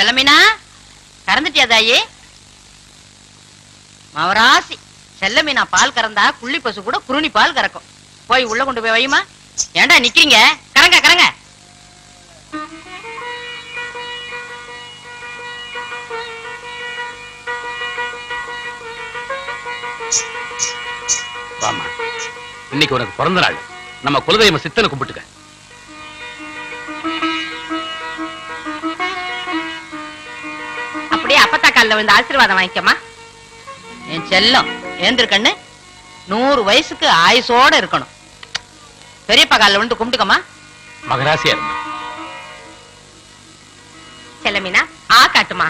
செல்லமீனா கறந்துட்டியா தாயி மவராசி செல்லமீனா பால் கறந்தா குள்ளி பசு கூட குருணி பால் கறக்கும் போய் உள்ள கொண்டு போய் வையுமா ஏன்டா நிக்கிறீங்க கறங்க கறங்க வாமா இன்னைக்கு உனக்கு பிறந்த நாள் நம்ம குலதெய்வ சித்தனை கும்பிட்டுக்க அப்படியே அப்பத்தா கால்ல வந்து ஆசீர்வாதம் வாங்கிக்கமா என் செல்லம் ஏந்திரு கண்ணு நூறு வயசுக்கு ஆயுசோட இருக்கணும் பெரியப்பா காலில் வந்து கும்பிட்டுக்கமா மகராசியா இருமா செல்லமீனா ஆ காட்டுமா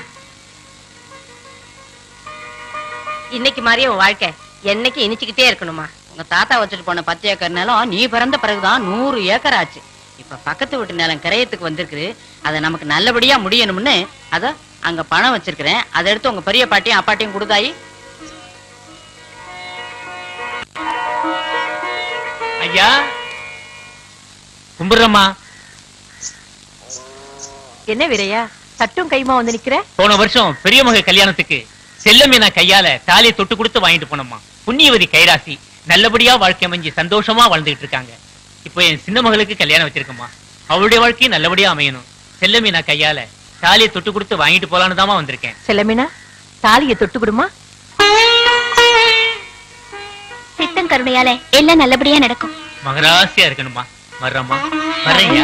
இன்னைக்கு மாதிரியே உன் வாழ்க்கை என்னைக்கு இனிச்சுக்கிட்டே இருக்கணுமா உங்க தாத்தா வச்சுட்டு போன பத்து ஏக்கர் நிலம் நீ பிறந்த பிறகுதான் நூறு ஏக்கர் ஆச்சு இப்ப பக்கத்து வீட்டு நிலம் கிரயத்துக்கு வந்திருக்கு அதை நமக்கு நல்லபடியா முடியணும்னு அத அங்க பணம் வச்சிருக்கிறேன் அதை எடுத்து உங்க பெரிய பாட்டியும் அப்பாட்டியும் கொடுத்தாயி ஐயா கும்பிடுறம்மா என்ன வீரையா சட்டும் கைமா வந்து நிக்கிற போன வருஷம் பெரிய மக கல்யாணத்துக்கு செல்லமீனா கையால தாலியை தொட்டு கொடுத்து வாங்கிட்டு போனோம்மா புண்ணியவதி கைராசி நல்லபடியா வாழ்க்கை அமைஞ்சு சந்தோஷமா வாழ்ந்துகிட்டு இருக்காங்க இப்போ என் சின்ன மகளுக்கு கல்யாணம் வச்சிருக்கம்மா அவளுடைய வாழ்க்கையும் நல்லபடியா அமையணும் செல்லமீனா கையால தாலியை தொட்டு கொடுத்து வாங்கிட்டு போலான்னு தாமா வந்திருக்கேன் செல்லமீனா தாலியை தொட்டு கொடுமா சித்தம் கருணையால எல்லாம் நல்லபடியா நடக்கும் மகராசியா இருக்கணுமா வர்றம்மா வர்றேங்க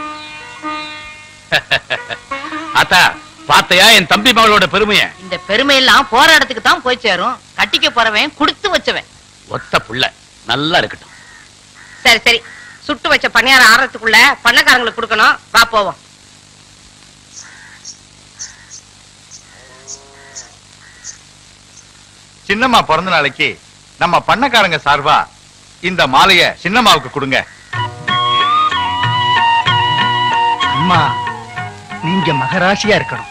ஆத்தா பாத்தையா என் தம்பி மகளோட பெருமைய இந்த பெருமையெல்லாம் போற இடத்துக்கு தான் போய் சேரும் கட்டிக்க போறவன் கொடுத்து வச்சவன் ஒத்த புள்ள நல்லா இருக்கட்டும் சரி சரி சுட்டு வச்ச பணியாரம் ஆறதுக்குள்ள பண்ணக்காரங்களுக்கு கொடுக்கணும் வா போவோம் சின்னம்மா பிறந்த நாளைக்கு நம்ம பண்ணக்காரங்க சார்பா இந்த மாலைய சின்னம்மாவுக்கு கொடுங்க அம்மா நீங்க மகராசியா இருக்கணும்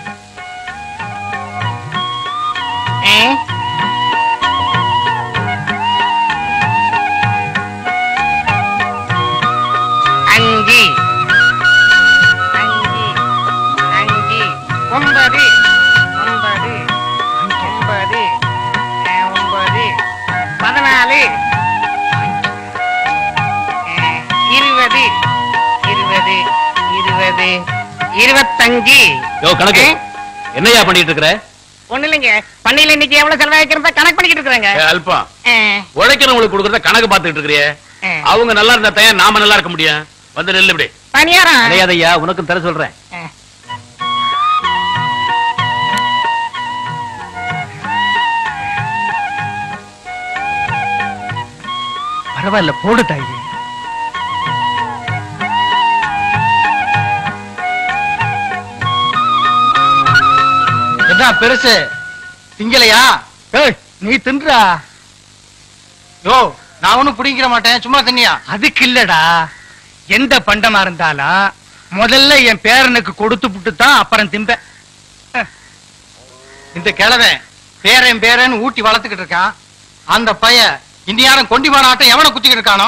அஞ்சு அஞ்சு அஞ்சு ஒன்பது ஒன்பது ஒன்பது அஹ், ஒன்பது பதினாலு அஹ், இருபது இருபது இருபது இருபத்தஞ்சு யோ கணக்கு என்னையா பண்ணிட்டு இருக்கிற ஒண்ணு இல்லைங்க பண்ணையில இன்னைக்கு எவ்வளவு செலவாக்கிறத கணக்கு பண்ணிக்கிட்டு இருக்கிறாங்க ஏ, அல்பம் உழைக்கிறவங்களுக்கு கொடுக்கறத கணக்கு பார்த்துட்டு இருக்கிறியே அஹ். அவங்க நல்லா இருந்தா தான் நாம நல்லா இருக்க முடியும் வந்து நெல்லு இப்படி பணியாரம் அடையாதையா உனக்கும் தர சொல்றேன் அஹ். பரவாயில்ல போடு தாயி என்ன பெருசு திங்கலையா ஏய் நீ தின்றா யோ நான் ஒண்ணும் பிடிக்கிற மாட்டேன் சும்மா தின்னியா அதுக்கு இல்லடா எந்த பண்டமா இருந்தாலும் முதல்ல என் பேரனுக்கு கொடுத்து புட்டு தான் அப்புறம் திம்பேன் அஹ். இந்த கிழவன் பேரன் பேரன் ஊட்டி வளர்த்துக்கிட்டு இருக்கான் அந்த பைய இந்தியாரம் கொண்டிமான ஆட்டம் எவனை குத்திக்கிட்டு இருக்கானோ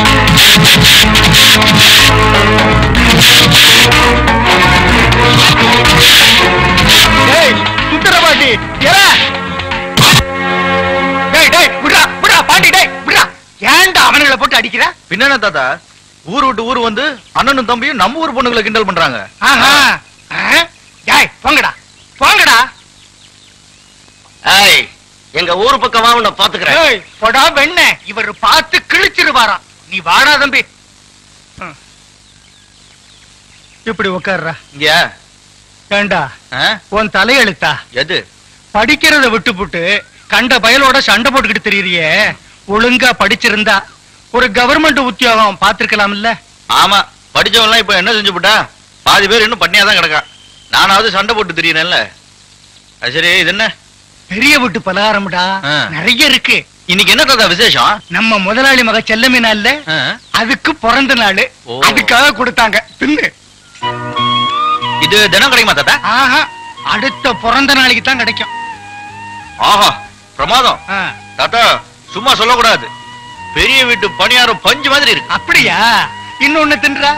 Thank you. பொண்ணுங்களை போட்டு அடிக்கிற பின்ன தாத்தா ஊர் விட்டு ஊர் வந்து அண்ணனும் தம்பியும் நம்ம ஊர் பொண்ணுங்களை கிண்டல் பண்றாங்க ஆஹா ஆ? ஏய் போங்கடா போங்கடா ஏய் எங்க ஊர் பக்கமா உன்னை பாத்துக்கிறேன் ஏய் பொடா வெண்ண இவர் பார்த்து கிழிச்சிருவாராம் நீ வாடா தம்பி ம். இப்படி உட்கார்றா இங்க ஏண்டா ஆ? உன் தலையெழுத்தா எது படிக்கிறத விட்டுப்புட்டு கண்ட பயலோட சண்டை போட்டுக்கிட்டு தெரியறியே ஒழுங்கா படிச்சிருந்தா ஒரு கவர்மெண்ட் உத்தியோகம் பாத்திருக்கலாம் இல்ல ஆமா படிச்சவன் எல்லாம் இப்ப என்ன செஞ்சு போட்டா பாதி பேர் இன்னும் பண்ணியா தான் கிடக்கான் நானாவது சண்டை போட்டு தெரியறேன்ல அது சரி இது என்ன பெரிய வீட்டு பலகாரம்டா ஆ. நிறைய இருக்கு இன்னைக்கு என்ன தாத்தா விசேஷம் நம்ம முதலாளி மக செல்லமீனா இல்ல ஆ? அதுக்கு பிறந்த நாள் ஓ. அதுக்காக கொடுத்தாங்க தின்னு இது தினம் கிடைக்குமா தாத்தா ஆஹா அடுத்த பிறந்த நாளைக்கு தான் கிடைக்கும் ஆஹா பிரமாதம் ஆ, தாத்தா சும்மா சொல்லக்கூடாது பெரிய வீட்டு பணியாரம் பஞ்சு மாதிரி இருக்கு அப்படியா இன்னொன்னு தின்றா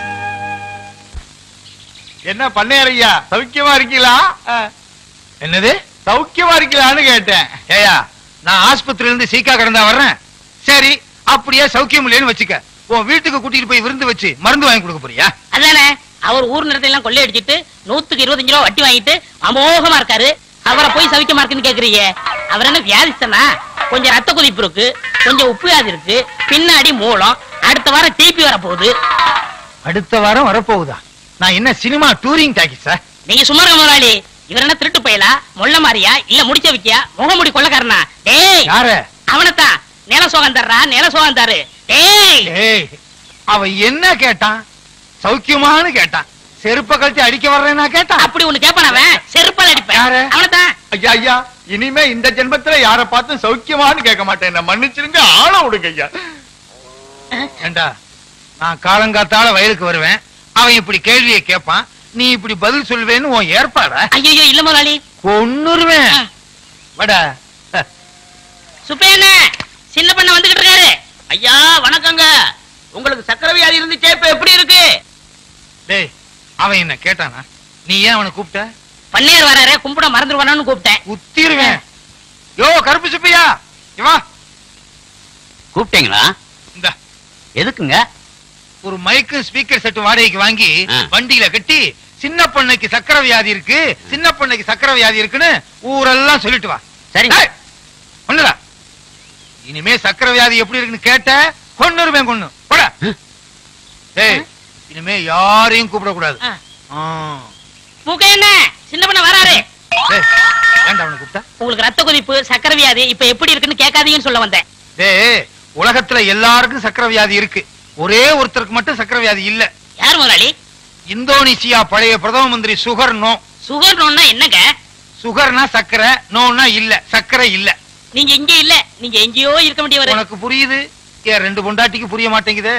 என்ன பண்ணையார் ஐயா சௌக்கியமா இருக்கீங்களா என்னது சௌக்கியமா இருக்கீங்களான்னு கேட்டேன் ஏயா நான் ஆஸ்பத்திரியில இருந்து சீக்கா கிடந்தா வர்றேன் சரி அப்படியே சௌக்கியம் இல்லைன்னு வச்சுக்க உன் வீட்டுக்கு கூட்டிட்டு போய் விருந்து வச்சு மருந்து வாங்கி கொடுக்க போறியா அதானே அவர் ஊர் நிறத்தை எல்லாம் கொள்ளையடிச்சிட்டு நூத்துக்கு இருபத்தஞ்சு ரூபா வட்டி வாங்கிட்டு அமோகமா இருக்காரு அவரை போய் சவிக்கமா இருக்குன்னு கேக்குறீங்க அவர் என்ன வியாதிஸ்தனா கொஞ்சம் ரத்த கொதிப்பு இருக்கு கொஞ்சம் உப்பு வியாதி இருக்கு பின்னாடி மூலம் அடுத்த வாரம் டிபி வர போகுது அடுத்த வாரம் வரப்போகுதா நான் என்ன சினிமா டூரிங் டாக்கிஸா நீங்க சும்மா இருக்க முதலாளி இவர் என்ன திருட்டு பயலா மொள்ள மாறியா இல்ல முடிச்ச வைக்கியா முகமுடி கொள்ளக்காரனா டேய் யார அவனத்தான் நில சோகம் தர்றா நில சோகம் தரு டேய் ஏய் அவன் என்ன கேட்டான் சௌக்கியமான்னு கேட்டான் செருப்ப கழட்டி அடிக்க வர்றேன்னா கேட்டான் அப்படி ஒண்ணு கேப்பான் அவன் செருப்பால் அடிப்பேன் யாரு? அவனத்தான் ஐயா ஐயா இனிமே இந்த ஜென்மத்துல யார பார்த்தும் சௌக்கியமான்னு கேட்க மாட்டேன் என்ன மன்னிச்சிருங்க ஆள விடுங்க ஐயா ஏண்டா நான் காலங்காத்தால வயலுக்கு வருவேன் அவன் இப்படி கேள்வியை கேட்பான் நீ இப்படி பதில் சொல்வேன்னு உன் ஏற்பாடா ஐயோ இல்ல முதலாளி கொன்னுருவேன் ஆ. வடா சுப்பையண்ண சின்ன பண்ண வந்துகிட்டு இருக்காரு ஐயா வணக்கங்க உங்களுக்கு சக்கரை வியாதி இருந்துச்சே இப்ப எப்படி இருக்கு டேய் அவன் என்ன கேட்டானா நீ ஏன் அவனை கூப்பிட்ட பன்னீர் வராரு கும்பிட மறந்துடுவானு கூப்பிட்டேன் குத்திருவேன் யோ கருப்பு சுப்பையா இவா கூப்பிட்டீங்களா இந்த எதுக்குங்க ஒரு மைக்கு ஸ்பீக்கர் செட் வாடகைக்கு வாங்கி ஆ. வண்டியில கட்டி சின்ன பொண்ணுக்கு சக்கரை வியாதி இருக்கு சின்ன பொண்ணுக்கு சக்கரை வியாதி இருக்குன்னு ஊரெல்லாம் சொல்லிட்டு வா சரிங்க. டேய், ஒண்ணுடா இனிமே சக்கரை வியாதி எப்படி இருக்குன்னு கேட்ட கொன்னுருவேன் கொன்னு போட டேய் இனிமே யாரையும் கூப்பிடக்கூடாது ஆ. ஆ. மூக்கையண்ண சின்ன பண்ண வராரு டேய், ஏன்டா அவனை கூப்பிட்டா உங்களுக்கு ரத்த கொதிப்பு சக்கரை வியாதி இப்ப எப்படி இருக்குன்னு கேட்காதீங்கன்னு சொல்ல வந்தேன் டேய் உலகத்துல எல்லாருக்கும் சக்கரை வியாதி இருக்கு ஒரே ஒருத்தருக்கு மட்டும் சக்கரை வியாதி இல்ல யார் முதலாளி இந்தோனேசியா பழைய பிரதம மந்திரி சுகர் நோ சுகர் நோன்னா என்னங்க சுகர்னா சக்கரை நோன்னா இல்ல சக்கரை இல்ல நீங்க இங்க இல்ல நீங்க எங்கேயோ இருக்க வேண்டியவர் உனக்கு புரியுது ஏன் ரெண்டு பொண்டாட்டிக்கு புரிய மாட்டேங்குதே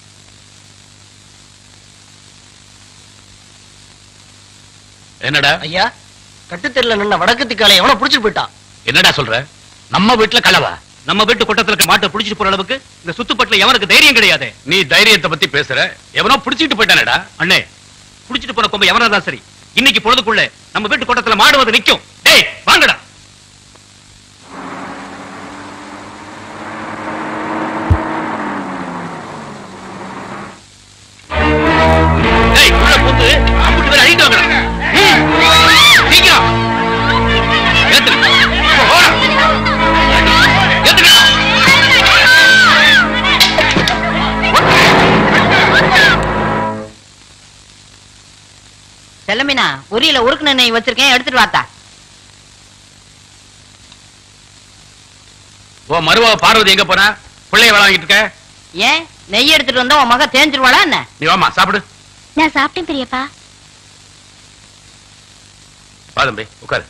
என்னடா ஐயா கட்டுத்தெருல நின்ன வடக்கு திக்காலை எவனோ புடிச்சிட்டு போயிட்டான் என்னடா சொல்ற நம்ம வீட்டுல களவா நம்ம வீட்டு கொட்டத்துல இருக்க மாட்டை புடிச்சிட்டு போற அளவுக்கு இந்த சுத்துப்பட்டுல எவனுக்கு தைரியம் கிடையாது நீ தைரியத்தை பத்தி பேசுற எவனோ புடிச்சிட்டு போயிட்டானேடா அண்ணே புடிச்சிட்டு போன கொம்பு எவனா தான் சரி இன்னைக்கு பொழுதுக்குள்ள நம்ம வீட்டு கொட்டத்துல மாடு வந்து நிக்கும் டேய் வாங்கடா டேய் உள்ள பூந்து அம்புட்டு பேர் அழிட்டு வாங்கடா ம், சீக்கிரம் ஏத்துரு. போடா. ஏத்துரு. செல்லமினா உரியில உருக்கு நெய் வச்சிருக்கேன் எடுத்துட்டு வாத்தா ஓ மருவா பார்வதி எங்க போனா பிள்ளைய வேலை வாங்கிட்டு இருக்க ஏன் நெய் எடுத்துட்டு வந்தா உன் மக தேஞ்சிருவாளா என்ன நீ வாமா சாப்பிடு நான் சாப்பிட்டேன் பெரியப்பா வா தம்பி உட்காரு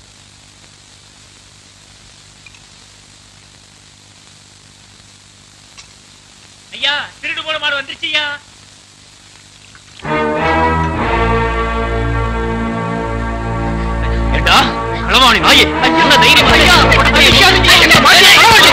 ஐயா திருடு போன மாடு வந்துருச்சுயா ஏண்டா களவாணி நாயே என்ன தைரியம் ஐயா என்ன மாட்டே?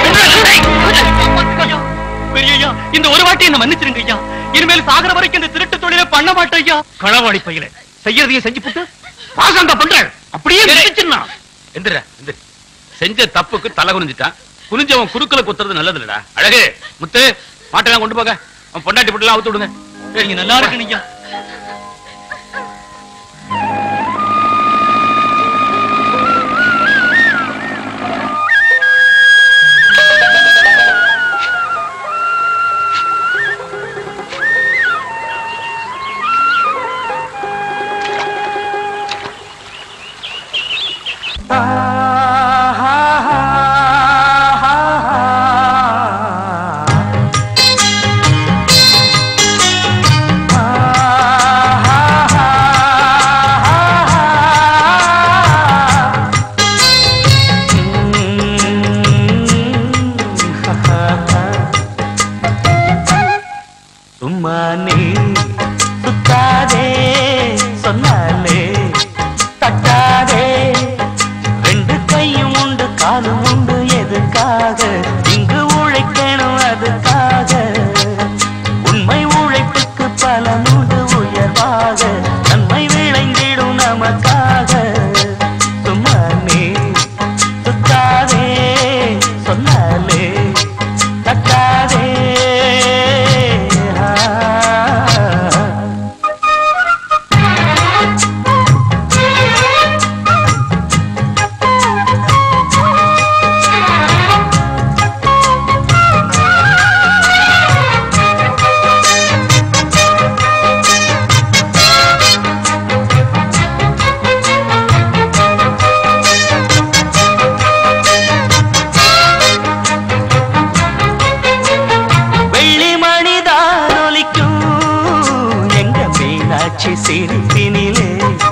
பெரியய்யா இந்த ஒரு வாட்டி என்ன மன்னிச்சிருங்க ஐயா இனிமேல் சாகர வரைக்கும் இந்த திருட்டு தொழிலை பண்ண மாட்டேன் ஐயா களவாணி பையல செய்யறதையும் செஞ்சு போட்டு பாசங்க பண்ற அப்படியே நினைச்சிருந்தா எந்திர எந்திர செஞ்ச தப்புக்கு தலை குனிஞ்சிட்டான் குனிஞ்சவன் குறுக்கல குத்துறது நல்லது இல்லடா அழகு முத்து மாட்டெல்லாம் கொண்டு போங்க அவன் பொண்டாட்டி போட்டுலாம் அவுத்து விடுங்க நீங்க நல்லா இருக்கு நீங்க சும்மா நீ சுத்தாதே சொன்னாலே தட்டாதே ரெண்டு கையும் உண்டு காலும் உண்டு எதுக்காக இங்கு உழைக்கணும் அதுக்காக உண்மை உழைப்புக்கு பலன் உண்டு உயர்வாக நன்மை விளைந்திடும் நமக்காக சும்மா நீ சுத்தாதே சொன்னாலே தட்டாதே ஆ. வெள்ளி மணிதான் ஒலிக்கும் எங்க மீனாட்சி சிரிப்பினிலே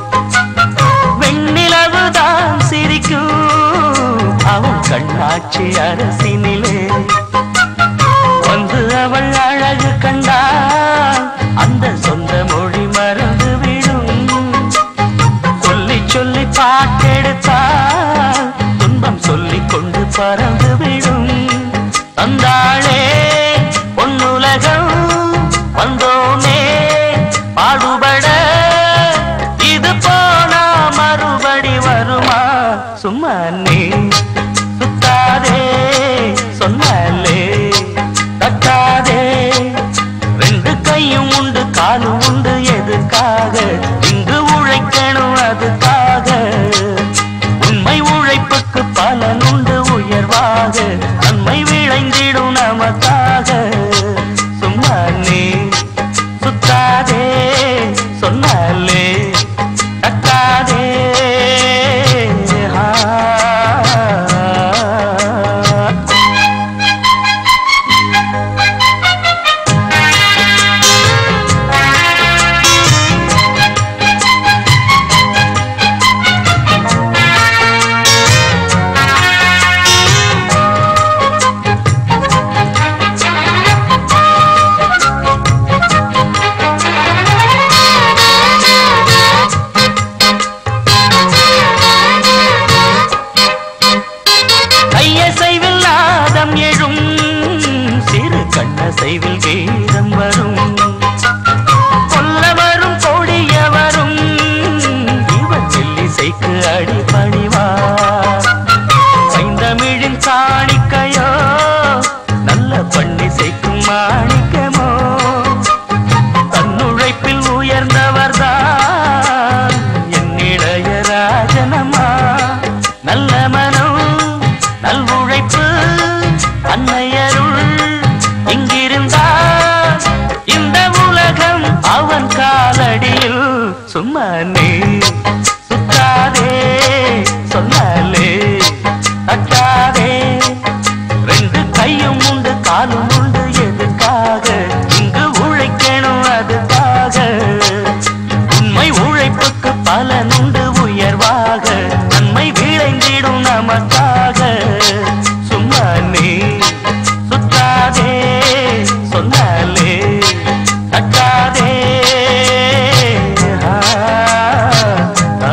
வெண்ணிலவுதான் சிரிக்கும் அவன் கண்ணாட்சி அரசினிலே வந்து அவள் அழகு கண்டால் அந்த சொந்த மொழி மறந்து விடும் சொல்லி சொல்லி பாட்டெடுத்தால் துன்பம் சொல்லிக் கொண்டு பறந்து விடும் தந்தாளே பொன்னுலகம் வந்தோமே பாடுபட இது போனா மறுபடி வருமா சும்மா நீ சுத்தாதே சொன்னாலே தட்டாதே ரெண்டு கையும் உண்டு காலும் உண்டு எதுக்காக இங்கு உழைக்கணும் அதுக்காக உண்மை உழைப்புக்கு பலன் உண்டு உயர்வாக நன்மை விளைந்திடும் நமக்காக சும்மா நீ சுத்தாதே சொன்னாலே தட்டாதே ஆ. கையசைவில் நாதம் எழும் சிறு கண்ணசைவில் கீதம் வரும் கொல்ல வரும் கொடிய வரும் இவன் செல்லிசைக்கு அடி பணிவா சைந்தமிழின் காணிக்கையோ நல்ல பண்ணிசைக்கும் மாணிக்கமோ தன்னுழைப்பில் உயர்ந்தவர்தான் என் இளையராஜனமா நல்ல மனம் நல் உழைப்பு அன்னையருள் இங்கிருந்தால் இந்த உலகம் அவன் காலடியில் சும்மா நீ சுத்தாதே சொன்னாலே தட்டாதே ரெண்டு கையும் உண்டு காலும் உண்டு எதுக்காக இங்கு உழைக்கணும் அதுக்காக உண்மை உழைப்புக்கு பலன் உண்டு உயர்வாக நன்மை விளைந்திடும் நமக்காக சும்மா நீ சுத்தாதே சொன்னாலே தட்டாதே ஆ, ஆ.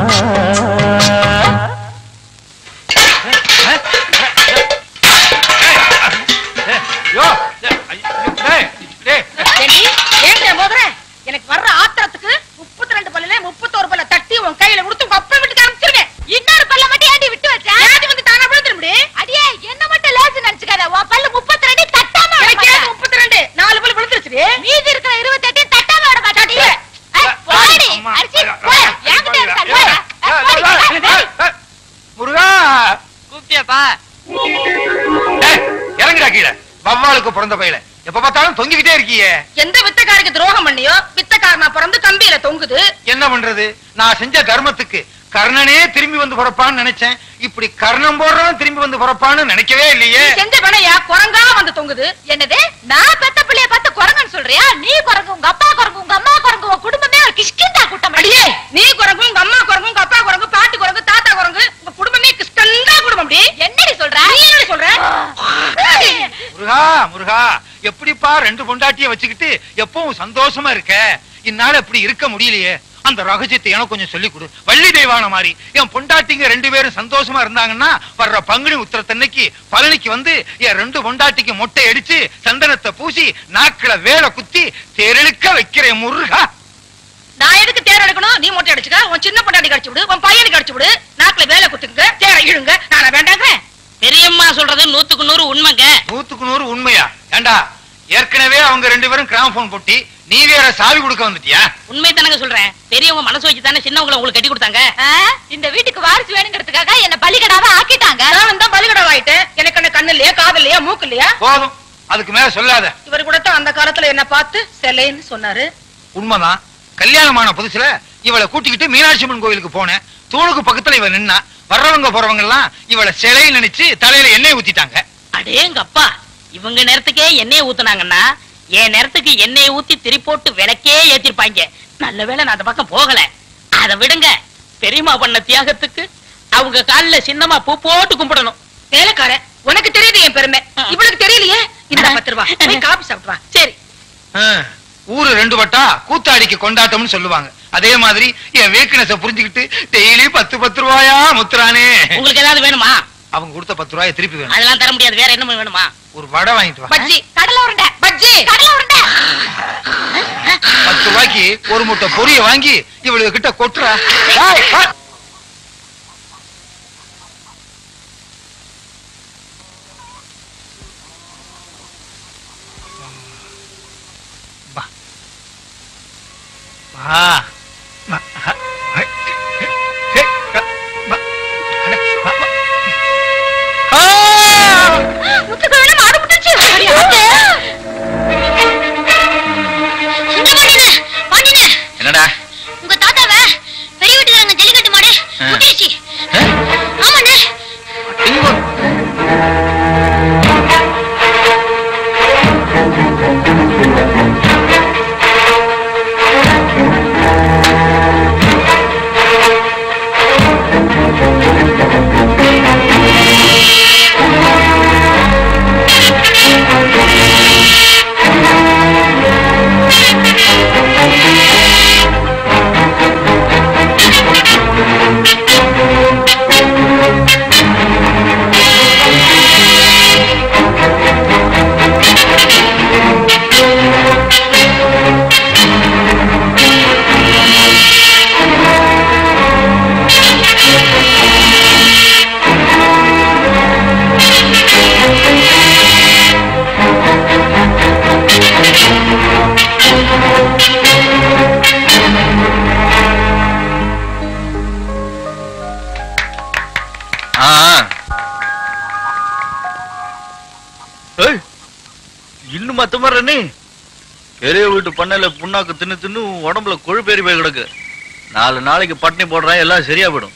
யோ டேய் டேய் ஏண்டி? ஏன்டா மோதுற? எனக்கு வர்ற ஆத்திரத்துக்கு முப்பத்தி ரெண்டு பல்லுல முப்பத்தோரு பல்ல தட்டி உன் கையில கொடுத்து உங்க அப்பா வீட்டுக்கு அனுப்பிச்சிருக்கேன் இன்னொரு பல்ல மட்டும் ஏண்டி விட்டு வச்ச ஏண்டி வந்து தானா விழுந்துட முடியும் அடியே என்ன மட்டும் லேசு நினைச்சுக்காத உன் பல்லு முப்பத்தி ரெண்டு தட்டாம எனக்கு முப்பத்தி ரெண்டு நான் கீழே வவ்வாலுக்கு பிறந்த பையில எப்ப பார்த்தாலும் தொங்கிக்கிட்டே இருக்கியே எந்த வித்தக்காருக்கு துரோகம் பண்ணியோ வித்தக்காரனா பிறந்து கம்பியில தொங்குது என்ன பண்றது நான் செஞ்ச தர்மத்துக்கு கர்ணனே திரும்பி வந்து பிறப்பான்னு நினைச்சேன் இப்படி கர்ணம் போடுறவன் திரும்பி வந்து பிறப்பான்னு நினைக்கவே இல்லையே நீ செஞ்ச பணையா குரங்கா வந்து தொங்குது என்னது நான் பெத்த பிள்ளைய பார்த்து குரங்குன்னு சொல்றியா நீ குரங்கு உங்க அப்பா குரங்கு உங்க அம்மா குரங்கு உங்க குடும்பமே ஒரு கிஷ்கிந்தா கூட்டம் அடியே நீ குரங்கு உங்க அம்மா குரங்கு உங்க அப்பா குரங்கு பாட்டி குரங்கு தாத்தா குரங்கு உங்க குடும்பமே கிருஷ்ணந்தா குடும்பம் அடி என்னடி சொல்ற நீ என்ன சொல்ற முருகா முருகா எப்படிப்பா ரெண்டு பொண்டாட்டிய வச்சுக்கிட்டு எப்பவும் சந்தோஷமா இருக்க இந்நாள் இப்படி இருக்க முடியலையே அந்த ரகசியத்தை எனக்கு கொஞ்சம் சொல்லிக் கொடு வள்ளி தெய்வான மாதிரி என் பொண்டாட்டிங்க ரெண்டு பேரும் சந்தோஷமா இருந்தாங்கன்னா வர்ற பங்குனி உத்திரத்தன்னைக்கு பழனிக்கு வந்து என் ரெண்டு பொண்டாட்டிக்கு மொட்டை அடிச்சு சந்தனத்தை பூசி நாக்கில வேலை குத்தி தெருளுக்க வைக்கிறேன் முருகா நான் எதுக்கு தேர் எடுக்கணும் நீ மொட்டை அடிச்சுக்க உன் சின்ன பொண்டாட்டி கடிச்சு விடு உன் பையனுக்கு அடிச்சு விடு நாக்குல வேலை குத்துங்க தேரை இழுங்க நானா வேண்டாங்க பெரியம்மா சொல்றது நூத்துக்கு நூறு உண்மைங்க நூத்துக்கு நூறு உண்மையா ஏண்டா ஏற்கனவே அவங்க ரெண்டு பேரும் கிராமபோன் போட்டி நீ வேற சாவி கொடுக்க வந்துட்டியா உண்மை தானங்க சொல்றேன் பெரியவங்க மனசு வச்சு தானே சின்னவங்களை உங்களுக்கு கட்டி கொடுத்தாங்க ஆ, இந்த வீட்டுக்கு வாரிசு வேணுங்கிறதுக்காக என்ன பலிகடாவா ஆக்கிட்டாங்க நான் தான் பலிகடா ஆயிட்டேன் எனக்கு என்ன கண்ணு இல்லையா காது இல்லையா மூக்கு இல்லையா போதும் அதுக்கு மேல சொல்லாத இவர் கூட தான் அந்த காலத்துல என்ன பார்த்து செல்லைன்னு சொன்னாரு உண்மைதான் கல்யாணமான புதுசுல இவளை கூட்டிக்கிட்டு மீனாட்சி அம்மன் கோயிலுக்கு போனேன் தூணுக்கு பக்கத்துல இவ நின்னா வர்றவங்க போறவங்க எல்லாம் இவளை சிலையை நினைச்சு தலையில எண்ணெய் ஊத்திட்டாங்க அடேங்க அப்பா இவங்க நேரத்துக்கே எண்ணெயை ஊத்துனாங்கன்னா என் நேரத்துக்கு எண்ணெயை ஊத்தி திரி போட்டு விளக்கே ஏத்திருப்பாங்க நல்ல வேளை நான் அந்த பக்கம் போகல அதை விடுங்க பெரியம்மா பண்ண தியாகத்துக்கு அவங்க கால்ல சின்னமா பூ போட்டு கும்பிடணும் வேலைக்காரன் உனக்கு தெரியுது என் பெருமை இவளுக்கு தெரியலையே இந்த பத்து ரூபா போய் காபி சாப்பிட்டு வா சரி ஆ, ஊரு ரெண்டு வட்டா கூத்தாடிக்கு கொண்டாட்டம்னு சொல்லுவாங்க அதே மாதிரி என் வீக்னஸ புரிஞ்சுக்கிட்டு டெய்லி பத்து பத்து ரூபாயா முத்துறானே உங்களுக்கு ஏதாவது வேணுமா அவங்க கொடுத்த பத்து ரூபாய திருப்பி வேணும் அதெல்லாம் தர முடியாது வேற என்ன வேணுமா ஒரு வடை வாங்கிட்டு வா பஜ்ஜி கடலை உருண்டை பஜ்ஜி கடலை உருண்டை பத்து ரூபாய்க்கு ஒரு முட்டை பொரிய வாங்கி இவளுக்கு கிட்ட கொட்டுறா ஏய், வா. வா. வா. வா. ஹ. ஹை. ஹே. ஹே. வா. அட. வா. வா. ஆ! முத்துக்கு வேணும் மாடு முட்டுச்சு என்னடா உங்க தாத்தாவ பெரிய வீட்டுக்காரங்க ஜல்லிக்கட்டு மாடு ஆ. முட்டிருச்சு ஆ? ஆமாண்ணே எங்க? ஆ ஆ. ஏய், இன்னும் மத்த மாதிரி நீ பெரிய வீட்டு பண்ணையில புண்ணாக்கு தின்னு தின்னு உன் உடம்புல கொழுப்பேறி போய் கிடக்கு நாலு நாளைக்கு பட்டினி போடுறேன் எல்லாம் சரியா போயிடும்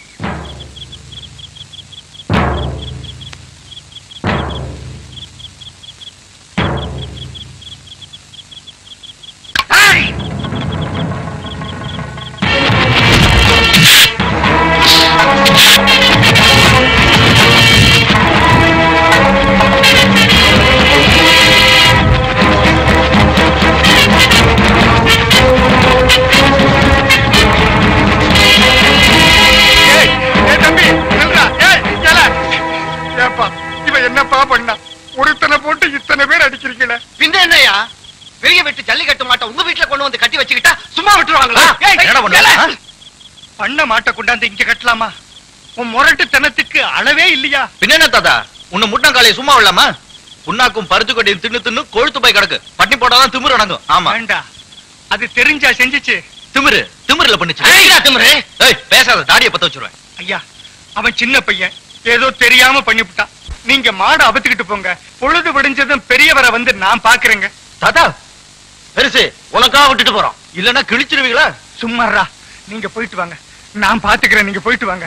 ஏய், ஏய் தம்பி, நில்றா. ஏய், ஏல. ஏப்பா, இவன் என்னப்பா பண்ணா ஒருத்தனை போட்டு இத்தனை பேர் அடிக்கிறீங்களே பின்ன என்னையா பெரிய வீட்டு ஜல்லிக்கட்டு மாட்டை உங்க வீட்டுல கொண்டு வந்து கட்டி வச்சுக்கிட்டா சும்மா விட்டுருவாங்களா ஏய், என்னடா பண்ண? ஏல. ஆ? பண்ண மாட்டை கொண்டாந்து இங்க கட்டலாமா உன் முரட்டுத்தனத்துக்கு அளவே இல்லையா பின்ன என்ன தாத்தா உன்னை முட்டங்காலையை சும்மா விடலாமா புண்ணாக்கும் பருத்து கொடியும் தின்னு தின்னு கொழுத்து போய் கிடக்கு பட்டினி போட்டாதான் திமிரு அடங்கும் ஆமா வேண்டா அது தெரிஞ்சா செஞ்சுச்சு திமிரு திமிருல பண்ணுச்சு ஐயா திமிரு ஏய் பேசாத தாடியை பத்த வச்சிருவேன் ஐயா அவன் சின்ன பையன் ஏதோ தெரியாம பண்ணிவிட்டான் நீங்க மாடு அபத்துக்கிட்டு போங்க பொழுது விடிஞ்சதும் பெரியவரை வந்து நான் பாக்குறேங்க தாத்தா பெருசு உனக்கா விட்டுட்டு போறோம் இல்லன்னா கிழிச்சிருவீங்களா சும்மாறா நீங்க போயிட்டு வாங்க நான் பாத்துக்கிறேன் நீங்க போயிட்டு வாங்க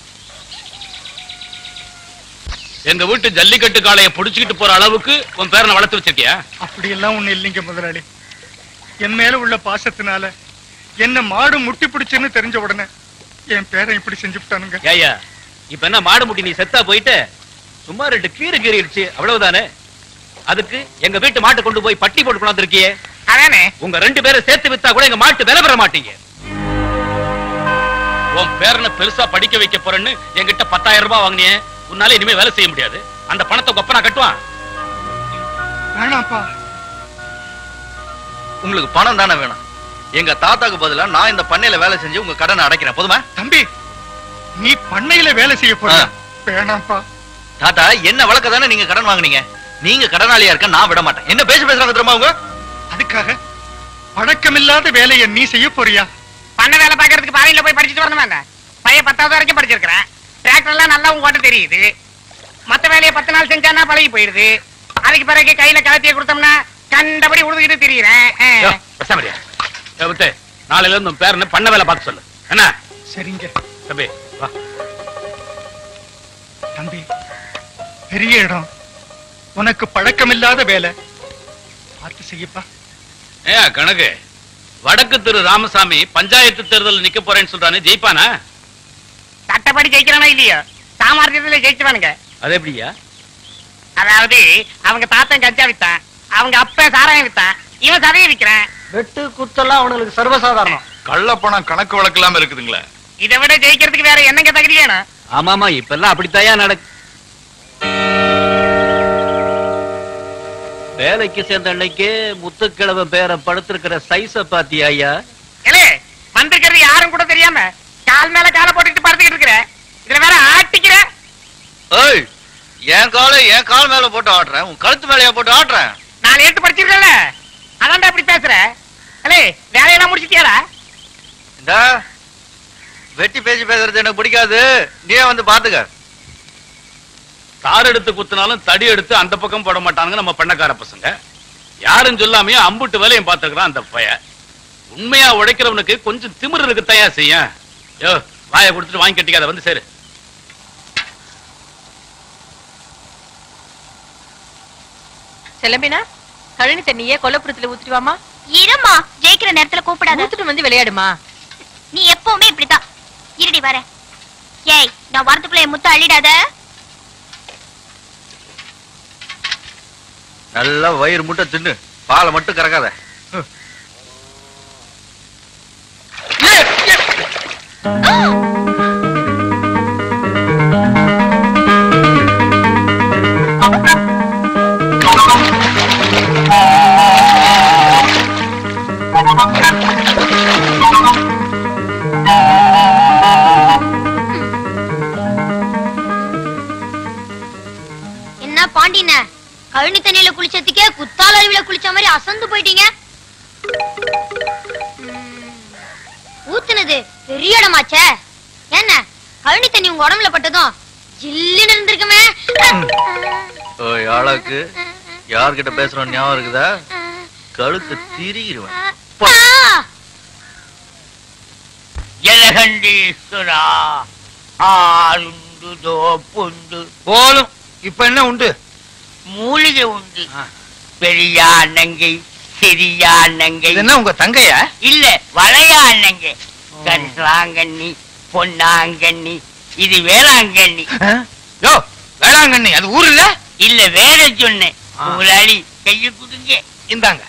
எங்க வீட்டு ஜல்லிக்கட்டு காளைய புடிச்சுக்கிட்டு போற அளவுக்கு உன் பேரனை வளர்த்து வச்சிருக்கியா அப்படி எல்லாம் ஒண்ணு இல்லைங்க முதலாளி என் மேல உள்ள பாசத்தினால என்ன மாடு முட்டி பிடிச்சுன்னு தெரிஞ்ச உடனே என் பேரன் இப்படி செஞ்சு விட்டானுங்க ஏய்யா இப்ப என்ன மாடு முட்டி நீ செத்தா போயிட்டு சும்மா ரெண்டு கீறு கீறிடுச்சு அவ்வளவுதானே அதுக்கு எங்க வீட்டு மாட்டை கொண்டு போய் பட்டி போட்டு கொண்டாந்து இருக்கியே அதானே உங்க ரெண்டு பேரை சேர்த்து வித்தா கூட எங்க மாட்டு விலை பெற மாட்டீங்க உன் பேரனை பெருசா படிக்க வைக்க போறேன்னு என்கிட்ட பத்தாயிரம் ரூபாய் வாங்கினியே உன்னால இனிமே வேலை செய்ய முடியாது அந்த பணத்தை கொப்பனா கட்டுவான் வேணாம்ப்பா உங்களுக்கு பணம் தானே வேணும் எங்க தாத்தாக்கு பதிலா நான் இந்த பண்ணையில வேலை செஞ்சு உங்க கடனை அடைக்கிறேன் போதுமா தம்பி நீ பண்ணையில வேலை செய்ய போற ஆ. வேணாம்ப்பா தாத்தா என்ன வழக்க தானே நீங்க கடன் வாங்குனீங்க நீங்க கடனாளியா இருக்க நான் விட மாட்டேன் என்ன பேச பேசுறாங்க தெரியுமா அவங்க அதுக்காக பழக்கமில்லாத வேலையை நீ செய்ய போறியா பண்ண வேலை பாக்குறதுக்கு பாறையில போய் படிச்சுட்டு வரணுமா என்ன பையன் பத்தாவது வரைக்கும் படிச்சிருக்கிறேன் டிராக்டர் எல்லாம் நல்லா உங்க ஓட்ட தெரியுது மத்த வேலையை பத்து நாள் செஞ்சானா பழகி போயிடுது அதுக்கு பிறகு கையில கலத்திய கொடுத்தோம்னா கண்டபடி உழுதுகிட்டு திரியிறேன் யோ, பேசாம இரு. யோ, வித்து, நாளையில இருந்து உன் பேரனை பண்ண வேலை பார்க்க சொல்லு என்ன சரிங்க தம்பி வா தம்பி பெரிய இடம் உனக்கு பழக்கமில்லாத வேலை பார்த்து செய்யப்பா ஏ கணக்கு வடக்கு திரு ராமசாமி பஞ்சாயத்து தேர்தல் நிக்க போறேன்னு சொல்றானே ஜெயிப்பானா சட்டப்படி ஜெயிக்கிறானா இல்லையோ சாமர்த்தியத்துல ஜெயிச்சுவானுங்க அது எப்படியா அதாவது அவங்க தாத்தன் கஞ்சா வித்தான் அவங்க அப்பன் சாராயம் வித்தான் இவன் சதையை விக்கிறான் வெட்டு குத்தெல்லாம் அவனுக்கு சர்வசாதாரணம் கள்ளப்பணம் கணக்கு வழக்கெல்லாம் இருக்குதுங்களே இதை விட ஜெயிக்கிறதுக்கு வேற என்னங்க தகுதி வேணும் ஆமாமா இப்ப எல்லாம் அப்படித்தாயா நடக்கு வேலைக்கு சேர்ந்த அன்னைக்கு முத்துக்கிழமை பேரை படுத்திருக்கிற சைஸ பாத்தியா ஐயா ஏலே வந்திருக்கிறது யாரும் கூட தெரியாம கால் மேல காலை போட்டுக்கிட்டு படுத்துக்கிட்டு இருக்கிற இதுல வேற ஆட்டிக்கிற ஏய் என் காலை என் கால் மேல போட்டு ஆடுறேன் உன் கழுத்து மேலயா போட்டு ஆடுறேன் நாலு எழுத்து படிச்சிருக்கல அதான்டா அப்படி பேசுற ஏலே வேலையெல்லாம் முடிச்சிட்டியாடா இந்த வெட்டி பேசி பேசுறது எனக்கு பிடிக்காது நீயே வந்து பாத்துக்க தார் எடுத்து குத்துனாலும் தடி எடுத்து அந்த பக்கம் போட மாட்டானுங்க நம்ம பண்ணக்கார பசங்க யாரும் சொல்லாமையே அம்புட்டு வேலையும் பார்த்துக்கிறான் அந்த பைய உண்மையா உழைக்கிறவனுக்கு கொஞ்சம் திமிரு இருக்குத்தையா செய்ய யோ வாயை கொடுத்துட்டு வாங்கி கட்டிக்காத வந்து சேரு செல்லம்பினா கழனி தண்ணியே கொல்லப்புறத்துல ஊத்திட்டு வாமா இருமா ஜெயிக்கிற நேரத்துல கூப்பிடாத ஊத்துட்டு வந்து விளையாடுமா நீ எப்பவுமே இப்படிதான் இருடி வர ஏய் நான் வரதுக்குள்ள என் முத்த அள்ளிடாத நல்லா வயிறு முட்டை தின்னு பாலை மட்டும் கறக்காத என்ன பாண்டின கழனி தண்ணியில குளிச்சதுக்கே குத்தால அருவில குளிச்ச மாதிரி அசந்து போயிட்டீங்க ம், ஊத்துனது பெரிய இடமாச்சே என்ன கழனி தண்ணி உங்க உடம்புல பட்டதும் ஜில்லுன்னு இருந்திருக்குமே ஓய் ஆளாக்கு யார்கிட்ட பேசுறோம் ஞாபகம் இருக்குதா கழுத்து திரிகிருவேன் ஆ! ஜலகண்டீஸ்வரா ஆளுண்டு தோப்புண்டு போலும் இப்ப என்ன உண்டு மூலிகை உண்டு பெரியா நங்கை சிறியா நங்கை இது என்ன உங்க தங்கையா இல்ல வளையா நங்கை கரிசலாங்கண்ணி பொன்னாங்கண்ணி இது வேளாங்கண்ணி ஆ? யோ வேளாங்கண்ணி அது ஊர் இல்ல இல்ல வேற சொன்னேன் முதலாளி கையை கொடுங்க இந்தாங்க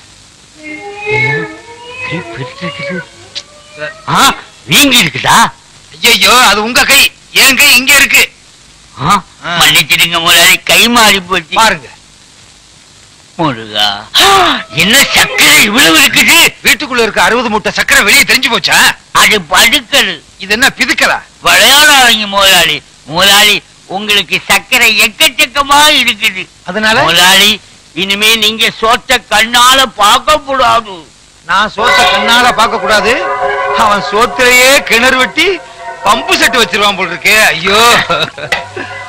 நீங்க இருக்குதா ஐயோ அது உங்க கை என் கை இங்க இருக்கு ஆ. மன்னிச்சிடுங்க முதலாளி கை மாறி போச்சு பாருங்க முருகா என்ன சக்கரை இவ்வளவு இருக்குது வீட்டுக்குள்ள இருக்க அறுபது மூட்டை சக்கரை வெளியே தெரிஞ்சு போச்சா அது படுக்கல் இது என்ன பிதுக்கலா விளையாடாதீங்க முதலாளி முதலாளி உங்களுக்கு சக்கரை எக்கச்சக்கமா இருக்குது அதனால முதலாளி இனிமே நீங்க சோத்த கண்ணால பார்க்க கூடாது நான் சோத்த கண்ணால பார்க்க கூடாது அவன் சோத்திலேயே கிணறு வெட்டி பம்பு செட்டு வச்சிருவான் போல் இருக்கே ஐயோ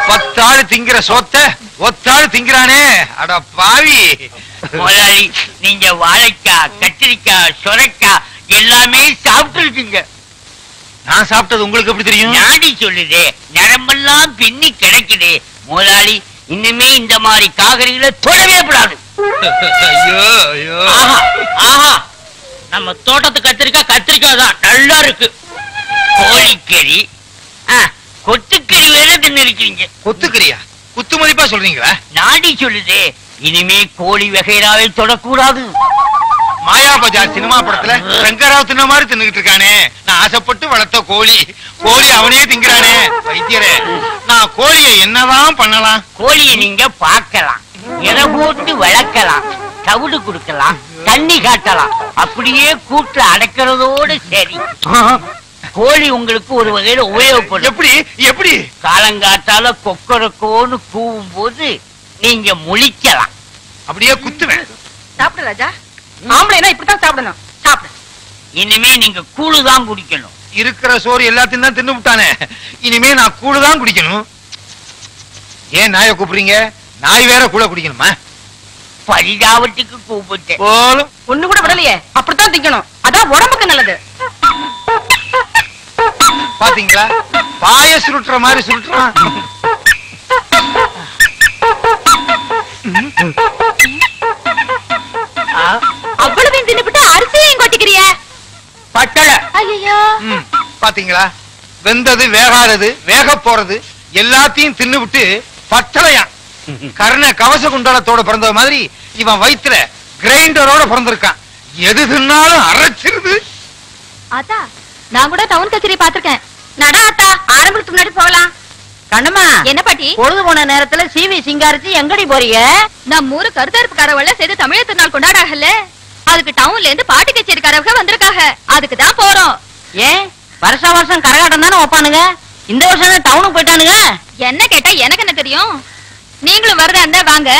பத்தாள் திங்கிற சோத்த ஒத்தாள் திங்கிறானே அட பாவி முதலாளி நீங்க வாழைக்காய் கத்திரிக்காய் சுரைக்காய் எல்லாமே சாப்பிட்டு இருக்கீங்க நான் சாப்பிட்டது உங்களுக்கு எப்படி தெரியும் நாடி சொல்லுதே நரம்பெல்லாம் பின்னி கிடைக்குது முதலாளி இனிமே இந்த மாதிரி காகரிகளை தொடவே கூடாது ஐயோ ஐயோ ஆஹா ஆஹா நம்ம தோட்டத்து கத்திரிக்காய் கத்திரிக்காய் தான் நல்லா இருக்கு கோழிக்கறி ஆ, கொத்துக்கறி வேற தின்னு இருக்கீங்க கொத்துக்கிறியா குத்து மதிப்பா சொல்றீங்களா நாடி சொல்லுதே இனிமே கோழி வகைராவை தொடக்கூடாது மாயா பஜார் சினிமா படத்துல சங்கராவ் தின்ன மாதிரி தின்னுகிட்டு இருக்கானே நான் ஆசைப்பட்டு வளர்த்த கோழி கோழி அவனே திங்கிறானே வைத்தியரே நான் கோழியை என்னதான் பண்ணலாம் கோழியை நீங்க பார்க்கலாம் எரை போட்டு வளர்க்கலாம் தவிடு கொடுக்கலாம் தண்ணி காட்டலாம் அப்படியே கூட்டுல அடைக்கிறதோடு சரி கோழி உங்களுக்கு ஒரு வகையில உபயோகப்படும் எப்படி எப்படி காலங்காத்தால கொக்கரக்கோன்னு கூவும் போது நீங்க முழிக்கலாம் அப்படியே குத்துவேன் சாப்பிடு ராஜா ஆம்பளைனா இப்படித்தான் சாப்பிடணும் சாப்பிடு இனிமே நீங்க கூழு தான் குடிக்கணும் இருக்கிற சோறு எல்லாத்தையும் தான் தின்னு விட்டானே இனிமே நான் கூழு தான் குடிக்கணும் ஏன் நாயை கூப்பிடுறீங்க நாய் வேற கூட குடிக்கணுமா பரிதாபத்துக்கு கூப்பிட்டேன் போலும் ஒண்ணு கூட விடலையே அப்படித்தான் திங்கணும் அதான் உடம்புக்கு நல்லது பாத்தீங்களா பாய சுருட்டுற மாதிரி சுருட்டுறான் அவ்வளவு தின்னுபிட்டு அரிசியையும் கொட்டிக்கிறிய பட்டளை ஐயோ ம், பாத்தீங்களா வெந்தது வேகாதது வேக போறது எல்லாத்தையும் தின்னு விட்டு பட்டளையா கர்ண கவச குண்டலத்தோட பிறந்த மாதிரி இவன் வயித்துல கிரைண்டரோட பிறந்திருக்கான் எது தின்னாலும் அரைச்சிருது ஆத்தா நான் கூட டவுன் கச்சேரி பாத்திருக்கேன் நடா ஆத்தா ஆரம்பத்துக்கு முன்னாடி போகலாம் கண்ணம்மா என்ன பாட்டி பொழுது போன நேரத்துல சிவி சிங்காரிச்சு எங்கடி போறீங்க நம்ம ஊரு கருத்தறுப்பு காரவள்ள சேர்த்து தமிழர் திருநாள் கொண்டாடாகல அதுக்கு டவுன்ல இருந்து பாட்டு கச்சேரிக்காரவங்க வந்திருக்காங்க அதுக்கு தான் போறோம் ஏன் வருஷம் வருஷம் கரகாட்டம் தானே வைப்பானுங்க இந்த வருஷம் தான் டவுனுக்கு போயிட்டானுங்க என்ன கேட்டா எனக்கு என்ன தெரியும் நீங்களும் வரதா இருந்தா வாங்க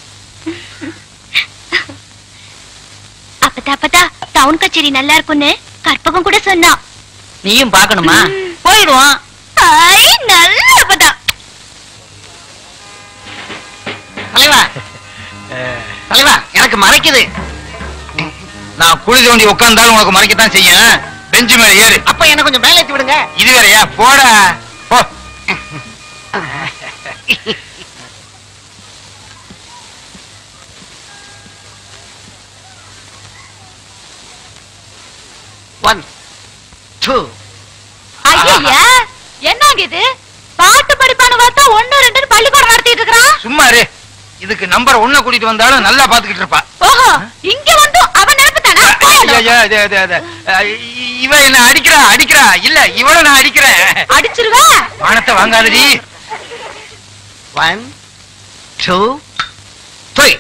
அப்பதா அப்பதா டவுன் கச்சேரி நல்லா இருக்கும்னு கற்பகம் கூட சொன்னா நீயும் பாக்கணுமா போயிடுவான் ஐ நல்ல அப்பதா தலைவா தலைவா எனக்கு மறைக்குது நான் குழி தோண்டி உட்கார்ந்தாலும் உனக்கு மறைக்கத்தான் செய்யும் பெஞ்சு மேல ஏறு அப்ப என்ன கொஞ்சம் மேலே ஏத்தி விடுங்க இது வேறயா போடா போ ஒன் டூ ஐயா என்னங்க இது பாட்டு படிப்பான பார்த்தா ஒண்ணு ரெண்டு பள்ளிக்கூடம் நடத்திட்டு இருக்கிறான் சும்மா இரு இதுக்கு நம்பர் ஒண்ண கூட்டிட்டு வந்தாலும் நல்லா பாத்துக்கிட்டு இருப்பா ஓஹோ இங்க வந்து அவன் நினைப்பு தானா ஐயா, இது, இது, இது. அஹ், இ- இவ என்ன அடிக்கிறா அடிக்கிறா இல்ல இவள நான் அடிக்கிறேன் அடிச்சிருவேன் வானத்தை வாங்காதடி ஒன் டூ த்ரீ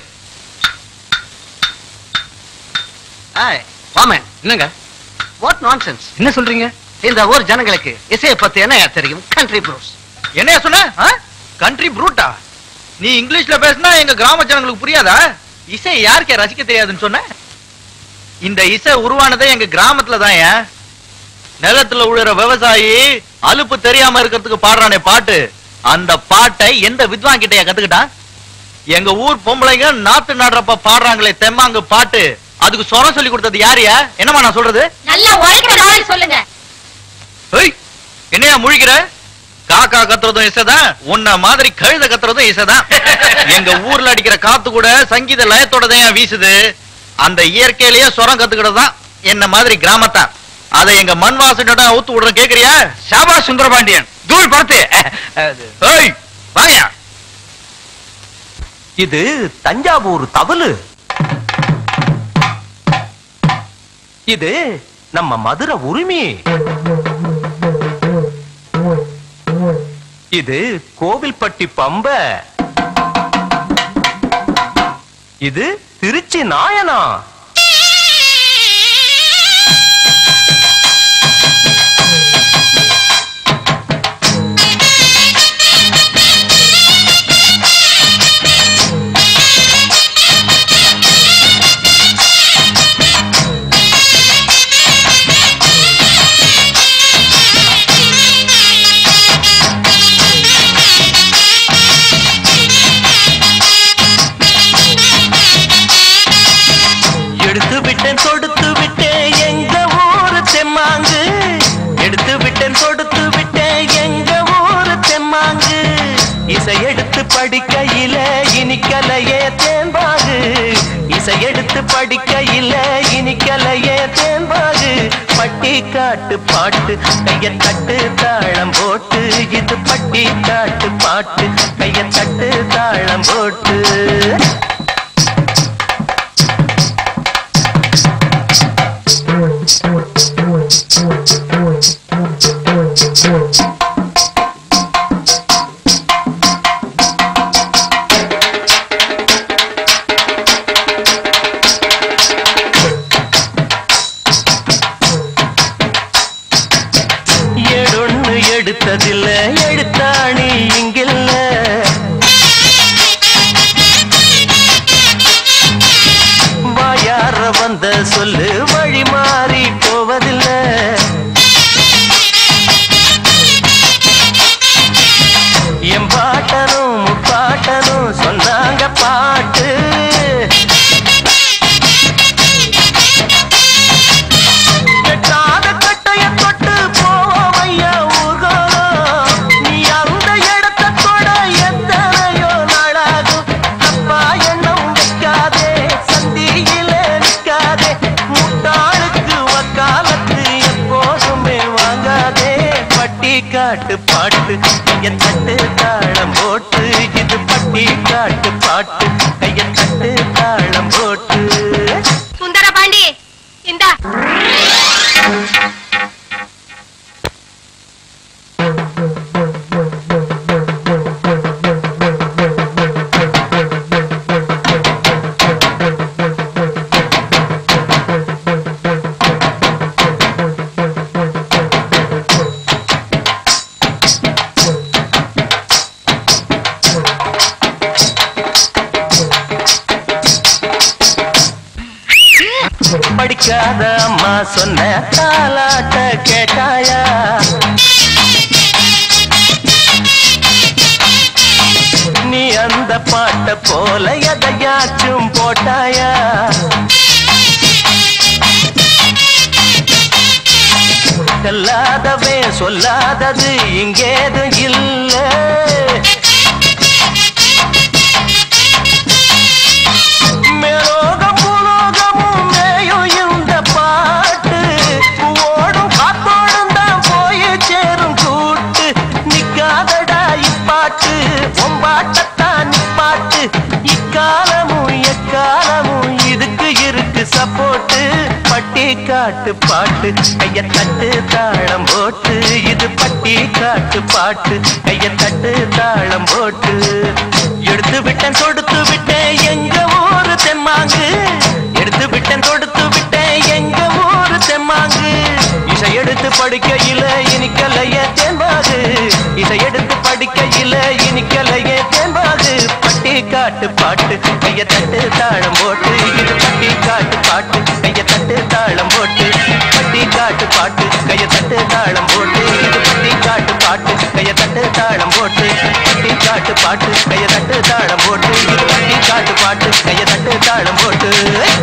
வாமன் என்னங்க வாட் நான்சென்ஸ் என்ன சொல்றீங்க இந்த ஊர் ஜனங்களுக்கு இசையை பத்தி என்ன தெரியும் கண்ட்ரி ப்ரூஸ் என்னைய சொன்ன கண்ட்ரி ப்ரூட்டா நீ இங்கிலீஷ்ல பேசினா எங்க கிராம ஜனங்களுக்கு புரியாதா இசை யாருக்கே ரசிக்க தெரியாதுன்னு சொன்ன இந்த இசை உருவானதே எங்க கிராமத்துல தான் நிலத்துல உழுற விவசாயி அலுப்பு தெரியாம இருக்கிறதுக்கு பாடுறானே பாட்டு அந்த பாட்டை எந்த வித்வான் கிட்டயா கத்துக்கிட்டான் எங்க ஊர் பொம்பளைங்க நாத்து நடுறப்ப பாடுறாங்களே தெம்மாங்கு பாட்டு அதுக்கு சொரம் சொல்லி கொடுத்தது யாரையா என்னமா நான் சொல்றது நல்லா உழைக்கிற மாதிரி சொல்லுங்க ஏய், என்னையா முழிக்கிற காக்கா கத்துறதும் இசைதான் உன்ன மாதிரி கழுத கத்துறதும் இசைதான் எங்க ஊர்ல அடிக்கிற காத்து கூட சங்கீத லயத்தோட தான் வீசுது அந்த இயற்கையிலேயே சொரம் கத்துக்கிட்டு தான் என்ன மாதிரி கிராமத்தான் அதை எங்க மண் வாசனோட ஊத்து விடுற கேக்குறியா சாபா சுந்தரபாண்டியன் தூள் பார்த்து ஏய் வாங்கயா இது தஞ்சாவூர் தவளு இது நம்ம மதுரை உரிமை இது கோவில்பட்டி பம்ப இது திருச்சி நாயனா படிக்கையில இனிக்கலையே தேன்பாகு இசை எடுத்து படிக்கையில இனிக்கலையே தேன்பாகு பட்டி காட்டு பாட்டு கைய தட்டு தாளம் போட்டு இது பட்டி காட்டு பாட்டு கைய தட்டு தாளம் போட்டு ஏடொன்னு எடுத்ததில்ல எடுத்தாணி இங்கில்ல வாயார வந்த சொல்லு வழி மாறி போவதில்லை என் பாட்டனும் முப்பாட்டனும் சொன்னாங்க பாட்டு கெட்டாத கட்டைய தொட்டு போவோம் ஐயா ஊர்கோலம் நீ அந்த இடத்தை தொட எத்தனையோ நாளாகும் அப்பா எண்ணம் வைக்காதே சந்தியிலே நிற்காதே முட்டாளுக்கு வக்காலத்து எப்போதுமே வாங்காதே பட்டி காட்டு பாட்டு கைய தட்டு தாளம் போட்டு இது பட்டி காட்டு பாட்டு கைய தட்டு தாளம் போட்டு சுந்தர பாண்டி இந்தா படிக்காத அம்மா சொன்ன தாலாட்ட கேட்டாயா நீ அந்த பாட்ட போல எதையாச்சும் போட்டாயா சொல்லாதவே சொல்லாதது இங்கேதும் இல்லை மேலோகம் பூலோகமும் மேயும் இந்த பாட்டு ஓடும் காத்தோடும் தான் போய் சேரும் கூட்டு நிக்காதடா இப்பாட்டு ஒம்பாட்டத்தான் நிப்பாட்டு இக்காலமும் எக்காலமும் இதுக்கு இருக்கு சப்போட்டு பட்டி காட்டு பாட்டு கைய தட்டு தாளம் போட்டு இது பட்டி காட்டு பாட்டு கைய தட்டு தாளம் போட்டு எடுத்து விட்டேன் தொடுத்து விட்டேன் எங்க ஊரு தெம்மாங்கு எடுத்து விட்டேன் தொடுத்து விட்டேன் எங்க ஊரு தெம்மாங்கு இசை எடுத்து படிக்கையில இனிக்கலைய தேன்பாகு இசை எடுத்து படிக்கையில இனிக்கலைய தேன்பாகு பட்டி காட்டு பாட்டு கைய தட்டு தாளம் போட்டு இது பட்டி காட்டு பாட்டு கைய தட்டு தாளம் போட்டு பட்டி காட்டு பாட்டு கைய தட்டு தாளம் போட்டு இது பட்டி காட்டு பாட்டு கைய தட்டு தாளம் போட்டு பட்டி காட்டு பாட்டு கைய தட்டு தாளம் போட்டு இது பட்டி காட்டு பாட்டு கைய தட்டு தாளம் போட்டு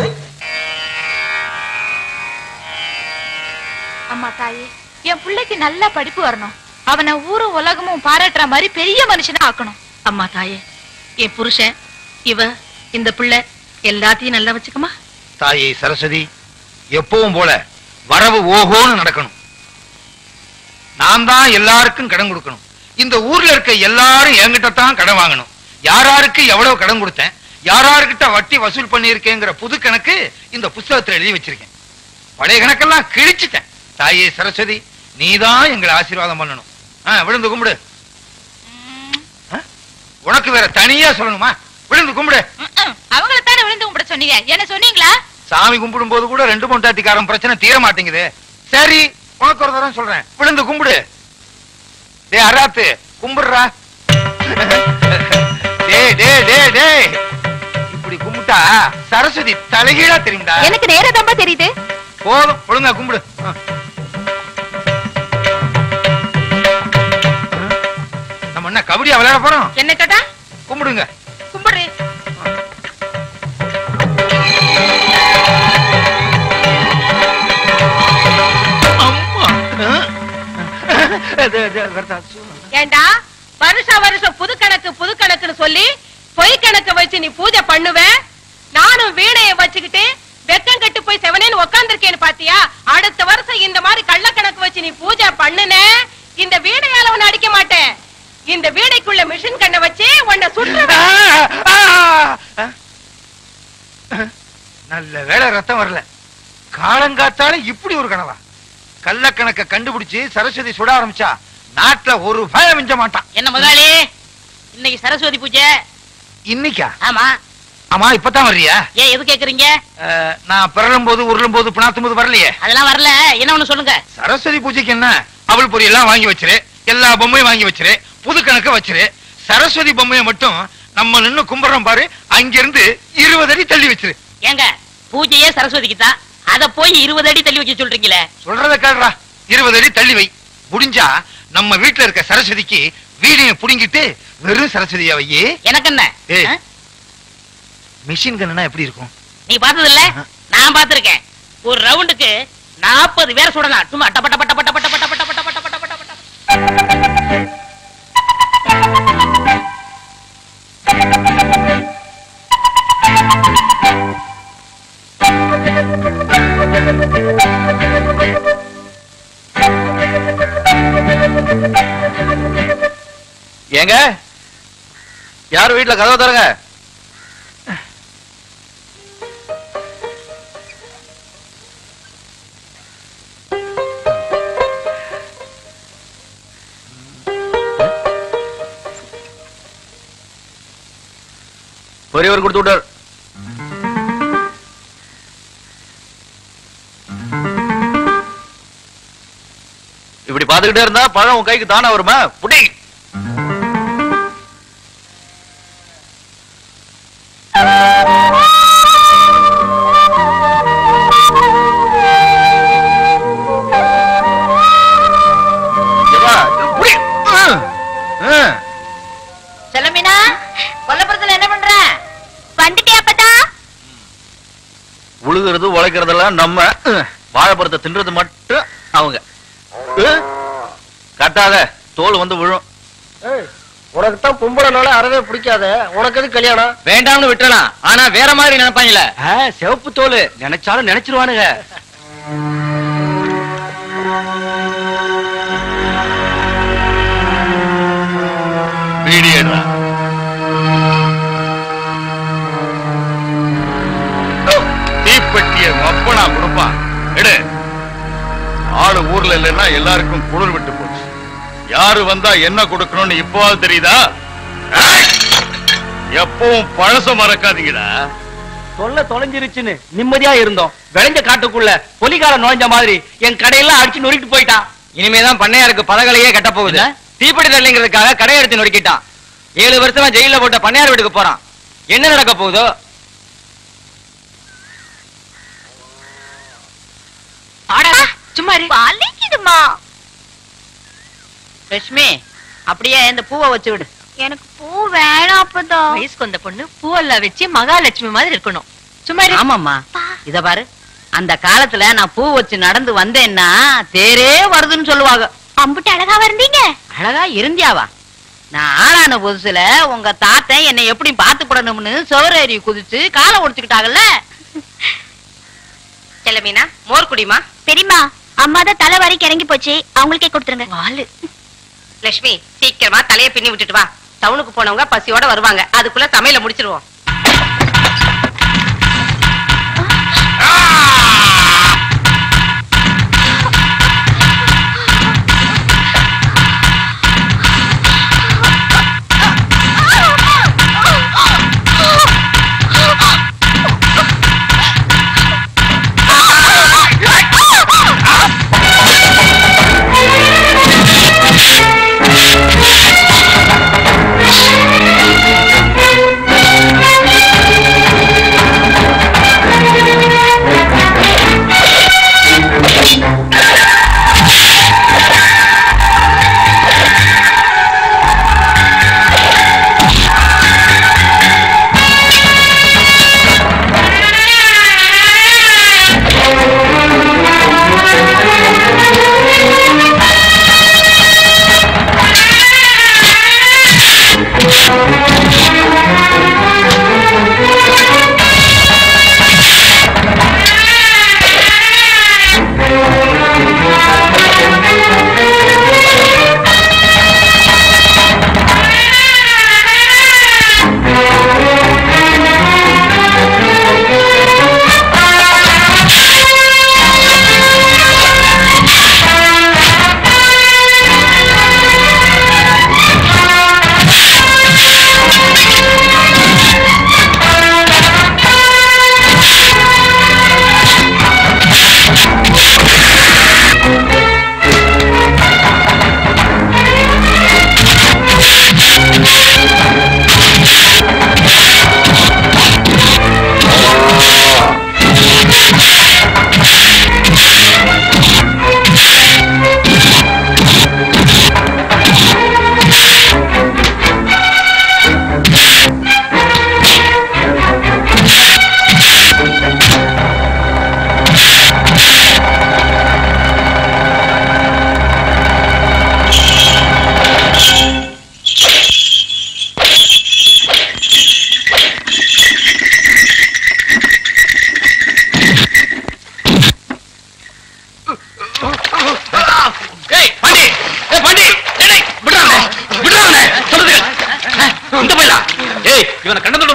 அம்மா தாயே என் பிள்ளைக்கு நல்ல படிப்பு வரணும் அவனை ஊரும் உலகமும் பாராட்டுற மாதிரி பெரிய மனுஷனா ஆக்கணும் அம்மா தாயே என் புருஷன் இவ இந்த பிள்ளை எல்லாத்தையும் நல்லா வச்சுக்கமா தாயை சரஸ்வதி எப்பவும் போல வரவு ஓஹோன்னு நடக்கணும் நான் தான் எல்லாருக்கும் கடன் கொடுக்கணும் இந்த ஊர்ல இருக்க எல்லாரும் என்கிட்ட தான் கடன் வாங்கணும் யாராருக்கு எவ்வளவு கடன் கொடுத்தேன் யாராருக்கிட்ட வட்டி வசூல் பண்ணியிருக்கேங்கிற புது கணக்கு இந்த புஸ்தகத்துல எழுதி வச்சிருக்கேன் பழைய கணக்கெல்லாம் கிழிச்சிட்டேன் தாயே சரஸ்வதி நீதான் எங்களை ஆசீர்வாதம் பண்ணணும் ஆ, விழுந்து கும்பிடு ஆ? உனக்கு வேற தனியா சொல்லணுமா விழுந்து கும்பிடு அவங்கள தானே விழுந்து கும்பிட சொன்னீங்க என்ன சொன்னீங்களா சாமி கும்பிடும் போது கூட ரெண்டு பொண்டாட்டிக்காரன் பிரச்சனை தீர மாட்டேங்குது சரி உனக்கு ஒரு தரம் சொல்றேன் விழுந்து கும்பிடு டே அராத்து கும்பிடுறா டே டே டே டே இப்படி கும்பிட்டா சரஸ்வதி தலைகீழா தெரியும்டா எனக்கு நேரதாம்பா தெரியுது போதும் ஒழுங்கா கும்பிடு ஆ. நம்ம என்ன கபடியா விளையாட போறோம் என்ன கேட்டா கும்பிடுங்க கும்பிடு ஏண்டா வருஷம் வருஷம் புது கணக்கு புது கணக்குன்னு சொல்லி சொல்லி பொய் கணக்க வச்சு நீ பூஜை பண்ணுவ நானும் வீணைய வச்சுக்கிட்டு வெக்கம் கட்டு போய் செவனேன்னு உக்காந்துருக்கேன்னு பாத்தியா அடுத்த வருஷம் இந்த மாதிரி கள்ள கணக்கு வச்சு நீ பூஜை பண்ணுன இந்த வீணையால உன்னை அடிக்க மாட்டேன் இந்த வீணைக்குள்ள மிஷின் கண்ணை வச்சு உன்னை சுற்றுவேன் நல்ல வேளை ரத்தம் வரல காலங்காத்தால இப்படி ஒரு கனவா கள்ளக்கணக்க கண்டுபிடிச்சு சரஸ்வதி சுட ஆரம்பிச்சா நாட்டுல ஒரு பயம் மிஞ்ச மாட்டான் என்ன முதலாளி இன்னைக்கு சரஸ்வதி பூஜை இன்னைக்கா ஆமா ஆமா இப்பதான் வர்றியா ஏன் எது கேக்குறீங்க அஹ், நான் பிறலும் போது உருளும் போது பிணாத்தும் போது வரலையே அதெல்லாம் வரல என்ன ஒண்ணு சொல்லுங்க சரஸ்வதி பூஜைக்கு என்ன அவள் பொரி எல்லாம் வாங்கி வச்சிரு எல்லா பொம்மையும் வாங்கி வச்சிரு புது கணக்க வச்சிரு சரஸ்வதி பொம்மையை மட்டும் நம்ம நின்னு கும்பிடுறோம் பாரு அங்கிருந்து இருபது அடி தள்ளி வச்சிரு ஏங்க பூஜையே சரஸ்வதிக்கு தான் அத போய் இருபது அடி தள்ளி வைக்க சொல்றீங்களே சொல்றத கேடுறா இருபது அடி தள்ளி வை முடிஞ்சா நம்ம வீட்டுல இருக்க சரஸ்வதிக்கு வீடிய புடுங்கிட்டு வெறும் சரஸ்வதியா வையே எனக்கு என்ன ஏய். ஆ? மிஷின் கண்ணா எப்படி இருக்கும் நீ பார்த்தது இல்ல நான் பார்த்திருக்கேன் ஒரு ரவுண்டுக்கு நாற்பது பேர் சுடலாம் சும்மா டப்ப டப்ப டப்ப டப்ப டப்ப டப்ப டப்ப டப்ப டப்ப டப்ப டப்ப. ஏங்க யார் வீட்டுல கதவை தரங்க பெரியவர் கொடுத்து விட்டார் இப்படி பாத்துக்கிட்டே இருந்தா பழம் உன் கைக்கு தானா வருமா புடி ஏம்மா, புடி. ஆ. ஆ. செல்லமீனா கொல்லப்புறத்துல என்ன பண்ற வந்துட்டியா அப்பதா உழுகிறது உழைக்கிறதெல்லாம் நம்ம அஹ், வாழைப்பழத்தை தின்றது மட்டும் அவங்க அஹ், கட்டாத தோல் வந்து விழும் உனக்கு தான் பொம்பளைனால அறவே பிடிக்காத உனக்கு எது கல்யாணம் வேண்டாம்னு விட்டுறலாம் ஆனா வேற மாதிரி நினைப்பாங்கல்ல சிவப்பு தோல் நினைச்சாலும் நினைச்சிருவானுங்க பீடியடா தீப்பெட்டிய அப்பனா கொடுப்பான் எடு ஆளு ஊர்ல இல்லைன்னா எல்லாருக்கும் குளிர் விட்டு போச்சு யாரு வந்தா என்ன கொடுக்கணும்னு இப்போவாது தெரியுதா ஏய்! எப்பவும் பழச மறக்காதீங்கடா சொல்ல தொலைஞ்சிருச்சுன்னு நிம்மதியா இருந்தோம் விளைஞ்ச காட்டுக்குள்ள பொலிகாலம் நுழைஞ்ச மாதிரி என் கடையெல்லாம் அடிச்சு நொறுக்கிட்டு போயிட்டான் இனிமேதான் பண்ணையாருக்கு பதகலையே கட்ட போகுது தீப்பெட்டி தரலைங்கிறதுக்காக கடையை எடுத்து நொறுக்கிட்டான் ஏழு வருஷமா ஜெயில போட்ட பண்ணையார் வீட்டுக்கு போறான் என்ன நடக்க போகுதோ சும்மா இரு. வலிக்குதுமா லட்சுமி அப்படியே இந்த பூவை வச்சு விடு எனக்கு பூ வேணாம் அப்பதா வயசுக்கு வந்த பொண்ணு பூவெல்லாம் வச்சு மகாலட்சுமி மாதிரி இருக்கணும் சும்மா இரு. ஆமாம்மா இத பாரு அந்த காலத்துல நான் பூ வச்சு நடந்து வந்தேன்னா தேரே வருதுன்னு சொல்லுவாங்க அம்புட்டு அழகா வந்தீங்க அழகா இருந்தியாவா நான் ஆளான புதுசுல உங்க தாத்தன் என்னை எப்படி பாத்துப்படணும்னு சோரேறி குதிச்சு காலை ஒடிச்சுக்கிட்டாங்கல்ல செல்லமீனா மோர் குடிமா பெரியம்மா அம்மா தான் தலை வரைக்கும் இறங்கி போச்சு அவங்களுக்கே கொடுத்துருங்க வாலு லட்சுமி சீக்கிரமா தலைய பின்னி விட்டுட்டு வா டவுனுக்கு போனவங்க பசியோட வருவாங்க அதுக்குள்ள சமையல முடிச்சிருவோம் ஆ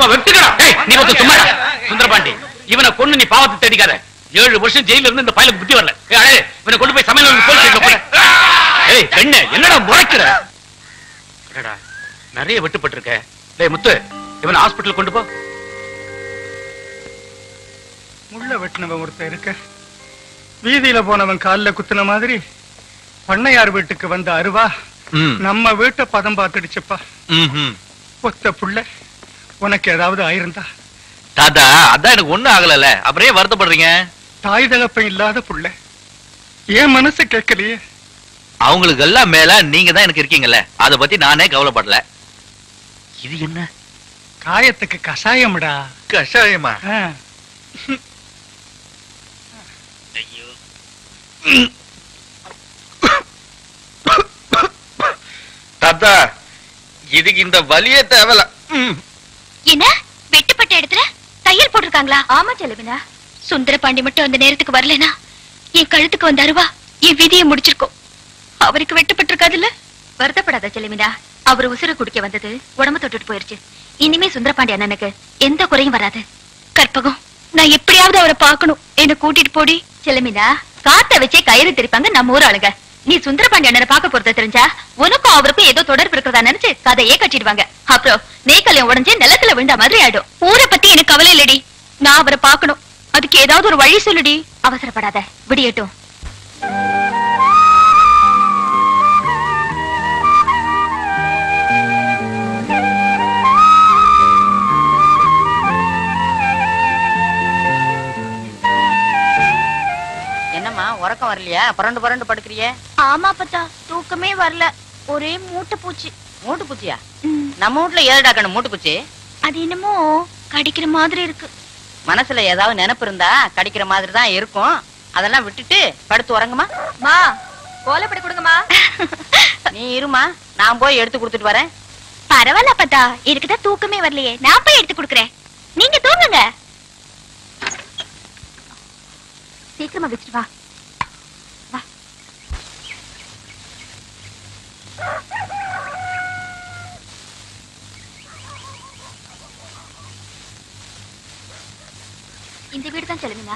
கொண்டு வெட்டுக்கடா டேய் நீ வந்து சும்மா இரு. சுந்தரபாண்டி இவனை கொண்டு நீ பாவத்தை தேடிக்காத ஏழு வருஷம் ஜெயில இருந்து இந்த பயலுக்கு புத்தி வரல ஏய், அடே, இவனை கொண்டு போய் சமையல் போலீஸ் ஸ்டேஷன்ல போடு ஏய் பெண்ணே என்னடா முறைக்கிற அடடா நிறைய வெட்டுப்பட்டிருக்க டேய் முத்து இவனை ஹாஸ்பிடல் கொண்டு போ முள்ள வெட்டினவன் ஒருத்தன் இருக்க வீதியில போனவன் கால்ல குத்துன மாதிரி பண்ணையார் வீட்டுக்கு வந்த அருவா ம், நம்ம வீட்டை பதம் பார்த்துடுச்சுப்பா ம், ம். ஒத்த புள்ள உனக்கு ஏதாவது ஆயிருந்தா தாத்தா அதான் எனக்கு ஒண்ணும் ஆகலல அப்புறம் ஏன் வருத்தப்படுறீங்க தாய் தகப்பன் இல்லாத புள்ள என் மனசு கேட்கலையே அவங்களுக்கு எல்லாம் மேல நீங்க தான் எனக்கு இருக்கீங்கல்ல அத பத்தி நானே கவலைப்படல இது என்ன காயத்துக்கு கஷாயம்டா கஷாயமா ஆ. தாத்தா இதுக்கு இந்த வலியே தேவையில்ல ம். என்ன வெட்டுப்பட்ட இடத்துல தையல் போட்டிருக்காங்களா ஆமா செலவினா சுந்தர பாண்டி மட்டும் அந்த நேரத்துக்கு வரலனா என் கழுத்துக்கு வந்த அருவா என் விதியை முடிச்சிருக்கும் அவருக்கு வெட்டுப்பட்டிருக்காதுல்ல வருத்தப்படாத செலவினா அவர் உசுர குடிக்க வந்தது உடம்பு தொட்டுட்டு போயிருச்சு இனிமே சுந்தரபாண்டி அண்ணனுக்கு எந்த குறையும் வராது கற்பகம் நான் எப்படியாவது அவரை பார்க்கணும் என்ன கூட்டிட்டு போடி செலமினா காத்த வச்சே கயிறு திரிப்பாங்க நம்ம ஊர் ஆளுங்க நீ சுந்தரபாண்டி அண்ணனை பார்க்க போறத தெரிஞ்சா உனக்கும் அவருக்கும் ஏதோ தொடர்பு இருக்கிறதா நினைச்சு கதையே கட்டிடுவாங்க அப்புறம் நெய்க்கல்யம் உடஞ்சு நிலத்துல விழுந்த மாதிரி ஆயிடும் ஊரை பத்தி எனக்கு கவலை இல்லடி நான் அவரை பார்க்கணும் அதுக்கு ஏதாவது ஒரு வழி சொல்லுடி அவசரப்படாத விடியட்டும் என்னம்மா உறக்கம் வரலையா புரண்டு புரண்டு படுக்கிறியே ஆமா பத்தா தூக்கமே வரல ஒரே மூட்டை பூச்சி மூட்டு பூச்சியா நம்ம வீட்ல ஏழுடா கண்ணு மூட்டு பூச்சி அது என்னமோ கடிக்கிற மாதிரி இருக்கு மனசுல ஏதாவது நினைப்பு இருந்தா கடிக்கிற மாதிரி தான் இருக்கும் அதெல்லாம் விட்டுட்டு படுத்து உறங்குமா மா கோலப்படி கொடுங்கம்மா நீ இருமா நான் போய் எடுத்து கொடுத்துட்டு வரேன் பரவாயில்ல பத்தா இருக்குதான் தூக்கமே வரலையே நான் போய் எடுத்து கொடுக்குறேன் நீங்க தூங்குங்க சீக்கிரமா வச்சுட்டு வா வா. இந்த வீடு தான் செல்லுங்க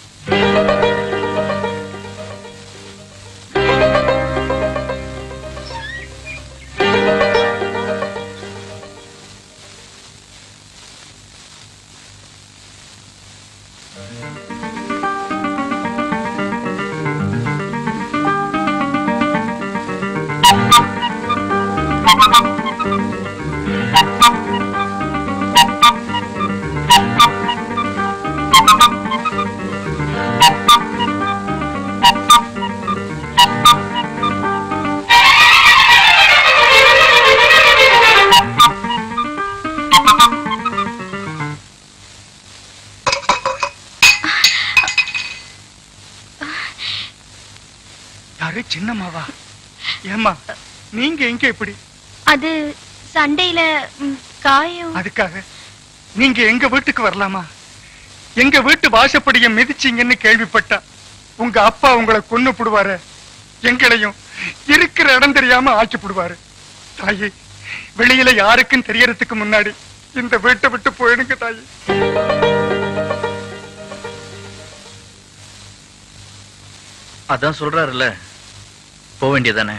யாரு சின்னம்மாவா ஏம்மா நீங்க எங்க இப்படி அது சண்டையில ம், காயம் அதுக்காக நீங்க எங்க வீட்டுக்கு வரலாமா எங்க வீட்டு வாசப்படிய மிதிச்சீங்கன்னு கேள்விப்பட்டா உங்க அப்பா உங்களை கொன்னு புடுவாரு எங்களையும் இருக்கிற இடம் தெரியாம ஆக்கி புடுவாரு தாயே வெளியில யாருக்கும் தெரியறதுக்கு முன்னாடி இந்த வீட்டை விட்டு போயிடுங்க தாயே அதான் சொல்றாருல்ல போக வேண்டியதானே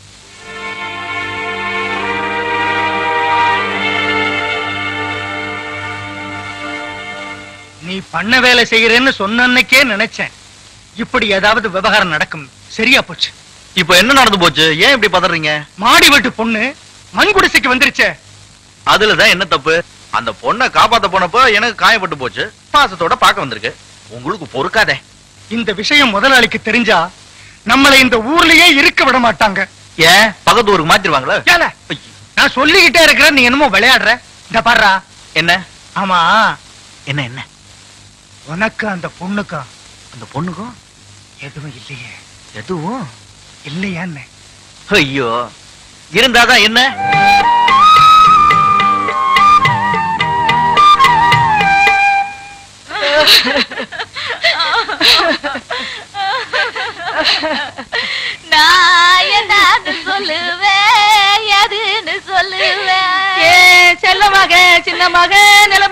நீ பண்ண வேலை செய்யறேன்னு சொன்ன அன்னைக்கே நினைச்சேன் இப்படி ஏதாவது விவகாரம் நடக்கும் சரியா போச்சு இப்ப என்ன நடந்து போச்சு ஏன் இப்படி பதறீங்க மாடி வீட்டு பொண்ணு மண் குடிசைக்கு வந்துருச்சே அதுலதான் என்ன தப்பு அந்த பொண்ணை காப்பாத்த போனப்போ எனக்கு காயப்பட்டு போச்சு பாசத்தோட பார்க்க வந்திருக்கு உங்களுக்கு பொறுக்காதே இந்த விஷயம் முதலாளிக்கு தெரிஞ்சா நம்மளை இந்த ஊர்லயே இருக்க விட மாட்டாங்க ஏன் பக்கத்து ஊருக்கு மாத்திருவாங்களா ஏல, நான் சொல்லிக்கிட்டே இருக்கிறேன் நீ என்னமோ விளையாடுற இந்த பாருடா என்ன ஆமா என்ன என்ன உனக்கு அந்த பொண்ணுக்கும் அந்த பொண்ணுக்கும் எதுவும் இல்லையே எதுவும் இல்லையான்னு ஐயோ இருந்தாதான் என்ன நான் என்னன்னு சொல்லுவேன் எதுன்னு சொல்லுவேன் ஏ செல்ல மக சின்ன மக நில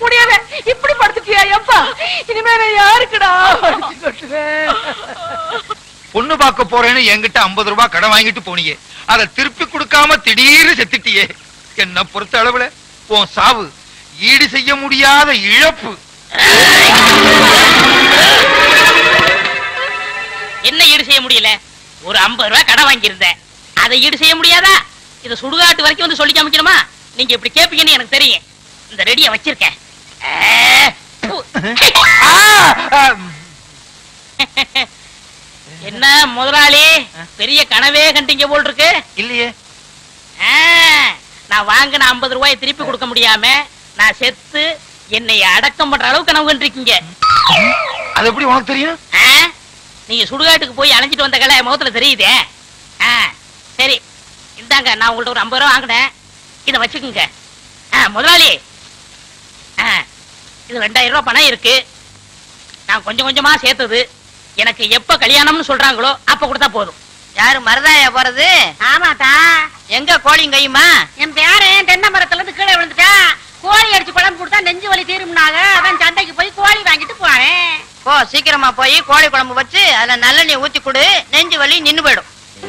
முடியல இப்படி படுத்துட்டியா எப்பா இனிமே நான் யாருக்குடா அடிச்சு கொட்டுவேன் பொண்ணு பார்க்க போறேன்னு என்கிட்ட 50 ரூபாய் கடன் வாங்கிட்டு போனியே அதை திருப்பி கொடுக்காம திடீர்னு செத்துட்டியே என்ன பொறுத்த அளவுல உன் சாவு ஈடு செய்ய முடியாத இழப்பு என்ன ஈடு செய்ய முடியல ஒரு 50 ரூபாய் கடன் வாங்கியிருந்தேன் அதை ஈடு செய்ய முடியாதா இத சுடுகாட்டு வரைக்கும் வந்து சொல்லி காமிக்கணுமா நீங்க இப்படி கேப்பீங்கன்னு எனக்கு தெரியும் இந்த ரெடிய வச்சிருக்கேன் ஆ, பு. என்ன முதலாளி பெரிய கனவே கண்டீங்க போல் இருக்கு இல்லையே ஆ, நான் வாங்கின 50 ரூபாயை திருப்பி கொடுக்க முடியாம நான் செத்து என்னை அடக்கம் பண்ற அளவுக்கு கனவு கண்டிருக்கீங்க அது எப்படி உனக்கு தெரியும் ஆ? நீங்க சுடுகாட்டுக்கு போய் அலைஞ்சிட்டு வந்த கலை முகத்துல தெரியுதே ஆ, சரி இந்தாங்க நான் உங்கள்ட்ட ஒரு 50 ரூபா வாங்கினேன் இதை வச்சுக்கோங்க ஆ, முதலாளி ஆ, இது ரெண்டாயிரம் ரூபாய் பணம் இருக்கு நான் கொஞ்சம் கொஞ்சமா சேர்த்தது எனக்கு எப்ப கல்யாணம்னு சொல்றாங்களோ அப்ப கொடுத்தா போதும் யாரு மருதாயா போறது ஆமாட்டா எங்க கோழியும் கையுமா என் பேரன் தென்னை மரத்துல இருந்து கீழே விழுந்துட்டான் கோழி அடிச்சு குழம்பு கொடுத்தா நெஞ்சு வலி தீரும்னாங்க அதான் சந்தைக்கு போய் கோழி வாங்கிட்டு போறேன் போ சீக்கிரமா போய் கோழி குழம்பு வச்சு அதுல நல்லெண்ணெய் ஊத்தி கொடு நெஞ்சு வலி நின்னு போயிடும்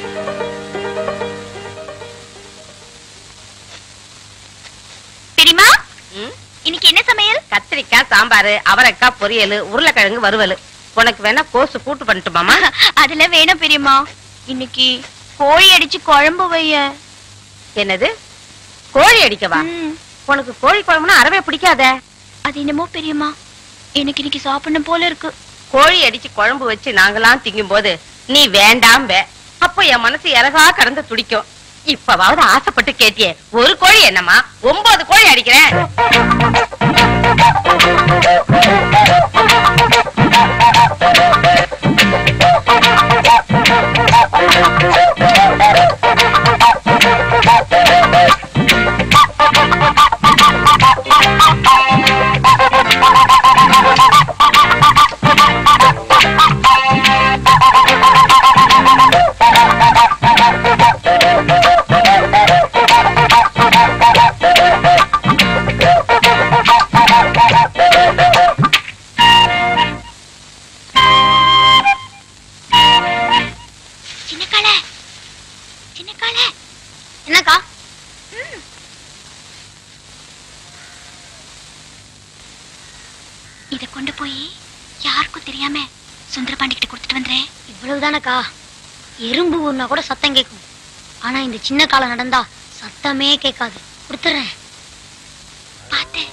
பெரியமா ம்? இன்னைக்கு என்ன சமையல் கத்திரிக்காய் சாம்பார் அவரைக்காய் பொரியல் உருளைக்கிழங்கு வறுவல் உனக்கு வேணா கோசு கூட்டு பண்ணட்டுமாமா அதுல வேணும் பெரியம்மா இன்னைக்கு கோழி அடிச்சு குழம்பு வைய என்னது கோழி அடிக்கவா ம், உனக்கு கோழி குழம்புனா அறவே பிடிக்காதே அது என்னமோ பெரியம்மா எனக்கு இன்னைக்கு சாப்பிடணும் போல இருக்கு கோழி அடிச்சு குழம்பு வச்சு நாங்களாம் திங்கும் போது நீ வேண்டாம் வே அப்போ என் மனசு இறகா கடந்து துடிக்கும் இப்பவாவது ஆசைப்பட்டு கேட்டியே ஒரு கோழி என்னம்மா ஒன்பது கோழி அடிக்கிறேன் சின்ன கால சின்ன கால என்னக்கா இத கொண்டு போய் யாருக்கும் தெரியாம சுந்தரபாண்டி கிட்ட கொடுத்துட்டு வந்துறேன் இவ்வளவுதானக்கா எறும்பு ஊர்னா கூட சத்தம் கேட்கும் ஆனா இந்த சின்ன காலம் நடந்தா சத்தமே கேட்காது கொடுத்துறேன் பாத்து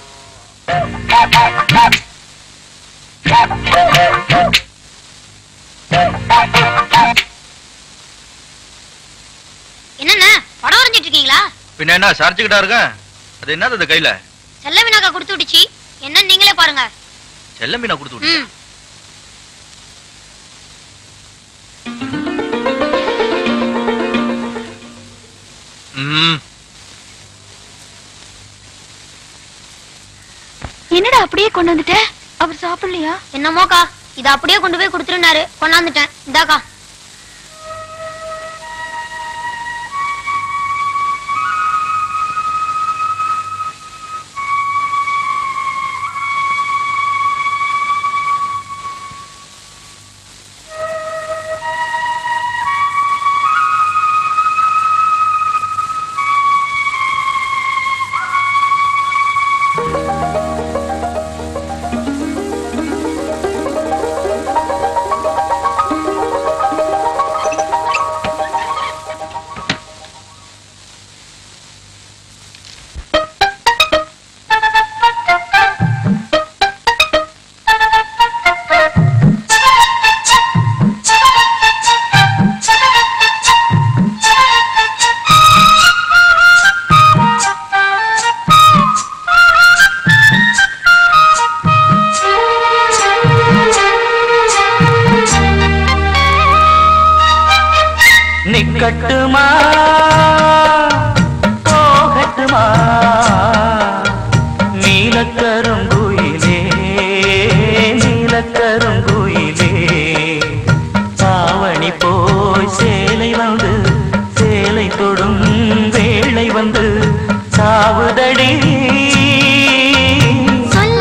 என்னண்ணே படம் வரைஞ்சிட்டு இருக்கீங்களா பின்ன என்ன சரிச்சுக்கிட்டா இருக்கேன் அது என்னது அந்த கையில செல்ல வினாக்கா கொடுத்து விட்டுச்சு என்ன நீங்களே பாருங்க செல்ல மீனை கொடுத்து விட்டு ம் ம் என்னடா அப்படியே கொண்டு வந்துட்ட அவர் சாப்பிடலையா என்னமோக்கா இத அப்படியே கொண்டு போய் கொடுத்துருனாரு கொண்டாந்துட்டேன் இந்தாக்கா நிக்கட்டுமா போகட்டுமா நீலக்கருங்குயிலே நீலக்கருங்குயிலே தாவணி போய் சேலை வந்து சேலை தொடும் வேளை வந்து சாவுதடி சொல்ல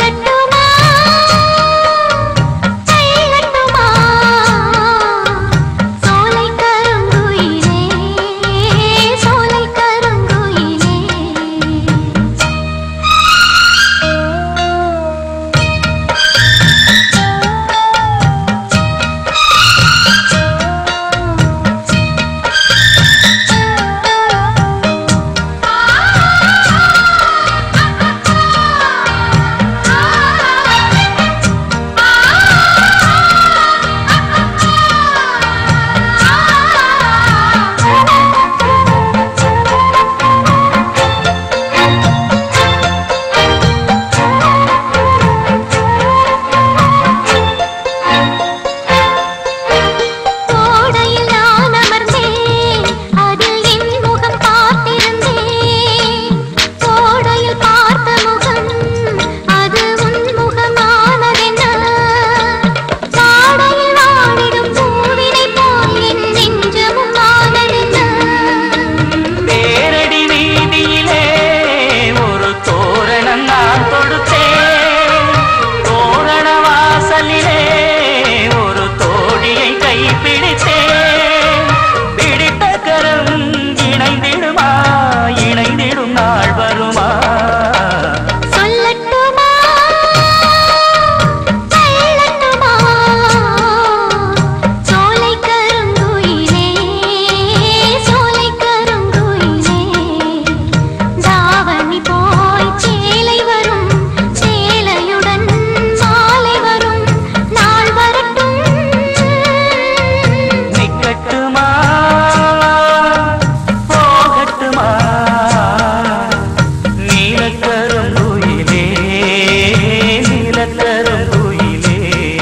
நீலக்கருங்குயிலே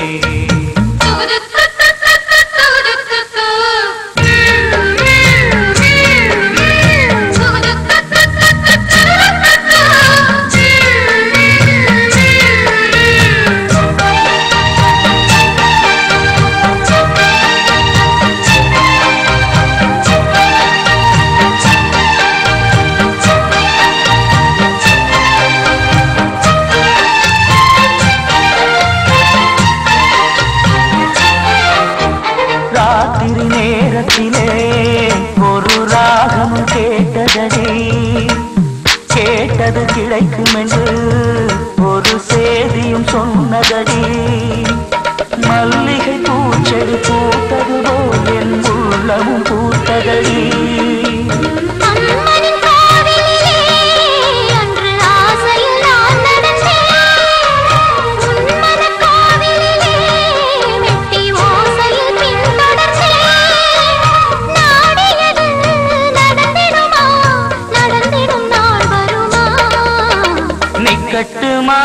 ராத்திரி நேரத்திலே ஒரு ராகம் கேட்டதடி கேட்டது கிடைக்கும் என்று ஒரு சேதியும் சொன்னதடி மல்லிகை பூச்செடி பூத்தது போல் என் உள்ளமும் பூத்ததடி அம்மனின் காவிலே அன்று ஆசையில் நான் நடந்தேன் உன்மன கோவிலிலே வெட்டி ஓசையில் பின்தொடர்ந்தேன் நாடியது நடந்திடுமா நடந்திடும் நாள் வருமா நிக்கட்டுமா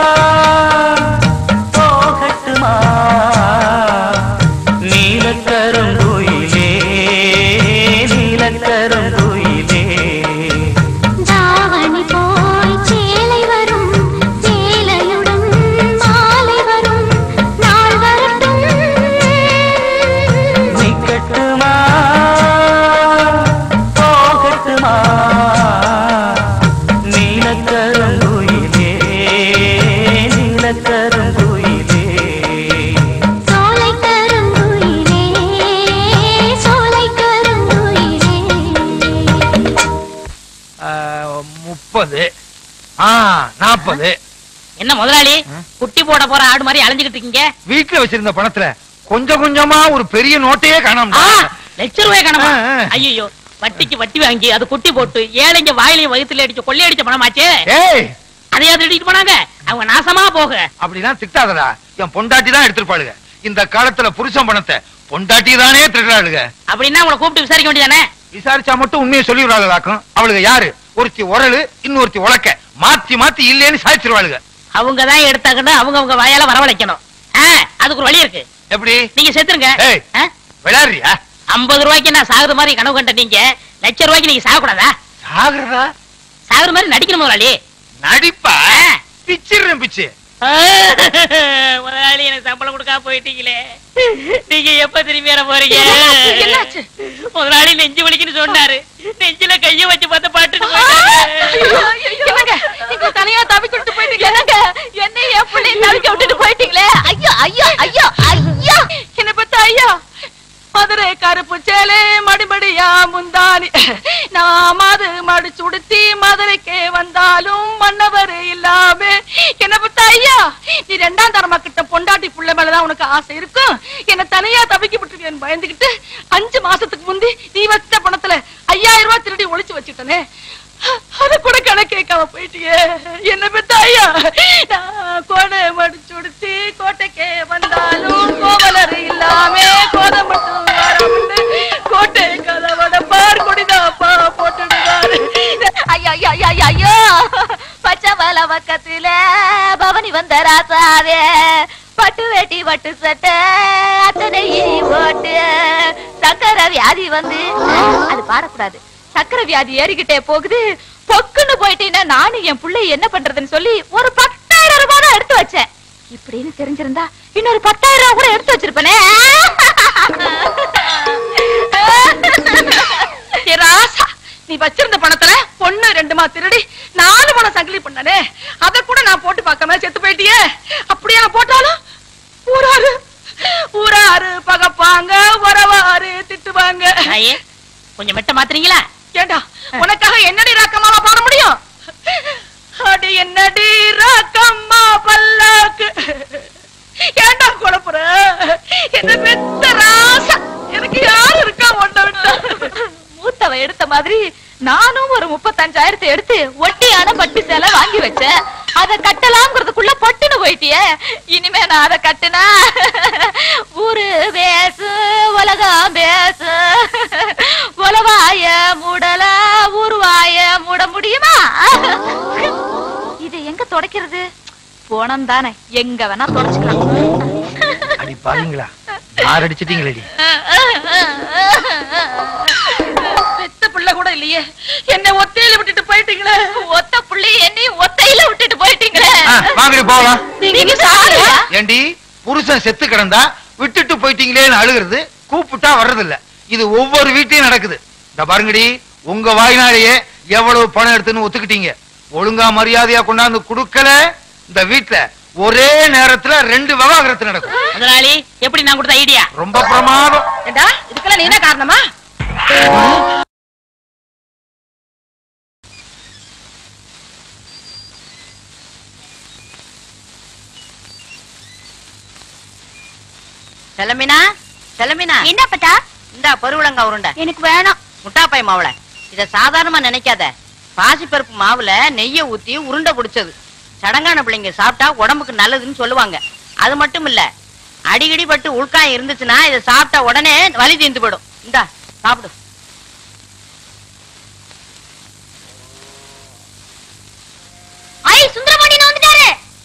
போகட்டுமா நீலக்கருங்குயிலே நீலக்கருங்குயிலே தாவணி போய் சேலை வரும் சேலையுடன் மாலை வரும் நாள் வரட்டும் நிக்கட்டுமா போகட்டுமா நீலக்கருங்குயிலே நீலக்கருங்குயிலே சோலை கருங்குயிலே சோலை கருங்குயிலே முப்பது ஆ நாற்பது என்ன முதலாளி குட்டி போட போற ஆடு மாதிரி அலைஞ்சுக்கிட்டு இருக்கீங்க வீட்டுல வச்சிருந்த பணத்துல கொஞ்சம் கொஞ்சமா ஒரு பெரிய நோட்டையே காணோம் ஆ, லட்ச ரூபாய் கணமா ஆ, ஆ. ஐயோ வட்டிக்கு வட்டி வாங்கி அது குட்டி போட்டு ஏழைங்க வாயிலையும் வயித்துல அடிச்சு கொள்ளையடிச்ச பணமாச்சே ஏய் அதையாவது எடுத்துட்டு போனாங்க அவங்க நாசமா போக அப்படிலாம் திட்டாதடா என் பொண்டாட்டி தான் எடுத்துருப்பாளுங்க இந்த காலத்துல புருஷன் பணத்தை பொண்டாட்டி தானே திருடுறாளுங்க அப்படின்னா உங்களை கூப்பிட்டு விசாரிக்க வேண்டியதானே விசாரிச்சா மட்டும் உண்மையை சொல்லி விடாததாக்கும் அவளுங்க யாரு ஒருத்தி உரலு இன்னொருத்தி உலக்க மாத்தி மாத்தி இல்லேன்னு சாய்ச்சிருவாளுங்க அவங்க தான் எடுத்தாங்கன்னு அவங்க அவங்க வாயால வரவழைக்கணும் ஆ, அதுக்கு ஒரு வழி இருக்கு எப்படி நீங்க செத்துருங்க ஏய். விளையாடுறியா ஐம்பது ரூபாய்க்கு நான் சாகுற மாதிரி கனவு கண்ட நீங்க லட்ச ரூபாய்க்கு நீங்க சாகக்கூடாதா சாகுறதா சாகுற மாதிரி நடிக்கணும் முதலாளி நடிப்பா ஆ. பிச்சிடுறேன் பிச்சு ஆ, முதலாளி எனக்கு சம்பளம் கொடுக்காம போயிட்டீங்களே நீங்க எப்ப திரும்பி வர போறீங்க என்னாச்சு? முதலாளி நெஞ்சு வலிக்குன்னு சொன்னாரு நெஞ்சில கைய வச்சு பார்த்து பாட்டுட்டு போயிட்டாரு. என்னங்க நீங்க தனியா தவிக்கிட்டு போயிட்டீங்க என்னங்க என்ன என் பிள்ளை தவிக்க விட்டுட்டு போயிட்டீங்களே ஐயோ ஐயோ ஐயோ ஐயோ என்ன பத்த ஐயா மதுரை கருப்பு சேலே மடிமடியா முந்தானி நான் மது மடிச்சு உடுத்தி மதுரைக்கே வந்தாலும் மன்னவர் இல்லாம என்ன பத்த ஐயா நீ ரெண்டாம் தரமா கிட்ட பொண்டாட்டி புள்ள மேலதான் உனக்கு ஆசை இருக்கும் என்ன தனியா தவிக்க விட்டுருக்கேன்னு பயந்துகிட்டு அஞ்சு மாசத்துக்கு முந்தி நீ வச்ச பணத்துல ஐயாயிரம் ரூபாய் திருடி ஒளிச்சு வச்சுட்டனே அத கூட கணக்கு கேட்காம போயிட்டியே என்ன பெத்த ஐயா நான் கோடை மடிச்சு உடுத்தி கோட்டைக்கே வந்தாலும் கோவலர் இல்லாம கோதை மட்டும் வராமட்டு கோட்டை கதவட பார் கொடிதாப்பா போட்டுடுவாரு ஐயோ ஐயோ ஐயோ ஐயோ, ஐயோ பச்சை மலை பக்கத்துல பவனி வந்த ராசாவே பட்டு வேட்டி பட்டு சட்டை அத்தனை இனி போட்டு சக்கரை வியாதி வந்து அது பாடக்கூடாது சக்கரை வியாதி ஏறிக்கிட்டே போகுது பொக்குன்னு போயிட்டீங்கன்னா நானும் என் புள்ளை என்ன பண்றதுன்னு சொல்லி ஒரு பத்தாயிரம் ரூபாய் தான் எடுத்து வச்சேன் இப்படின்னு தெரிஞ்சிருந்தா இன்னொரு பத்தாயிரம் ரூபாய் கூட எடுத்து வச்சிருப்பேனே ஏ ராசா நீ வச்சிருந்த பணத்துல பொண்ணு ரெண்டுமா திருடி நாலு பணம் சங்கிலி பண்ணனே அத கூட நான் போட்டு பார்க்காம செத்து போயிட்டியே அப்படியே நான் போட்டாலும் ஊராரு ஊராரு பகப்பாங்க உறவாரு திட்டுவாங்க தாயே கொஞ்சம் மெட்ட மாத்துறீங்களா ஏண்டா உனக்காக என்னடி ராக்கம்மாவா பாட முடியும் அடி என்னடி ராக்கம்மா பல்லாக்கு ஏண்டா குழப்புற என்ன பெத்த ராசா எனக்கு யாரு இருக்கா ஒண்ணு விட்டா மூத்தவ எடுத்த மாதிரி நானும் ஒரு முப்பத்தஞ்சாயிரத்தை எடுத்து ஒட்டியான பட்டு சேலை வாங்கி வச்சேன் அத கட்டலாம்ங்கிறதுக்குள்ள பொட்டுன்னு போயிட்டியே இனிமே நான் அதை கட்டுனா ஊரு பேசு உலகம் பேசு உலவாய மூடல ஊருவாய மூட முடியுமா இது எங்க துடைக்கிறது போனம் தானே எங்க வேணா தொடச்சுக்கலாம் அடி பாருங்களா யார் அடிச்சிட்டீங்களேடி பெத்த பிள்ளை கூட இல்லையே என்ன ஒத்தையில விட்டுட்டு போயிட்டீங்களே ஒத்த புள்ளி என்னையும் ஒத்தையில விட்டுட்டு போயிட்டீங்களே ஆ, வாங்கடி போகலாம் நீங்க சாரியா ஏண்டி புருஷன் செத்து கிடந்தா விட்டுட்டு போயிட்டீங்களேன்னு அழுகிறது கூப்பிட்டா வர்றதில்ல இது ஒவ்வொரு வீட்லயும் நடக்குது இந்த பாருங்கடி உங்க வாய்னாலேயே எவ்வளவு பணம் எடுத்துன்னு ஒத்துக்கிட்டீங்க ஒழுங்கா மரியாதையா கொண்டாந்து கொடுக்கல இந்த வீட்ல ஒரே நேரத்துல ரெண்டு விவாகரத்து நடக்கும் முதலாளி எப்படி நான் கொடுத்த ஐடியா ரொம்ப பிரமாதம் ஏண்டா இதுக்கெல்லாம் நீ என்ன காரணமா செலமினா செலமினா என்ன பட்டா இந்தா பருவலங்கா உருண்டை எனக்கு வேணாம் முட்டாப்பாய் மாவுல இத சாதாரணமா நினைக்காத பாசிப்பருப்பு மாவுல நெய்ய ஊத்தி உருண்டை பிடிச்சது சடங்கான பிள்ளைங்க சாப்பிட்டா உடம்புக்கு நல்லதுன்னு சொல்லுவாங்க அது மட்டும் இல்ல அடிக்கடி பட்டு உள்காயம் இருந்துச்சுன்னா இத சாப்பிட்டா உடனே வலி தீர்ந்து போயிடும் இந்தா சாப்பிடு ஐ சுந்தரபாண்டியன் வந்துட்டாரு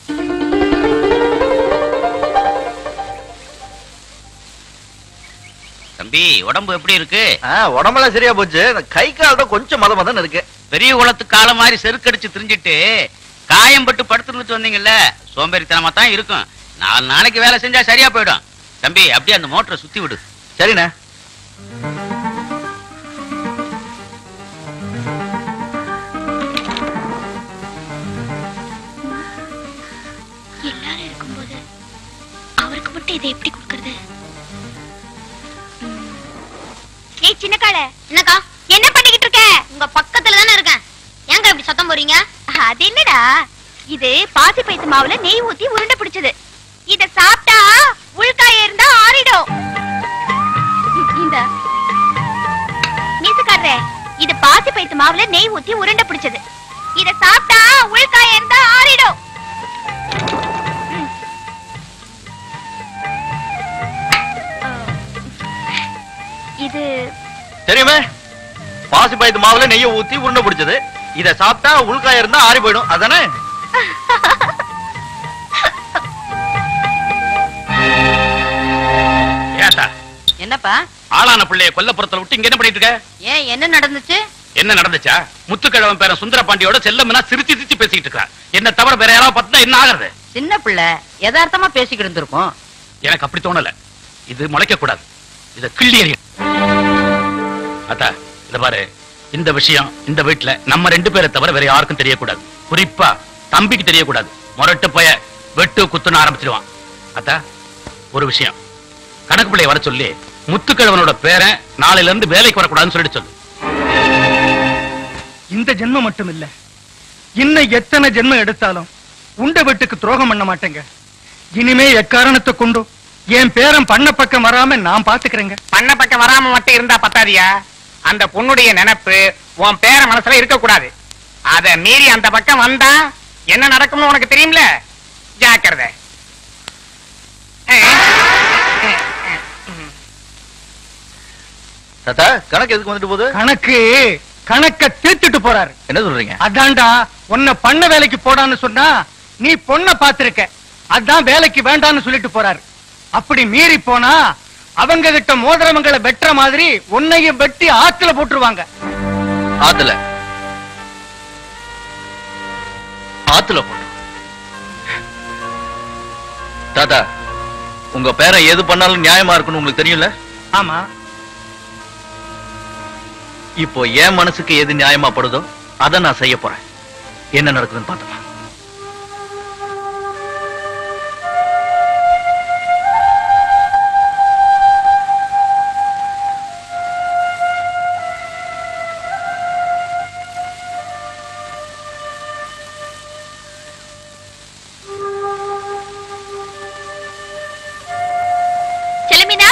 தம்பி உடம்பு எப்படி இருக்கு ஆ, உடம்பெல்லாம் சரியா போச்சு இந்த கை கால் தான் கொஞ்சம் மத மதன்னு இருக்கு பெரிய குளத்து காலம் மாதிரி செருக்கடிச்சு திரிஞ்சிட்டு காயம் பட்டு படுத்துட்டு வந்தீங்கல்ல சோம்பேறித்தனமா தான் இருக்கும் நாலு நாளைக்கு வேலை செஞ்சா சரியா போயிடும் தம்பி அப்படியே அந்த மோட்டரை சுத்தி விடு சரிண்ணே எல்லாரும் இருக்கும்போது அவருக்கு மட்டும் இதை எப்படி கொடுக்கறது ஏய் சின்ன கால என்னக்கா என்ன பண்ணிக்கிட்டு இருக்க உங்க பக்கத்துல தானே இருக்கேன் ஏங்க இப்படி சத்தம் போறீங்க அது என்னடா இது பாசி பைத்து மாவுல நெய் ஊத்தி உருண்டை பிடிச்சது இத சாப்பிட்டா உள்காய இருந்தா ஆறிடும் இந்த மீசுக்காரரே இது பாசி பைத்து மாவுல நெய் ஊத்தி உருண்டை பிடிச்சது இத சாப்பிட்டா உள்காய இருந்தா ஆறிடும் இது தெரியுமே பாசி பயத்து மாவுல நெய்ய ஊத்தி உருண்டை பிடிச்சது இத சாப்பிட்டா உள்காய இருந்தா ஆறி போயிடும் அதானே ஏட்டா என்னப்பா ஆளான பிள்ளைய கொல்லப்புறத்துல விட்டு இங்க என்ன பண்ணிட்டு இருக்க ஏன் என்ன நடந்துச்சு என்ன நடந்துச்சா முத்துக்கிழவன் பேரன் சுந்தரபாண்டியோட செல்லம்னா சிரிச்சு சிரிச்சு பேசிக்கிட்டு இருக்கா என்ன தவிர வேற யாராவது பார்த்தா என்ன ஆகுறது சின்ன பிள்ளை யதார்த்தமா பேசிக்கிட்டு இருந்திருக்கோம் எனக்கு அப்படி தோணல இது முளைக்க கூடாது இத கிள்ளி எறியும் அத்தா இத பாரு இந்த விஷயம் இந்த வீட்ல நம்ம ரெண்டு பேரை தவிர வேற யாருக்கும் தெரியக்கூடாது குறிப்பா தம்பிக்கு தெரியக்கூடாது முரட்டு போய வெட்டு குத்துன்னு ஆரம்பிச்சிடுவான் அத்தா ஒரு விஷயம் கணக்கு பிள்ளைய வர சொல்லி முத்துக்கிழவனோட பேரன் நாளையில இருந்து வேலைக்கு வரக்கூடாதுன்னு சொல்லிட்டு சொல்லு இந்த ஜென்மம் மட்டும் இல்ல இன்னும் எத்தனை ஜென்மம் எடுத்தாலும் உண்ட வீட்டுக்கு துரோகம் பண்ண மாட்டேங்க இனிமே எக்காரணத்தை கொண்டு என் பேரன் பண்ண பக்கம் வராம நான் பாத்துக்கிறேங்க பண்ண பக்கம் வராம மட்டும் இருந்தா பத்தாதியா அந்த பொண்ணுடைய நினைப்பு உன் பேர மனசுல இருக்க கூடாது அத மீறி அந்த பக்கம் வந்தா என்ன நடக்கும்னு உனக்கு தெரியும்ல ஜாக்கிரதை தாத்தா கணக்கு எதுக்கு வந்துட்டு போகுது கணக்கு கணக்க தீர்த்துட்டு போறாரு என்ன சொல்றீங்க அதான்டா உன்னை பண்ண வேலைக்கு போடான்னு சொன்னா நீ பொண்ண பாத்திருக்க அதான் வேலைக்கு வேண்டான்னு சொல்லிட்டு போறாரு அப்படி மீறி போனா அவங்க கிட்ட மோதிரவங்களை வெட்டுற மாதிரி உன்னையும் வெட்டி ஆத்துல போட்டுருவாங்க ஆத்துல ஆத்துல போட்டு தாத்தா உங்க பேரன் எது பண்ணாலும் நியாயமா இருக்குன்னு உங்களுக்கு தெரியும்ல ஆமா இப்போ என் மனசுக்கு எது நியாயமா படுதோ அதை நான் செய்ய போறேன் என்ன நடக்குதுன்னு பார்த்துக்கலாம் செலுமினா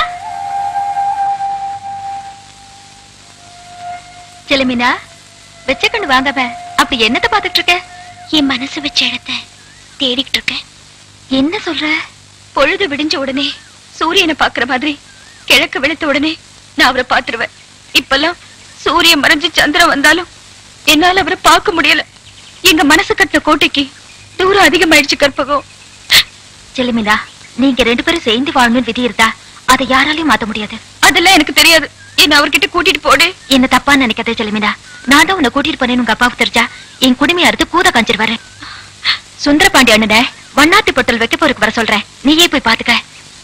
செலுமினா வச்ச கண்ணு வாங்கவ அப்படி என்னத்த பாத்துட்டு இருக்க என் மனசு வச்ச இடத்த தேடிக்கிட்டு இருக்கேன் என்ன சொல்ற பொழுது விடிஞ்ச உடனே சூரியனை பாக்குற மாதிரி கிழக்கு வெளுத்த உடனே நான் அவரை பாத்துருவேன் இப்பெல்லாம் சூரியன் மறைஞ்சு சந்திரன் வந்தாலும் என்னால அவரை பார்க்க முடியல எங்க மனசு கட்டின கோட்டைக்கு தூரம் அதிகமாயிடுச்சு கற்பகம் செல்லுமினா நீங்க ரெண்டு பேரும் சேர்ந்து வாழணும்னு விதி இருந்தா அதை யாராலையும் மாத்த முடியாது அதெல்லாம் எனக்கு தெரியாது என்ன அவர்கிட்ட கூட்டிட்டு போடு என்ன தப்பா நினைக்காத செல்லுமினா நான் தான் உன்னை கூட்டிட்டு போனேன்னு உங்க அப்பாவுக்கு தெரிஞ்சா என் குடுமையை அறுத்து கூத காஞ்சிருவாரு சுந்தரபாண்டி அண்ணனை வண்ணாத்து பொட்டல் வைக்க போருக்கு வர சொல்றேன் நீயே போய் பாத்துக்க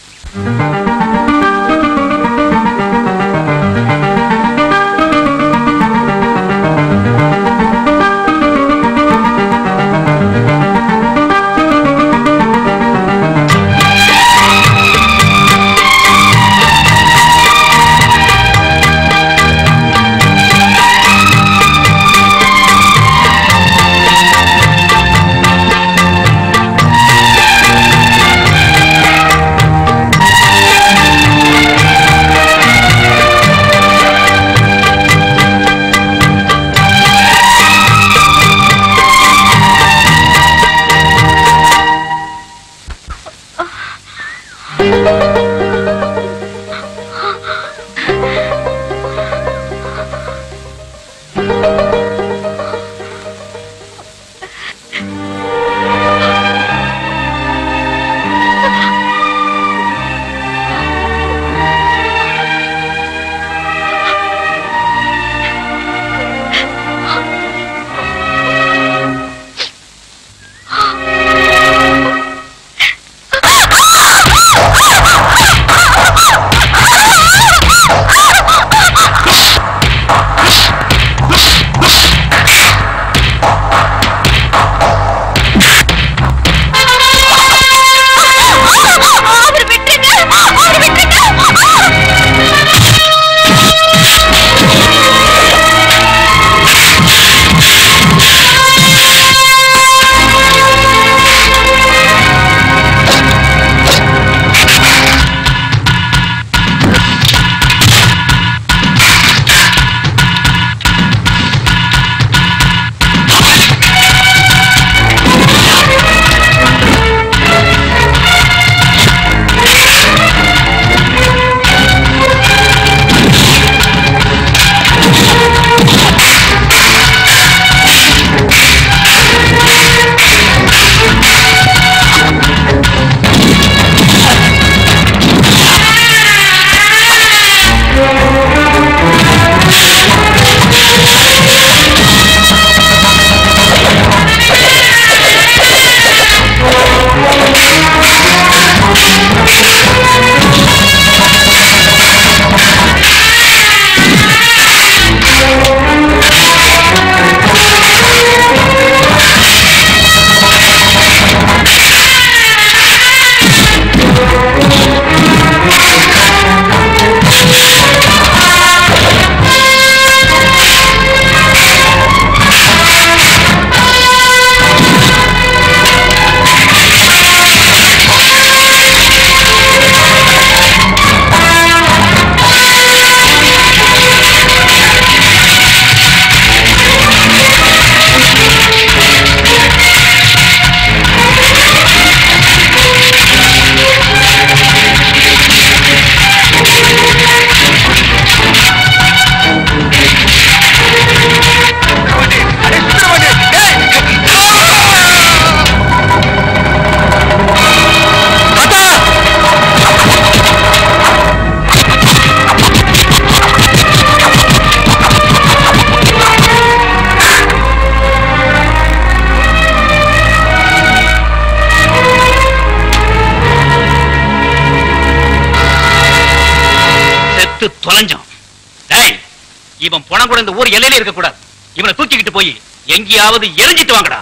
செத்து தொலைஞ்சான் டேய் இவன் பணம் கூட இந்த ஊர் எல்லையில இருக்க கூடாது இவனை தூக்கிக்கிட்டு போய் எங்கேயாவது எரிஞ்சிட்டு வாங்கடா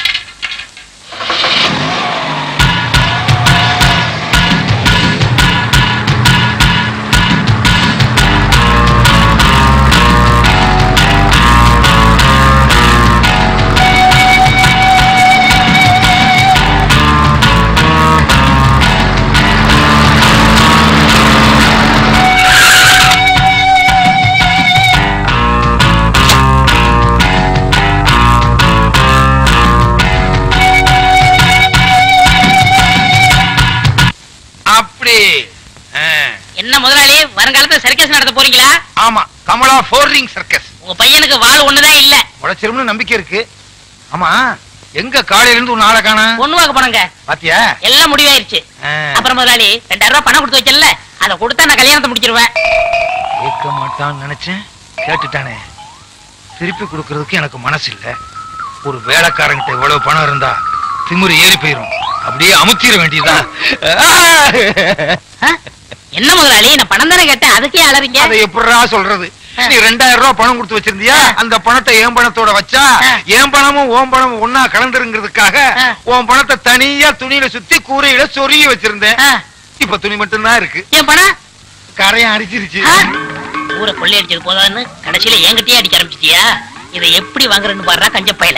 அப்படி ஆ, என்ன முதலாளி வருங்காலத்துல சர்க்கஸ் நடத்த போறீங்களா ஆமா கமலா ஃபோர் ரிங் சர்க்கஸ் உங்க பையனுக்கு வாள் ஒண்ணுதான் இல்ல உழைச்சிரும்னு நம்பிக்கை இருக்கு ஆமா எங்க காலையில இருந்து உன் ஆளை காணா பொண்ணு வாங்க போனங்க பாத்தியா எல்லாம் முடிவாயிருச்சு ஆ. அப்புறம் முதலாளி ரெண்டாயிரம் ரூபாய் பணம் கொடுத்து வைக்கல அதை கொடுத்தா நான் கல்யாணத்தை முடிச்சிருவேன் கேட்க மாட்டான்னு நினைச்சேன் கேட்டுட்டானே திருப்பி கொடுக்கறதுக்கு எனக்கு மனசு இல்ல ஒரு வேலைக்காரங்கிட்ட இவ்வளவு பணம் இருந்தா திமிரு ஏறி போயிரும் அப்படியே அமுத்திர வேண்டியதுதான் என்ன முதலாளி நான் பணம் தானே கேட்டேன் அதுக்கே அலறீங்க அதை எப்படிடா சொல்றது நீ ரெண்டாயிரம் ரூபாய் பணம் கொடுத்து வச்சிருந்தியா அந்த பணத்தை என் பணத்தோட வச்சா என் பணமும் ஓன் பணமும் ஒன்னா கலந்துருங்கிறதுக்காக உன் பணத்தை தனியா துணியில சுத்தி கூரையில சொருகி வச்சிருந்தேன் இப்ப துணி மட்டும்தான் இருக்கு என் பணம் கரையான் அடிச்சிருச்சு ஊரை கொள்ளையடிச்சது போதான்னு கடைசியில என்கிட்டயே அடிக்க ஆரம்பிச்சிட்டியா இதை எப்படி வாங்குறேன்னு பாடுறா கஞ்ச பையல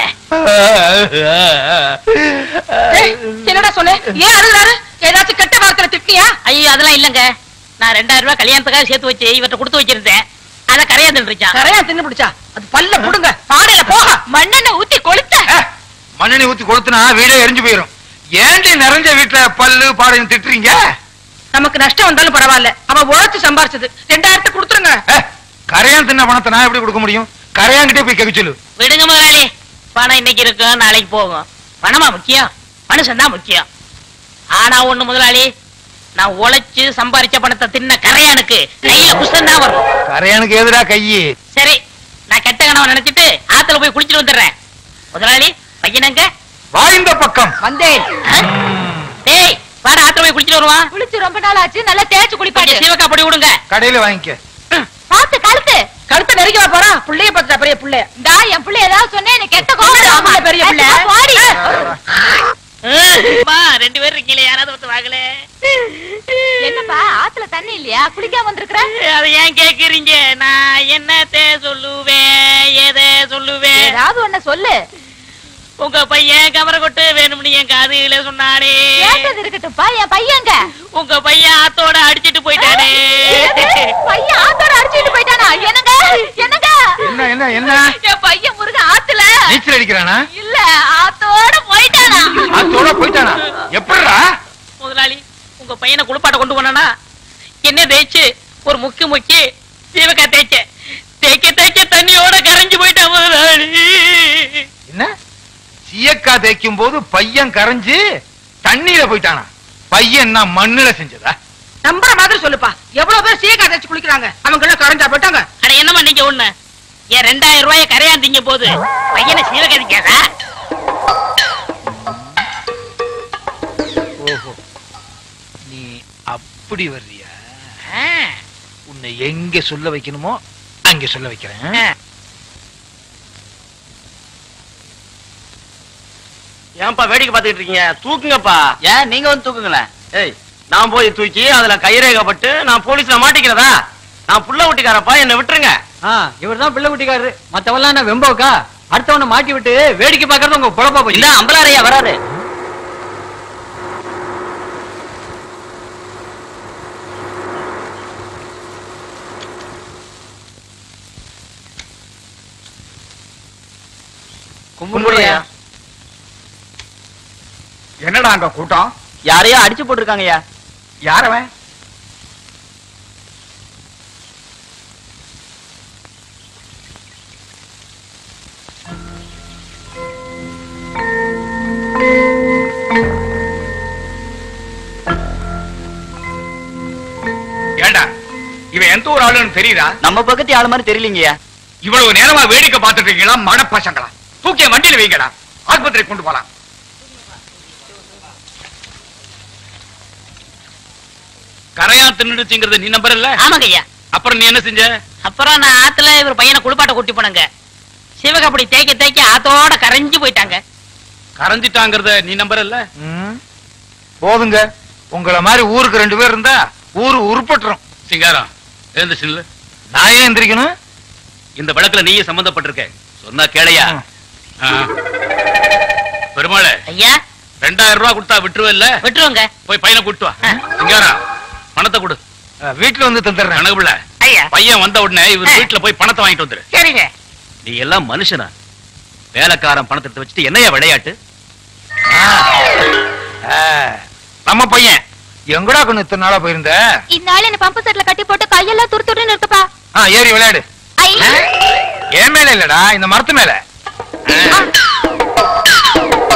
என்னடா சொன்ன ஏன் அழுகுறாரு ஏதாச்சும் கெட்ட வார்த்தை திட்டியா ஐயோ அதெல்லாம் இல்லங்க நான் ரெண்டாயிரம் ரூபாய் கல்யாணத்துக்காக சேர்த்து வச்சு இவர்ட்ட கொடுத்து வச்சிருந்தேன் அத கரையா தின்றுச்சான் கரையா தின்னு பிடிச்சா அது பல்ல புடுங்க பாடையில போக மண்ணெண்ண ஊத்தி கொளுத்த மண்ணெண்ணெய் ஊத்தி கொளுத்துனா வீடே எரிஞ்சு போயிரும் ஏண்டி நிறைஞ்ச வீட்டுல பல்லு பாடையும் திட்டுறீங்க நமக்கு நஷ்டம் வந்தாலும் பரவாயில்ல அவன் உழைச்சு சம்பாரிச்சது ரெண்டாயிரத்தை கொடுத்துருங்க கரையான் தின்ன பணத்தை நான் எப்படி கொடுக்க முடியும் கரையான்கிட்டே போய் கேட்க சொல்லு விடுங்க முதலாளி பணம் இன்னைக்கு இருக்கும் நாளைக்கு போகும் பணமா முக்கியம் மனுஷன் தான் முக்கியம் ஆனா ஒண்ணு முதலாளி நான் உழைச்சு சம்பாரிச்ச பணத்தை தின்ன கரையானுக்கு கையில குஷ்டம் தான் வரும் கரையானுக்கு எதிரா கையி சரி நான் கெட்ட கனவை நினைச்சிட்டு ஆத்துல போய் குளிச்சிட்டு வந்துடுறேன் முதலாளி பையனங்க வாய்ந்த பக்கம் வந்தேன் டேய் வாடா ஆத்துல போய் குளிச்சிட்டு வருவான் குளிச்சு ரொம்ப நாள் ஆச்சு நல்லா தேய்ச்சு குளிப்பாட்டு சிவக்கா பொடி விடுங்க கடையில வாங்கிக்க பாத்து கழுத்து கழுத்தை நெருங்கி போறா புள்ளைய பார்த்துட்டா பெரிய புள்ளை டா என் பிள்ளை ஏதாவது சொன்னேன் எனக்கு கெட்ட ஆமா, கோபம் பெரிய பிள்ளை. பாடி வா ரெண்டு பேரும் இருக்கீங்களே யாராவது வந்து வாங்கல என்னப்பா ஆத்துல தண்ணி இல்லையா குளிக்காம வந்திருக்கிற அதை ஏன் கேக்குறீங்க நான் என்னத்த சொல்லுவேன் எதை சொல்லுவேன் ஏதாவது ஒண்ணு சொல்லு உங்க பையன் கவர கொட்டு வேணும்னு என் காதுல சொன்னானே கேட்டது இருக்கட்டும்ப்பா என் பையங்க உங்க பையன் ஆத்தோட அடிச்சிட்டு போயிட்டானே பையன் ஆத்தோட அடிச்சுட்டு போயிட்டானா என்னங்க என்னங்க என்ன என்ன என்ன என் பையன் முருகன் ஆத்துல நீச்சல் அடிக்கிறானா இல்ல ஆத்தோட போயிட்டானா அதோட போயிட்டானா எப்படிடா முதலாளி உங்க பையனை குளிப்பாட்ட கொண்டு போனானா என்ன தேய்ச்சு ஒரு முக்கு முக்கி சீவக்கா தேய்ச்ச தேய்க்க தேய்க்க தண்ணியோட கரைஞ்சு போயிட்டான் முதலாளி என்ன சீயக்கா தேய்க்கும் போது பையன் கரைஞ்சு தண்ணீர போயிட்டானா பையன் என்ன மண்ணுல செஞ்சதா நம்புற மாதிரி சொல்லுப்பா எவ்வளவு பேர் சீக்கா தேய்ச்சி குளிக்கிறாங்க அவங்க எல்லாம் கரைஞ்சா போயிட்டாங்க அட என்னமா நீங்க ஒண்ணு என் ரெண்டாயிரம் ரூபாய கரையாந்தீங்க போது பையனை சீவக்கா திங்காதா ஓஹோ நீ அப்படி வர்றியா உன்னை எங்க சொல்ல வைக்கணுமோ அங்க சொல்ல வைக்கிறேன் ஏன்பா வேடிக்கை பார்த்துக்கிட்டு இருக்கீங்க தூக்குங்கப்பா ஏன் நீங்க வந்து தூக்குங்களேன் ஏய் நான் போய் தூக்கி அதுல கைரேகப்பட்டு நான் போலீஸ்ல மாட்டிக்கிறதா நான் புள்ள ஊட்டிக்காரப்பா என்னை விட்டுருங்க இவர் தான் பிள்ளை குட்டிக்காரரு மத்தவெல்லாம் என்ன வெம்போக்கா அடுத்தவனை மாட்டி விட்டு வேடிக்கை பாக்குறது உங்க பொழப்பா போய் இல்ல அம்பலாரையா வராரு கும்பிடுறியா என்னடா அங்க கூட்டம் யாரையோ அடிச்சு போட்டிருக்காங்கய்யா யாரவன் ஏண்டா இவன் எந்த ஒரு ஆளுன்னு தெரியுதா நம்ம பக்கத்து ஆளு மாதிரி தெரியலீங்கய்யா இவ்வளவு நேரமா வேடிக்கை பார்த்துட்டு இருக்கீங்களா மடப்பசங்களா தூக்கிய வண்டியில வைங்கடா ஆஸ்பத்திரி கொண்டு போலாம் கரையா தின்னுடுச்சுங்கிறது நீ நம்பர் இல்ல ஆமாங்க ஐயா அப்புறம் நீ என்ன செஞ்ச அப்புறம் நான் ஆத்துல இவர் பையனை குளிப்பாட்ட கூட்டி போனங்க சிவகா அப்படி தேய்க்க தேய்க்க ஆத்தோட கரைஞ்சு போயிட்டாங்க கரைஞ்சிட்டாங்கிறத நீ நம்பர் இல்ல ம், போதுங்க உங்கள மாதிரி ஊருக்கு ரெண்டு பேர் இருந்தா ஊரு உருப்பட்டுரும் சிங்காரம் எழுந்து சில்லு நான் ஏன் எந்திரிக்கணும் இந்த வழக்குல நீயே சம்பந்தப்பட்டிருக்க சொன்னா கேளையா ஆ. பெருமாளே ஐயா ரெண்டாயிரம் ரூபாய் கொடுத்தா விட்டுருவல்ல விட்டுருவோங்க போய் பையனை கூட்டு வா சிங்காரம் பணத்தை கொடு அஹ், வீட்டுல வந்து தந்துடுறேன் கணக்குல ஐயா பையன் வந்த உடனே இவர் வீட்டுல போய் பணத்தை வாங்கிட்டு வந்துரு சரிங்க நீ எல்லாம் மனுஷனா வேலைக்காரன் பணத்தை எடுத்து வச்சுட்டு என்னையா விளையாட்டு அஹ், நம்ம பையன் எங்கடா கொஞ்சம் இத்தனை நாளா போயிருந்த இந்த ஆள் என்ன பம்பு செட்ல கட்டி போட்டு கையெல்லாம் துரு துருன்னு இருக்குப்பா ஆ ஏறி விளையாடு ஐ என் மேல இல்லடா இந்த மரத்து மேல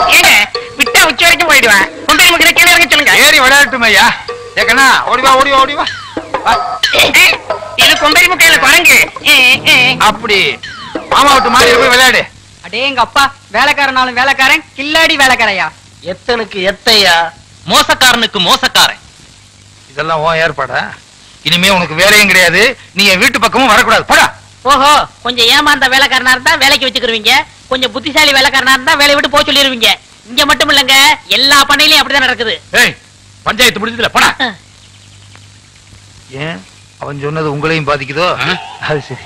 உச்சி வரைக்கும் போயிடுவேன் குண்டை முக்கிற கீழே இறங்க சொல்லுங்க ஏறி விளையாட்டுமே ஐயா ஏக்கண்ணா ஓடி வா ஓடி வா ஓடி வா இது குண்டை முக்கையில குரங்கு அப்படி மாமா விட்டு மாறி போய் விளையாடு அடே எங்க அப்பா வேலைக்காரனாலும் வேலைக்காரன் கில்லாடி வேலைக்காரையா எத்தனுக்கு எத்தையா மோசக்காரனுக்கு மோசக்காரன் இதெல்லாம் உன் ஏற்பாடா இனிமே உனக்கு வேலையும் கிடையாது நீ என் வீட்டு பக்கமும் வரக்கூடாது போடா ஓஹோ கொஞ்சம் ஏமாந்த வேலைக்காரனா இருந்தா வேலைக்கு வச்சுக்கிருவீங்க கொஞ்சம் புத்திசாலி வேலைக்காரனா இருந்தா வேலையை விட்டு போக சொல்லிருவீங்க இங்க மட்டும் இல்லங்க எல்லா பண்ணையிலயும் அப்படிதான் நடக்குது ஏய் பஞ்சாயத்து முடிஞ்சதுல போடா ஏன் அவன் சொன்னது உங்களையும் பாதிக்குதோ அது சரி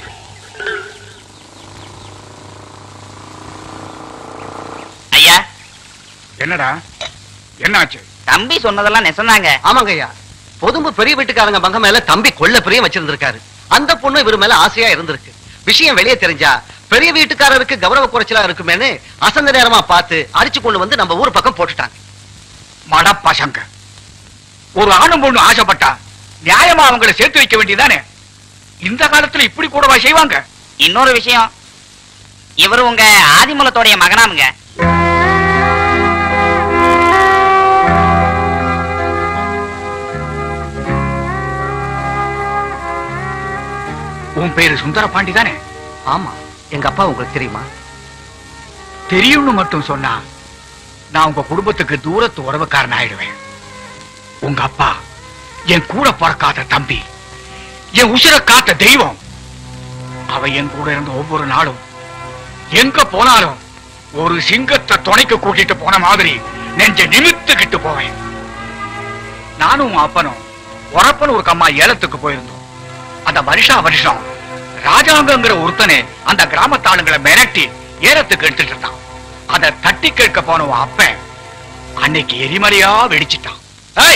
ஐயா என்னடா என்னாச்சு தம்பி சொன்னதெல்லாம் நெசந்தாங்க ஆமாங்க ஐயா பொதும்பு பெரிய வீட்டுக்காரங்க பங்க மேல தம்பி கொள்ள பிரியம் வச்சிருந்திருக்காரு அந்த பொண்ணு இவர் மேல ஆசையா இருந்திருக்கு விஷயம் வெளியே தெரிஞ்சா பெரிய வீட்டுக்காரருக்கு கௌரவ குறைச்சலா இருக்குமேன்னு அசந்த நேரமா பார்த்து அடிச்சு கொண்டு வந்து நம்ம ஊர் பக்கம் போட்டுட்டாங்க மட பசங்க ஒரு ஆணும் பொண்ணு ஆசைப்பட்டா நியாயமா அவங்களை சேர்த்து வைக்க வேண்டியதானே இந்த காலத்துல இப்படி கூடவா செய்வாங்க இன்னொரு விஷயம் இவர் உங்க ஆதிமூலத்தோடைய மகனாமுங்க உன் பேரு சுந்தர பாண்டி தானே ஆமா எங்க அப்பா உங்களுக்கு தெரியுமா தெரியும்னு மட்டும் சொன்னா நான் உங்க குடும்பத்துக்கு தூரத்து உறவுக்காரன் ஆயிடுவேன் உங்க அப்பா என் கூட பிறக்காத தம்பி என் உசிர காத்த தெய்வம் அவ என் கூட இருந்த ஒவ்வொரு நாளும் எங்க போனாலும் ஒரு சிங்கத்தை துணைக்கு கூட்டிட்டு போன மாதிரி நெஞ்ச நிமித்துக்கிட்டு போவேன் நானும் உன் அப்பனும் உறப்பன் ஒரு கம்மா ஏலத்துக்கு போயிருந்தோம் அந்த வருஷா வருஷம் ராஜாங்கங்கிற ஒருத்தனே அந்த கிராமத்தாளுங்களை மிரட்டி ஏலத்துக்கு எடுத்துட்டு இருந்தான் அதை தட்டி கேட்க போன உன் அப்பன் அன்னைக்கு எரிமலையா வெடிச்சிட்டான் ஏய்,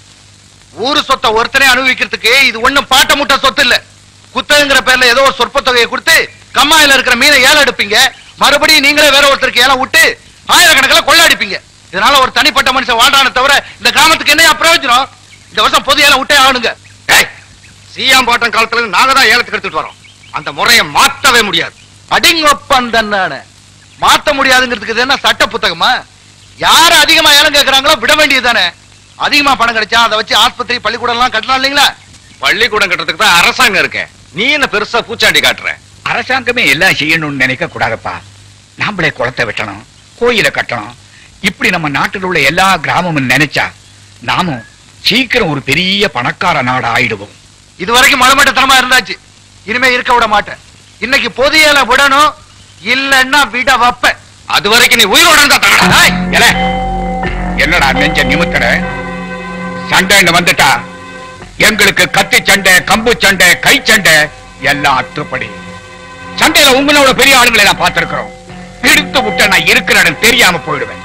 ஊரு சொத்தை ஒருத்தனே அனுபவிக்கிறதுக்கு இது ஒண்ணும் பாட்ட முட்டை சொத்து இல்ல குத்தகைங்கிற பேர்ல ஏதோ ஒரு சொற்ப தொகையை கொடுத்து கம்மாயில இருக்கிற மீனை ஏலம் எடுப்பீங்க மறுபடியும் நீங்களே வேற ஒருத்தருக்கு ஏலம் விட்டு ஆயிரக்கணக்கில் கொள்ள அடிப்பீங்க இதனால ஒரு தனிப்பட்ட மனுஷன் வாழ்றானே தவிர இந்த கிராமத்துக்கு என்ன பிரயோஜனம் இந்த வருஷம் பொது ஏலம் விட்டே ஆகணுங்க சீயாம்பாட்டம் காலத்துல இருந்து நாங்க தான் ஏலத்துக்கு எடுத்துட்டு வரோம் அந்த முறையை மாத்தவே முடியாது அடிங்கொப்பன் தன்னானே மாத்த முடியாதுங்கிறதுக்கு இது என்ன சட்ட புத்தகமா யாரு அதிகமா ஏலம் கேக்குறாங்களோ விட வேண்டியதுதானே அதிகமா பணம் கிடைச்சா அதை வச்சு ஆஸ்பத்திரி பள்ளிக்கூடம் எல்லாம் கட்டலாம் இல்லீங்களா பள்ளிக்கூடம் கட்டுறதுக்கு தான் அரசாங்கம் இருக்கு நீ என்ன பெருசா பூச்சாண்டி காட்டுற அரசாங்கமே எல்லாம் செய்யணும்னு நினைக்க கூடாதுப்பா நாமளே குளத்தை வெட்டணும் கோயிலை கட்டணும் இப்படி நம்ம நாட்டில் உள்ள எல்லா கிராமமும் நினைச்சா நாமும் சீக்கிரம் ஒரு பெரிய பணக்கார நாடு ஆயிடுவோம் இது வரைக்கும் மலமட்டத்தனமா இருந்தாச்சு இனிமே இருக்க விட மாட்டேன் இன்னைக்கு பொது ஏல விடணும் இல்லன்னா விட வைப்பேன் அது வரைக்கும் நீ உயிரோட இருந்தா தரடா ஏல, என்னடா நெஞ்ச நிமித்தற சண்டைன்னு வந்துட்டா எங்களுக்கு கத்தி சண்டை கம்பு சண்டை கை சண்டை எல்லாம் அத்துப்படி சண்டையில உங்களோட பெரிய ஆளுங்களை நான் பார்த்திருக்கிறோம் பிடித்து விட்ட நான் இருக்கிற இடம் தெரியாம போயிடுவேன்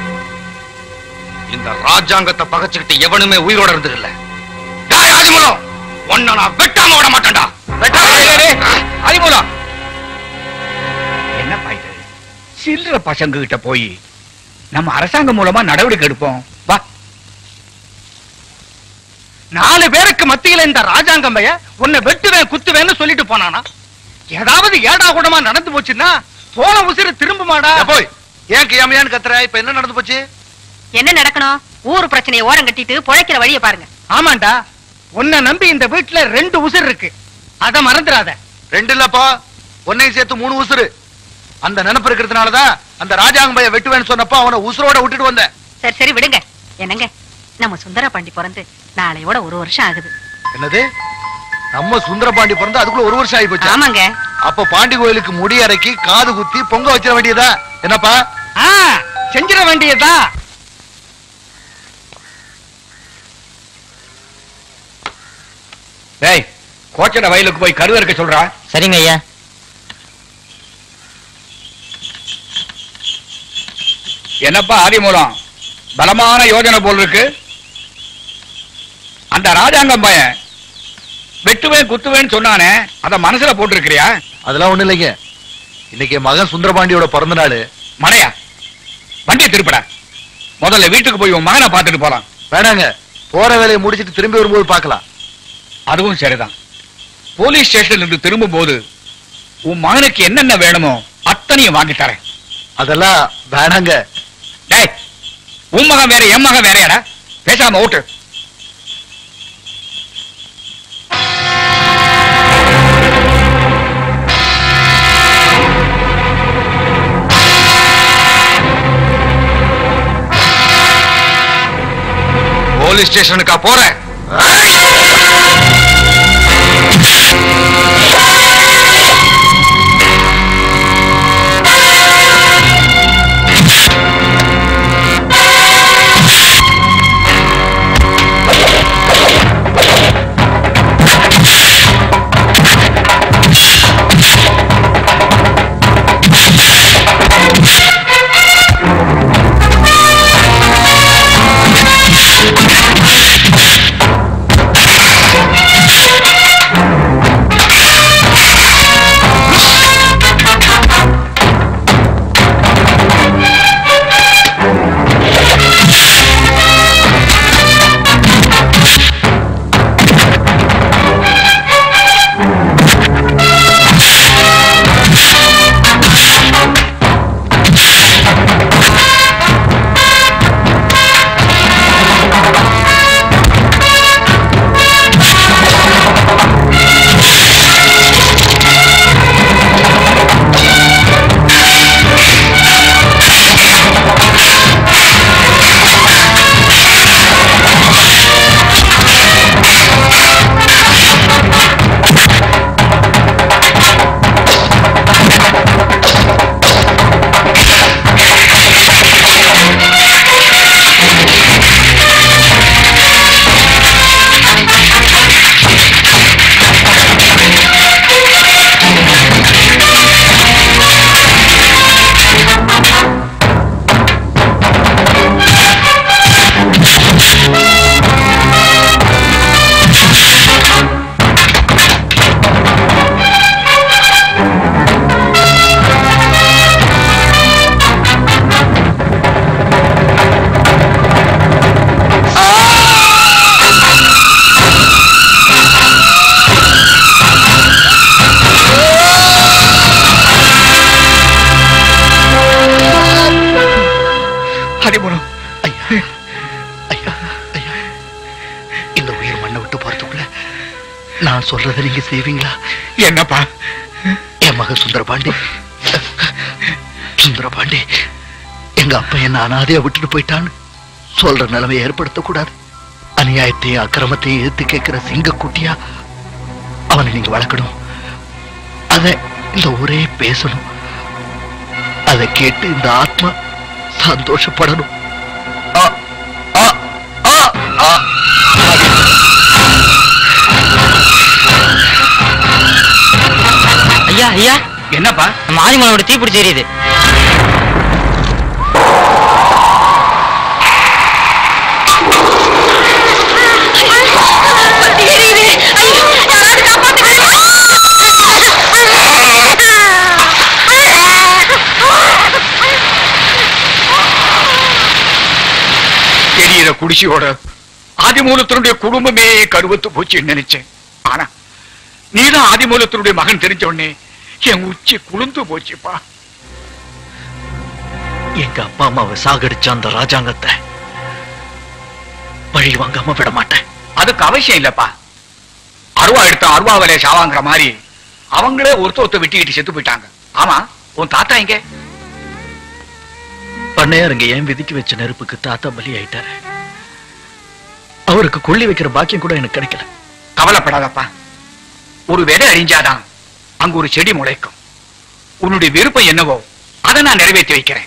இந்த ராஜாங்கத்தை பகச்சுக்கிட்டு எவனுமே உயிரோட இருந்ததில்ல டேய் ஆதிமூலம் உன்னை நான் வெட்டாம விட மாட்டேன்டா ஆதிமூலம் என்னப்பா இது சில்லற பசங்க கிட்ட போய் நம்ம அரசாங்கம் மூலமா நடவடிக்கை எடுப்போம் வா நாலு பேருக்கு மத்தியில இந்த ராஜாங்கம் பைய உன்னை வெட்டுவேன் குத்துவேன்னு சொல்லிட்டு போனானா ஏதாவது ஏடா கூடமா நடந்து போச்சுன்னா போன உசிறு திரும்புமாடா போய் ஏன் கியாமையான்னு கத்துற இப்ப என்ன நடந்து போச்சு என்ன நடக்கணும் ஊர் பிரச்சனையை ஓரம் கட்டிட்டு பொழைக்கிற வழியை பாருங்க ஆமாண்டா உன்னை நம்பி இந்த வீட்டுல ரெண்டு உசிர் இருக்கு அத மறந்துடாத ரெண்டு இல்லப்பா ஒன்னையும் சேர்த்து மூணு உசுரு அந்த நினைப்பு இருக்கிறதுனாலதான் அந்த ராஜாங்க பைய வெட்டுவேன்னு சொன்னப்போ அவனை உசுரோட விட்டுட்டு வந்தேன் சரி சரி விடுங்க என்னங்க நம்ம சுந்தர பாண்டி பிறந்து நாளையோட ஒரு வருஷம் ஆகுது என்னது நம்ம சுந்தரபாண்டி பிறந்து அதுக்குள்ள ஒரு வருஷம் ஆகி போச்சு ஆமாங்க அப்ப பாண்டி கோயிலுக்கு முடி அரைக்கி காது குத்தி பொங்க வச்சிட வேண்டியதா என்னப்பா ஆ செஞ்சிட வேண்டியதா டேய் கோச்சட வயலுக்கு போய் கருவ இருக்க சொல்றா சரிங்க ஐயா என்னப்பா ஆதிமூலம் பலமான யோஜனை போல் இருக்கு அந்த ராஜாங்கம் பையன் வெட்டுவேன் குத்துவேன்னு சொன்னானே அத மனசுல போட்டிருக்கிறியா அதெல்லாம் ஒண்ணு இல்லைங்க இன்னைக்கு என் மகன் சுந்தரபாண்டியோட பிறந்த நாள் மனையா வண்டியை திருப்படா முதல்ல வீட்டுக்கு போய் உன் மகனை பார்த்துட்டு போலாம் வேணாங்க போற வேலையை முடிச்சிட்டு திரும்பி வரும்போது பார்க்கலாம் அதுவும் சரிதான் போலீஸ் ஸ்டேஷன்ல இருந்து திரும்பும் போது உன் மகனுக்கு என்னென்ன வேணுமோ அத்தனையும் வாங்கி தரேன் அதெல்லாம் வேணாங்க டேய் உன் மகன் வேற என் மகன் வேறையாடா பேசாம ஓட்டு போலீஸ் ஸ்டேஷனுக்கா போறேன் ஹரிபுரம் ஐயா ஐயா ஐயா இந்த உயிர் மண்ணை விட்டு போறதுக்குள்ள நான் சொல்றதை நீங்க செய்வீங்களா என்னப்பா என் மக சுந்தரபாண்டி சுந்தரபாண்டி எங்க அப்பா என்ன அனாதையா விட்டுட்டு போயிட்டான்னு சொல்ற நிலைமை ஏற்படுத்தக்கூடாது அநியாயத்தையும் அக்கிரமத்தையும் எதிர்த்து கேட்கிற சிங்க குட்டியா அவனை நீங்க வளர்க்கணும் அத இந்த ஊரே பேசணும் அதை கேட்டு இந்த ஆத்மா சந்தோஷப்படணும் ஆ, ஆ, ஆ, ஆ. ஐயா ஐயா என்னப்பா நம்ம ஆதிமனோட தீ பிடிச்சி எரியுது எரியிற குடிசையோட ஆதிமூலத்தினுடைய குடும்பமே கருவத்து போச்சுன்னு நினைச்சேன் ஆனா நீதான் ஆதிமூலத்தினுடைய மகன் தெரிஞ்ச உடனே என் உச்சி குளிர்ந்து போச்சுப்பா எங்க அப்பா அம்மாவை சாகடிச்ச அந்த ராஜாங்கத்தை பழி வாங்காம விட மாட்டேன் அதுக்கு அவசியம் இல்லப்பா அருவா எடுத்த அருவா வேலையை சாவாங்கிற மாதிரி அவங்களே ஒருத்த ஒருத்த வெட்டிக்கிட்டு செத்து போயிட்டாங்க ஆமா உன் தாத்தா எங்க பண்ணையாருங்க ஏன் விதிக்கு வச்ச நெருப்புக்கு தாத்தா பலி ஆயிட்டாரு அவருக்கு கொள்ளி வைக்கிற பாக்கியம் கூட எனக்கு கிடைக்கல கவலைப்படாதப்பா ஒரு விதை அழிஞ்சாதான் அங்க ஒரு செடி முளைக்கும் உன்னுடைய விருப்பம் என்னவோ அதை நான் நிறைவேற்றி வைக்கிறேன்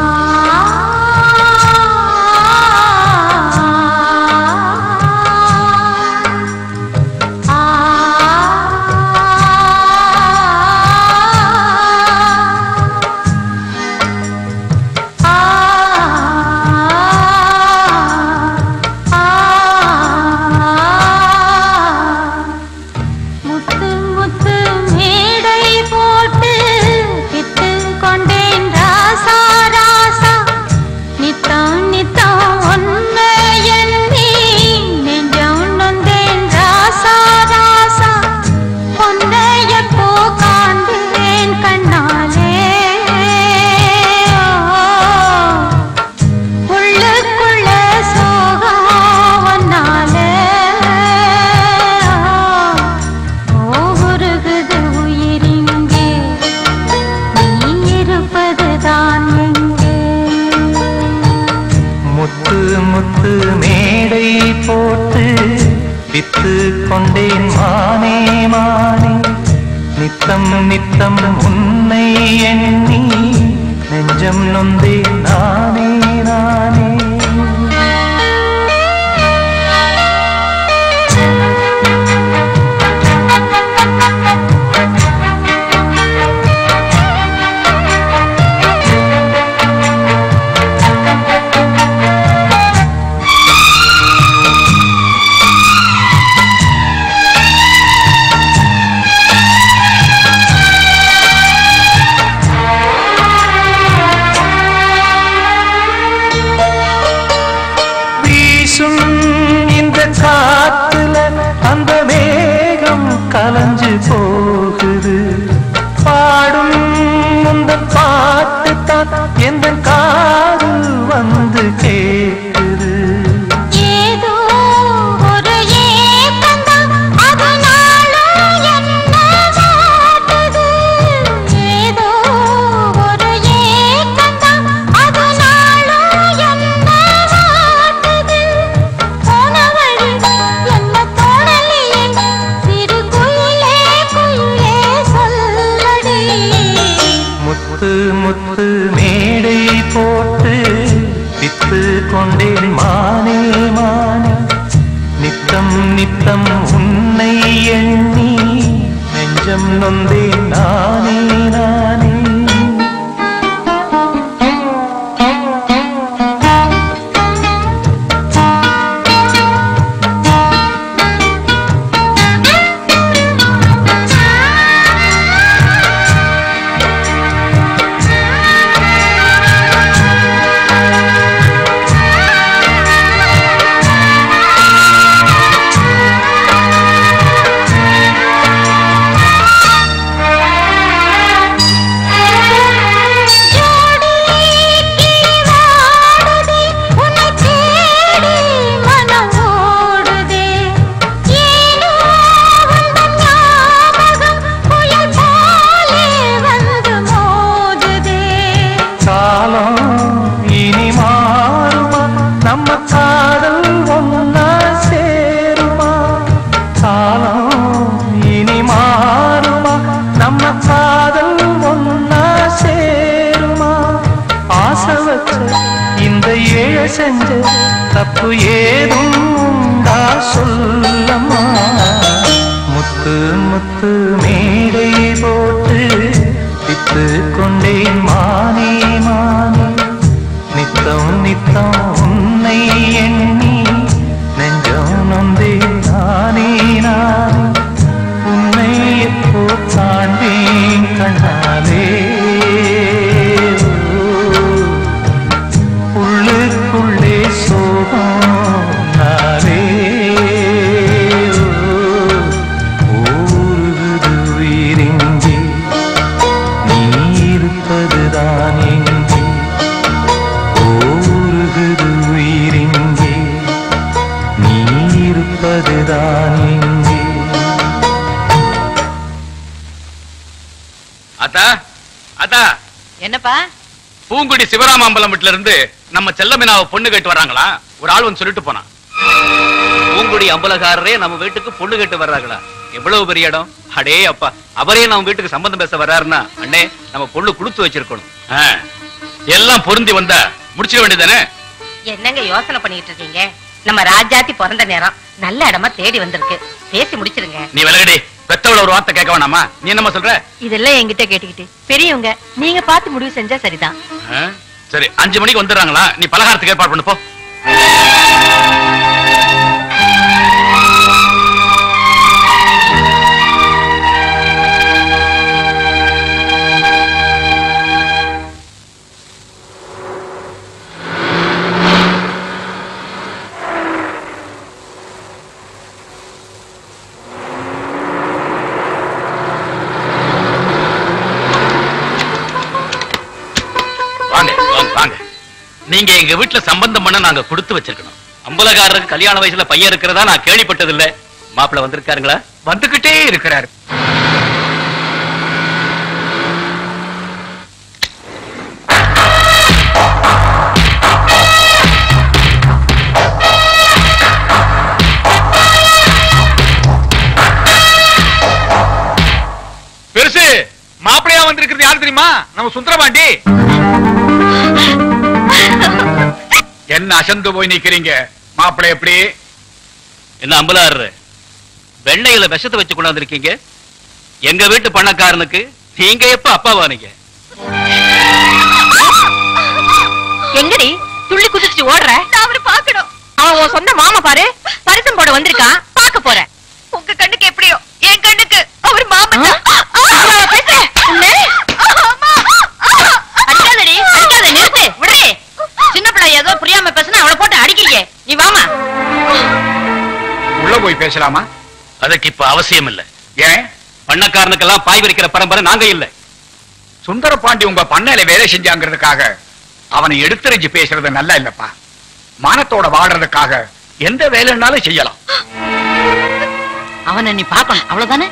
முத்து முத்து மேடை போட்டு விட்டு கொண்டேன் ராசாரா போட்டு வித்து கொண்டேன் மானே மானே நித்தம் நித்தம் உன்னை எண்ணி நெஞ்சம் நொந்தேன் நானே நானே வீசும் இந்த காத்துல அந்த மேகம் கலைஞ்சு போகுது பாடும் இந்த பாட்டு தான் எந்த காது வந்து கேக்குது ஏதோ ஒரு ஏக்கம்தான் அது நாளும் என்ன வாட்டுது ஏதோ ஒரு ஏக்கம்தான் அது நாளும் என்ன வாட்டுது போன வழி என்ன தோணலையே சிறு குயிலே குயிலே சொல்லடி முத்து முத்து மேடை போட்டு வித்து கொண்டேன் மானே மானே நித்தம் நித்தம் உன்னை எண்ணி நெஞ்சம் நொந்தேன் நானே நானே காலம் இனி மாறுமா நம்ம காதல் ஒன்னா சேருமா காலம் இனி மாறுமா நம்ம காதல் ஒன்னா சேருமா ஆசை வச்ச இந்த ஏழ செஞ்ச தப்பு ஏதும் உண்டா சொல்லம்மா முத்து முத்து மேடை போட்டு வித்து கொண்டேன் மானே மானே நித்தம் நித்தம் உன்னை எண்ணி நெஞ்சம் நொந்தே நானே நானே உன்னை எப்போ காண்பேன் கண்ணாலே உள்ளுக்குள்ளே சோகம் நாளே ஊருகுது உயிரிங்கே நீ இருப்பதுதான் எங்கே ஊருகுது உயிரிங்கே நீ இருப்பதுதான் எங்கே அத்தா அத்தா என்னப்பா பூங்குடி சிவராமாம்பலம் வீட்டுல இருந்து நம்ம செல்லமினாவை பொண்ணு கேட்டு வர்றாங்களா ஒரு ஆள் வந்து சொல்லிட்டு போனான் பூங்குடி அம்பலகாரரே நம்ம வீட்டுக்கு பொண்ணு கேட்டு வர்றாங்களா எவ்வளவு பெரிய இடம் அடே அப்பா அவரே நம்ம வீட்டுக்கு சம்பந்தம் பேச வர்றாருன்னா அண்ணே நம்ம பொண்ணு கொடுத்து வச்சிருக்கணும் ஆ, எல்லாம் பொருந்தி வந்தா முடிச்சிட வேண்டியதானே என்னங்க யோசனை பண்ணிட்டு இருக்கீங்க நம்ம ராஜாத்தி பிறந்த நேரம் நல்ல இடமா தேடி வந்திருக்கு பேசி முடிச்சிருங்க நீ விலகடி பெத்தவள ஒரு வார்த்தை கேட்க வேணாமா நீ என்னமா சொல்ற இதெல்லாம் என்கிட்ட கேட்டுக்கிட்டு பெரியவங்க நீங்க பார்த்து முடிவு செஞ்சா சரிதான் ஆ, சரி அஞ்சு மணிக்கு வந்துடுறாங்களா நீ பலகாரத்துக்கு ஏற்பாடு பண்ணு போ வாங்க வாங்க வாங்க நீங்க எங்க வீட்டுல சம்பந்தம் பண்ண நாங்க கொடுத்து வச்சிருக்கணும் அம்பலகாரருக்கு கல்யாண வயசுல பையன் இருக்கிறதா நான் கேள்விப்பட்டது இல்ல மாப்பிள்ள வந்திருக்காருங்களா வந்துகிட்டே இருக்கிறாரு தெரியுமா நம்ம சுந்தரபாண்டி என்ன அசந்து போய் நிக்கிறீங்க மாப்பிள்ளை எப்படி என்ன அம்பலாறு வெண்ணையில விஷத்தை வச்சு கொண்டாந்துருக்கீங்க எங்க வீட்டு பணக்காரனுக்கு நீங்க எப்ப அப்பாவானீங்க எங்கடி துள்ளி குதிச்சு ஓடுற நான் அவரை பார்க்கணும் அவன் உன் சொந்த மாமா பாரு பரிசம் போட வந்திருக்கான் பாக்க போறேன் உங்க கண்ணுக்கு எப்படியோ என் கண்ணுக்கு அவர் மாமன் தான். அடிக்காதடி அடிக்காத நிறுத்து விடு சின்ன பிள்ளை ஏதோ புரியாம பேசுனா அவளை போட்டு அடிக்கிறீங்க நீ வாமா உள்ள போய் பேசலாமா அதுக்கு இப்ப அவசியம் இல்ல ஏன் பண்ணக்காரனுக்கெல்லாம் பாய் விரிக்கிற பரம்பரை நாங்க இல்ல சுந்தரபாண்டி உங்க பண்ணையில வேலை செஞ்சாங்கிறதுக்காக அவனை எடுத்துரைஞ்சு பேசுறது நல்லா இல்லப்பா மானத்தோட வாடுறதுக்காக எந்த வேலைன்னாலும் செய்யலாம் அவனை நீ பாக்கணும் அவ்வளவுதானே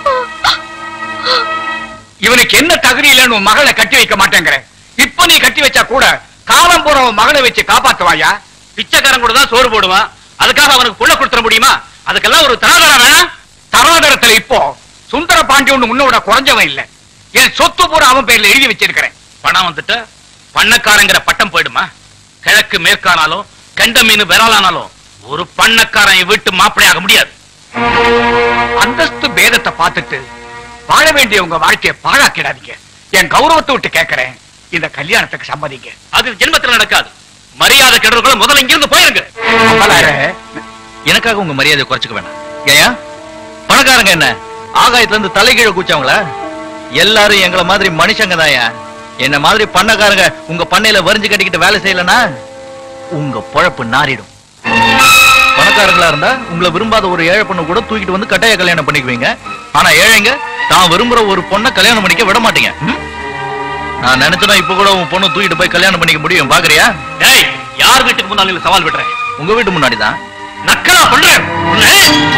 இவனுக்கு என்ன தகுதி இல்லைன்னு உன் மகளை கட்டி வைக்க மாட்டேங்கிற இப்ப நீ கட்டி வச்சா கூட காலம் போற உன் மகளை வச்சு காப்பாத்துவாயா பிச்சைக்காரன் கூட தான் சோறு போடுவான் அதுக்காக அவனுக்கு புள்ள கொடுத்துட முடியுமா அதுக்கெல்லாம் ஒரு தராதரம் வேணாம் தராதரத்துல இப்போ சுந்தர பாண்டி ஒண்ணு உன்னோட குறைஞ்சவன் இல்ல என் சொத்து பூரா அவன் பேர்ல எழுதி வச்சிருக்கிறேன் பணம் வந்துட்டு பண்ணக்காரங்கிற பட்டம் போயிடுமா கிழக்கு மேற்கானாலும் கெண்ட மீன் விரலானாலும் ஒரு பண்ணக்காரன் என் வீட்டு மாப்பிளையாக முடியாது அந்தஸ்து பேதத்தை பார்த்துட்டு வாழ வேண்டிய உங்க வாழ்க்கையை பாழாக்கிடாதீங்க என் கௌரவத்தை விட்டு கேட்கிறேன் இந்த கல்யாணத்துக்கு சம்மதிங்க அது ஜென்மத்தில் நடக்காது மரியாதை கெடுறவங்களும் முதல்ல இங்கிருந்து போயிருங்க எனக்காக உங்க மரியாதை குறைச்சுக்க வேணாம் ஏயா பணக்காரங்க என்ன ஆகாயத்துல இருந்து தலைகீழ கூச்சவங்களா எல்லாரும் எங்களை மாதிரி மனுஷங்க தாயா என்ன மாதிரி பண்ணக்காரங்க உங்க பண்ணையில வரிஞ்சு கட்டிக்கிட்டு வேலை செய்யலனா உங்க பொழப்பு நாறிடும் பணக்காரங்களா இருந்தா உங்களை விரும்பாத ஒரு ஏழை பொண்ணு கூட தூக்கிட்டு வந்து கட்டாய கல்யாணம் பண்ணிக்குவீங்க ஆனா ஏழைங்க தான் விரும்புற ஒரு பொண்ணை கல்யாணம் பண்ணிக்க விட மாட்டீங்க ம்? நான் நினைச்சனா இப்ப கூட உன் பொண்ணு தூக்கிட்டு போய் கல்யாணம் பண்ணிக்க முடியும் பாக்குறியா ஏய் யார் வீட்டுக்கு முன்னாலும் சவால் விடுறேன் உங்க வீட்டு முன்னாடி தான் நக்கலா பண்றேன் உன்னை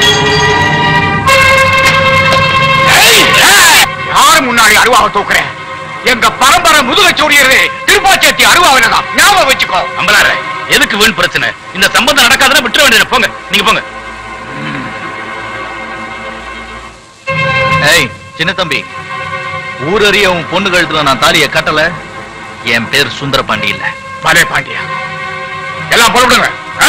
யாரு முன்னாடி அருவாவை தூக்குறேன் எங்க பரம்பரை முதுக சூடியது திருப்பாச்சேத்தி அருவாவினதான் ஞாபகம் வச்சுக்கோ அம்பலார எதுக்கு வீண் பிரச்சனை இந்த சம்பந்தம் நடக்காதுன்னா விட்டுற வேண்டியது போங்க நீங்க போங்க ஏய் சின்ன தம்பி ஊரறிய உன் பொண்ணு கழுத்துல நான் தாலிய கட்டல என் பேர் சுந்தர பாண்டி இல்ல பலே பாண்டியா எல்லாம் புறப்படுங்க ஆ?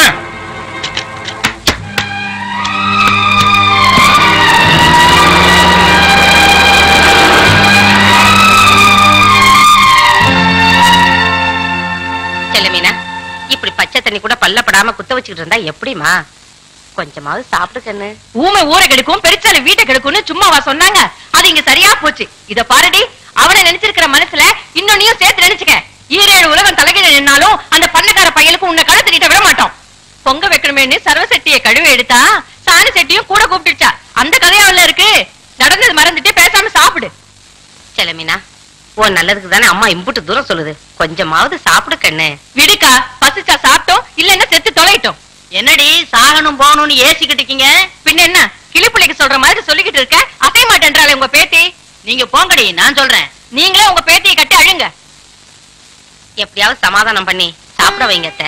செல்லமீனா இப்படி பச்சை தண்ணி கூட பல்லப்படாம குத்த வச்சுக்கிட்டு இருந்தா எப்படிமா கொஞ்சமாவது சாப்பிடு கண்ணு ஊமை ஊரை கெடுக்கும் பெருச்சாலி வீட்டை கெடுக்கும்னு சும்மாவா சொன்னாங்க அது இங்க சரியா போச்சு இத பாருடி அவனை நினைச்சிருக்கிற மனசுல இன்னொன்னையும் சேர்த்து நினைச்சுக்க ஈரேழு உலகம் தலைகீழ நின்னாலும் அந்த பண்ணக்கார பையனுக்கு உன்னை கழுத்து நீட்ட விட மாட்டோம் பொங்க வைக்கணுமேன்னு சர்வ செட்டியை கழுவி எடுத்தா சாணி செட்டியும் கூட கூப்பிட்டுச்சா அந்த கதையாவில இருக்கு நடந்தது மறந்துட்டு பேசாம சாப்பிடு செலமீனா உன் நல்லதுக்கு தானே அம்மா இம்புட்டு தூரம் சொல்லுது கொஞ்சமாவது சாப்பிடு கண்ணு விடுக்கா பசிச்சா சாப்பிட்டோம் இல்லன்னா செத்து தொலைட்டோம் என்னடி சாகணும் போகணும்னு ஏசிக்கிட்டு இருக்கீங்க பின்ன என்ன கிளிப்பிள்ளைக்கு சொல்ற மாதிரி சொல்லிக்கிட்டு இருக்க அசைய மாட்டேன்றாளே உங்க பேத்தி நீங்க போங்கடி நான் சொல்றேன் நீங்களே உங்க பேத்தியை கட்டி அழுங்க எப்படியாவது சமாதானம் பண்ணி சாப்பிட வைங்க அத்தை.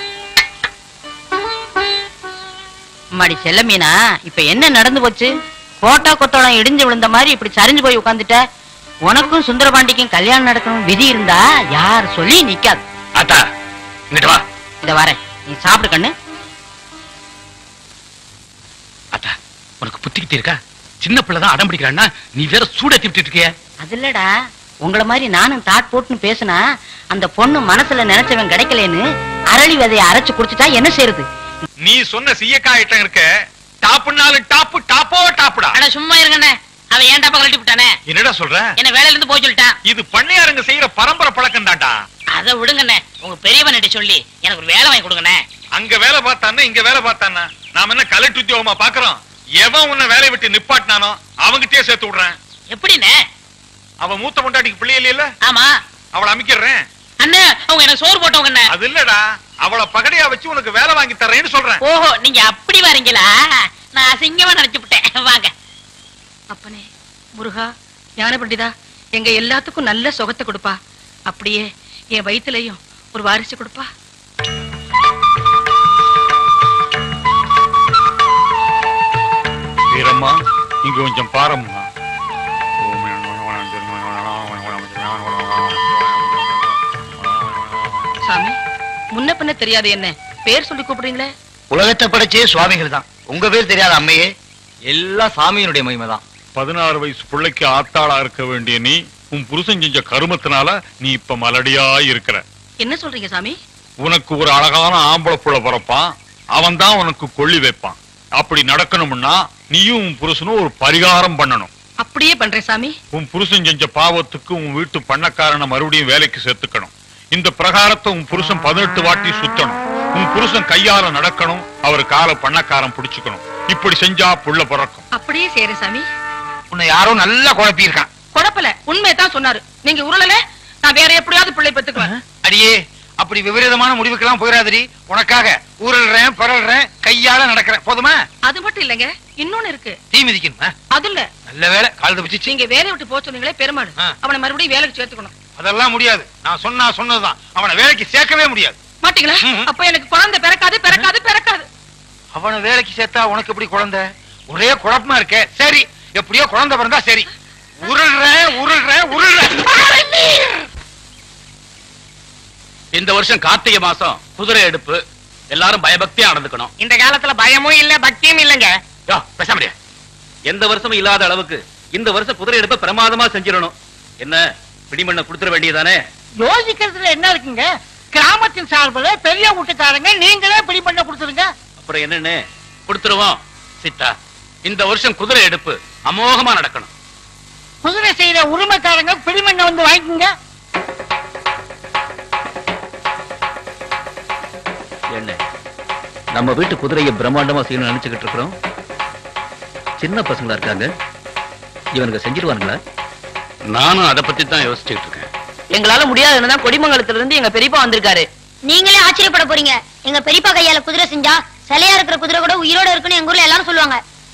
அம்மாடி செல்லமீனா இப்ப என்ன நடந்து போச்சு கோட்டா கொத்தளம் இடிஞ்சு விழுந்த மாதிரி இப்படி சரிஞ்சு போய் உட்கார்ந்துட்ட உனக்கும் சுந்தரபாண்டிக்கும் கல்யாணம் நடக்கணும் விதி இருந்தா யார் சொல்லி நிக்காது ஆத்தா இங்கிட்டு வா இத வரேன் நீ சாப்பிடு கண்ணு ஆத்தா உனக்கு புத்திக்கிட்டு இருக்கா சின்ன பிள்ளை தான் அடம் பிடிக்கிறான்னா நீ வேற சூடேத்தி விட்டுட்டு இருக்கிய அது இல்லடா உங்கள மாதிரி நானும் தாட் போட்டுன்னு பேசினா அந்த பொண்ணு மனசுல நினைச்சவன் கிடைக்கலன்னு அரளி விதைய அரைச்சு குடிச்சிட்டா என்ன செய்யறது நீ சொன்ன சீயக்கா ஐட்டம் இருக்க டாப்புனாலும் டாப்பு டாப்போ டாப்புடா ஆனா சும்மா இருங்கண்ணே அவன் ஏன் டப்பா கழட்டி விட்டானே என்னடா சொல்ற என்ன வேலையில இருந்து போய் சொல்லிட்டான் இது பண்ணையாருங்க செய்யற பரம்பரை பழக்கம் தான்டா அதை விடுங்கண்ணே உங்க பெரியவன்கிட்ட சொல்லி எனக்கு ஒரு வேலை வாங்கி கொடுங்கண்ணே அங்க வேலை பார்த்தானே இங்க வேலை பார்த்தானா நாம என்ன கலெக்ட் உத்தியோகமா பாக்குறோம் எவன் உன்னை வேலையை விட்டு நிப்பாட்டினானோ அவங்கிட்டயே சேர்த்து விடுறேன் எப்படிண்ணே அவன் மூத்த பொண்டாட்டிக்கு பிள்ளை இல்லையில ஆமா அவளை அமைக்கிறேன் அண்ணே அவங்க எனக்கு சோறு போட்டவங்கண்ணே அது இல்லடா அவளை பகடையா வச்சு உனக்கு வேலை வாங்கி தர்றேன்னு சொல்றேன் ஓஹோ நீங்க அப்படி வரீங்களா நான் அசிங்கமா நினைச்சு விட்டேன் வாங்க அப்பனே முருகா ஞான பண்டிதா எங்க எல்லாத்துக்கும் நல்ல சுகத்தை கொடுப்பா அப்படியே என் வயித்துலயும் ஒரு வாரிசு கொடுப்பா வீரம்மா இங்க கொஞ்சம் பாரம்மா பின்ன தெரியாது என்ன பேர் சொல்லி கூப்பிடுறீங்களே உலகத்தை படைச்சே சுவாமிகள் தான் உங்க பேர் தெரியாத அம்மையே எல்லாம் சாமியினுடைய மகிமை தான் பதினாறு வயசு பிள்ளைக்கு ஆத்தாளா இருக்க வேண்டிய நீ உன் புருஷன் செஞ்ச கருமத்தினால நீ இப்ப மலடியா இருக்கிற என்ன சொல்றீங்க சாமி உனக்கு ஒரு அழகான ஆம்பளை புள்ள பிறப்பான் அவன் தான் உனக்கு கொள்ளி வைப்பான் அப்படி நடக்கணும்னா நீயும் உன் புருஷனும் ஒரு பரிகாரம் பண்ணணும் அப்படியே பண்றேன் சாமி உன் புருஷன் செஞ்ச பாவத்துக்கு உன் வீட்டு பண்ணக்காரனை மறுபடியும் வேலைக்கு சேர்த்துக்கணும் இந்த பிரகாரத்தை உன் புருஷன் பதினெட்டு வாட்டி சுத்தணும் உன் புருஷன் கையால நடக்கணும் அவர் காலை பண்ணக்காரன் பிடிச்சுக்கணும் இப்படி செஞ்சா புள்ள பிறக்கும் அப்படியே செய்யறேன் சாமி உன்னை யாரோ நல்லா குழப்பி இருக்கான் குழப்பல உண்மையை தான் சொன்னாரு நீங்க உருளல நான் வேற எப்படியாவது பிள்ளை பெத்துக்குவேன் அடியே அப்படி விபரீதமான முடிவுக்கெல்லாம் போயிடாதடி உனக்காக ஊரல்றேன் பரல்றேன் கையால நடக்கிறேன் போதுமா அது மட்டும் இல்லைங்க இன்னொன்னு இருக்கு தீ மிதிக்கணுமா அது இல்ல நல்ல வேலை கால் தப்பிச்சிச்சு நீங்க வேலையை விட்டு போக சொன்னீங்களே பெருமாள் அவனை மறுபடியும் வேலைக்கு சேர்த்துக்கணும் அதெல்லாம் முடியாது நான் சொன்னா சொன்னதுதான் அவனை வேலைக்கு சேர்க்கவே முடியாது மாட்டீங்களா அப்ப எனக்கு குழந்தை பிறக்காது பிறக்காது பிறக்காது அவனை வேலைக்கு சேர்த்தா உனக்கு எப்படி குழந்தை ஒரே குழப்பமா இருக்கே சரி எப்படியோ குழந்தை பிறந்தா சரி உருள்றேன் உருள்றேன் உருள்றேன் இந்த வருஷம் கார்த்திகை மாசம் குதிரை எடுப்பு எல்லாரும் பயபக்தியா நடந்துக்கணும் இந்த காலத்துல பயமும் இல்ல பக்தியும் இல்லங்க யோ, பேசாம இரு. எந்த வருஷமும் இல்லாத அளவுக்கு இந்த வருஷம் குதிரை எடுப்ப பிரமாதமா செஞ்சிடணும் என்ன பிடிமண்ண கொடுத்துட வேண்டியதானே யோசிக்கிறதுல என்ன இருக்குங்க கிராமத்தின் சார்பில் பெரிய வீட்டுக்காரங்க நீங்களே பிடி பண்ண கொடுத்துருங்க அப்புறம் என்னன்னு கொடுத்துருவோம் சித்தா இந்த வருஷம் குதிரை எடுப்பு அமோகமா நடக்கணும் குதிரை செய்யற உரிமைக்காரங்க பிடிமண்ணை வந்து வாங்கிக்கோங்க என்ன நம்ம வீட்டு குதிரையை பிரம்மாண்டமா செய்யணும்னு நினைச்சுக்கிட்டு இருக்கிறோம் சின்ன பசங்களா இருக்காங்க இவனுக்கு செஞ்சிருவானுங்களா நானும் அதை பத்தி தான் யோசிச்சுட்டு இருக்கேன் எங்களால முடியாதுன்னு தான் கொடிமங்கலத்துல இருந்து எங்க பெரியப்பா வந்திருக்காரு நீங்களே ஆச்சரியப்பட போறீங்க எங்க பெரியப்பா கையால குதிரை செஞ்சா சிலையா இருக்கிற குதிரை கூட உயிரோட இருக்குன்னு எங்க ஊர்ல எல்லாரும் சொல்லுவாங்க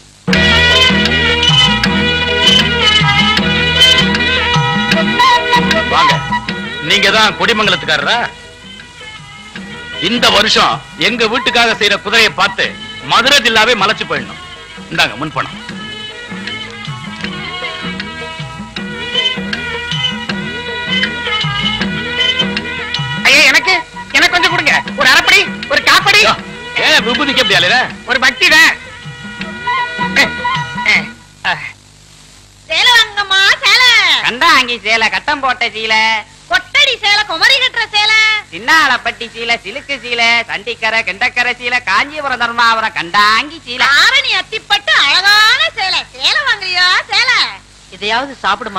வாங்க நீங்க தான் கொடிமங்கலத்துக்காரரா இந்த வருஷம் எங்க வீட்டுக்காக செய்யற குதிரையை பார்த்து மதுரை ஜில்லாவே மலைச்சு போயிடணும் இந்தாங்க முன்பணம் ஐயா எனக்கு எனக்கு கொஞ்சம் கொடுங்க ஒரு அரைப்படி ஒரு காப்படி ஏன் விபூதிக்கு எப்படி அலையிற ஒரு பக்தி தான் சேலை வாங்கம்மா சேலை கண்டாங்கி சேலை கட்டம் போட்ட சீலை கொட்டடி சேலை குமரி கட்டுற சேலை சின்னாளப்பட்டி சீலை சிலுக்கு சீலை சண்டிக்கரை கிண்டக்கரை சீலை காஞ்சிபுரம் தர்மாபுரம் கண்டாங்கி சீலை ஆரணி அத்திப்பட்டு அழகான சேலை சேலை வாங்குறியா சேலை இதையாவது சாப்பிடுமா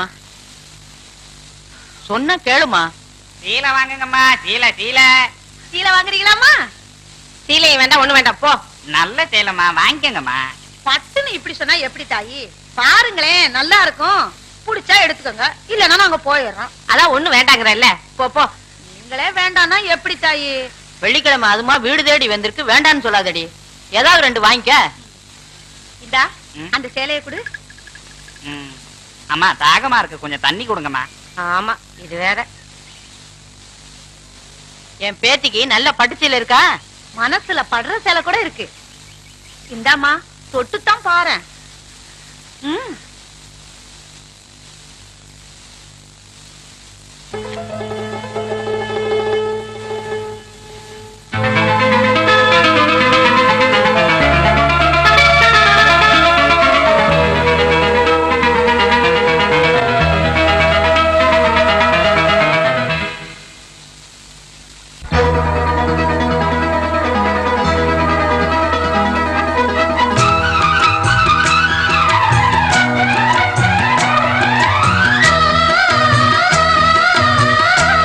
சொன்ன கேளுமா சீலை வாங்குங்கம்மா சீலை சீலை சீலை வாங்குறீங்களாம்மா சீலை வேண்டாம் ஒண்ணு வேண்டாம் போ நல்ல சேலைம்மா வாங்கிக்கோங்கம்மா பட்டுன்னு இப்படி சொன்னா எப்படி தாயி பாருங்களேன் நல்லா இருக்கும் புடிச்சா எடுத்துக்கோங்க இல்லன்னா நாங்க போயிடுறோம் அதான் ஒண்ணு வேண்டாங்கிறல்ல போ போ நீங்களே வேண்டாம்னா எப்படி தாயி வெள்ளிக்கிழமை அதுமா வீடு தேடி வந்திருக்கு வேண்டான்னு சொல்லாதடி ஏதாவது ரெண்டு வாங்கிக்க இந்தா அந்த சேலையை கொடு ம். அம்மா தாகமா இருக்கு கொஞ்சம் தண்ணி கொடுங்கம்மா ஆமா இது வேற என் பேத்திக்கு நல்ல பட்டுச்சீல இருக்கா மனசுல படுற சேலை கூட இருக்கு இந்தாம்மா தொட்டுத்தான் பாரேன் ம் ஆ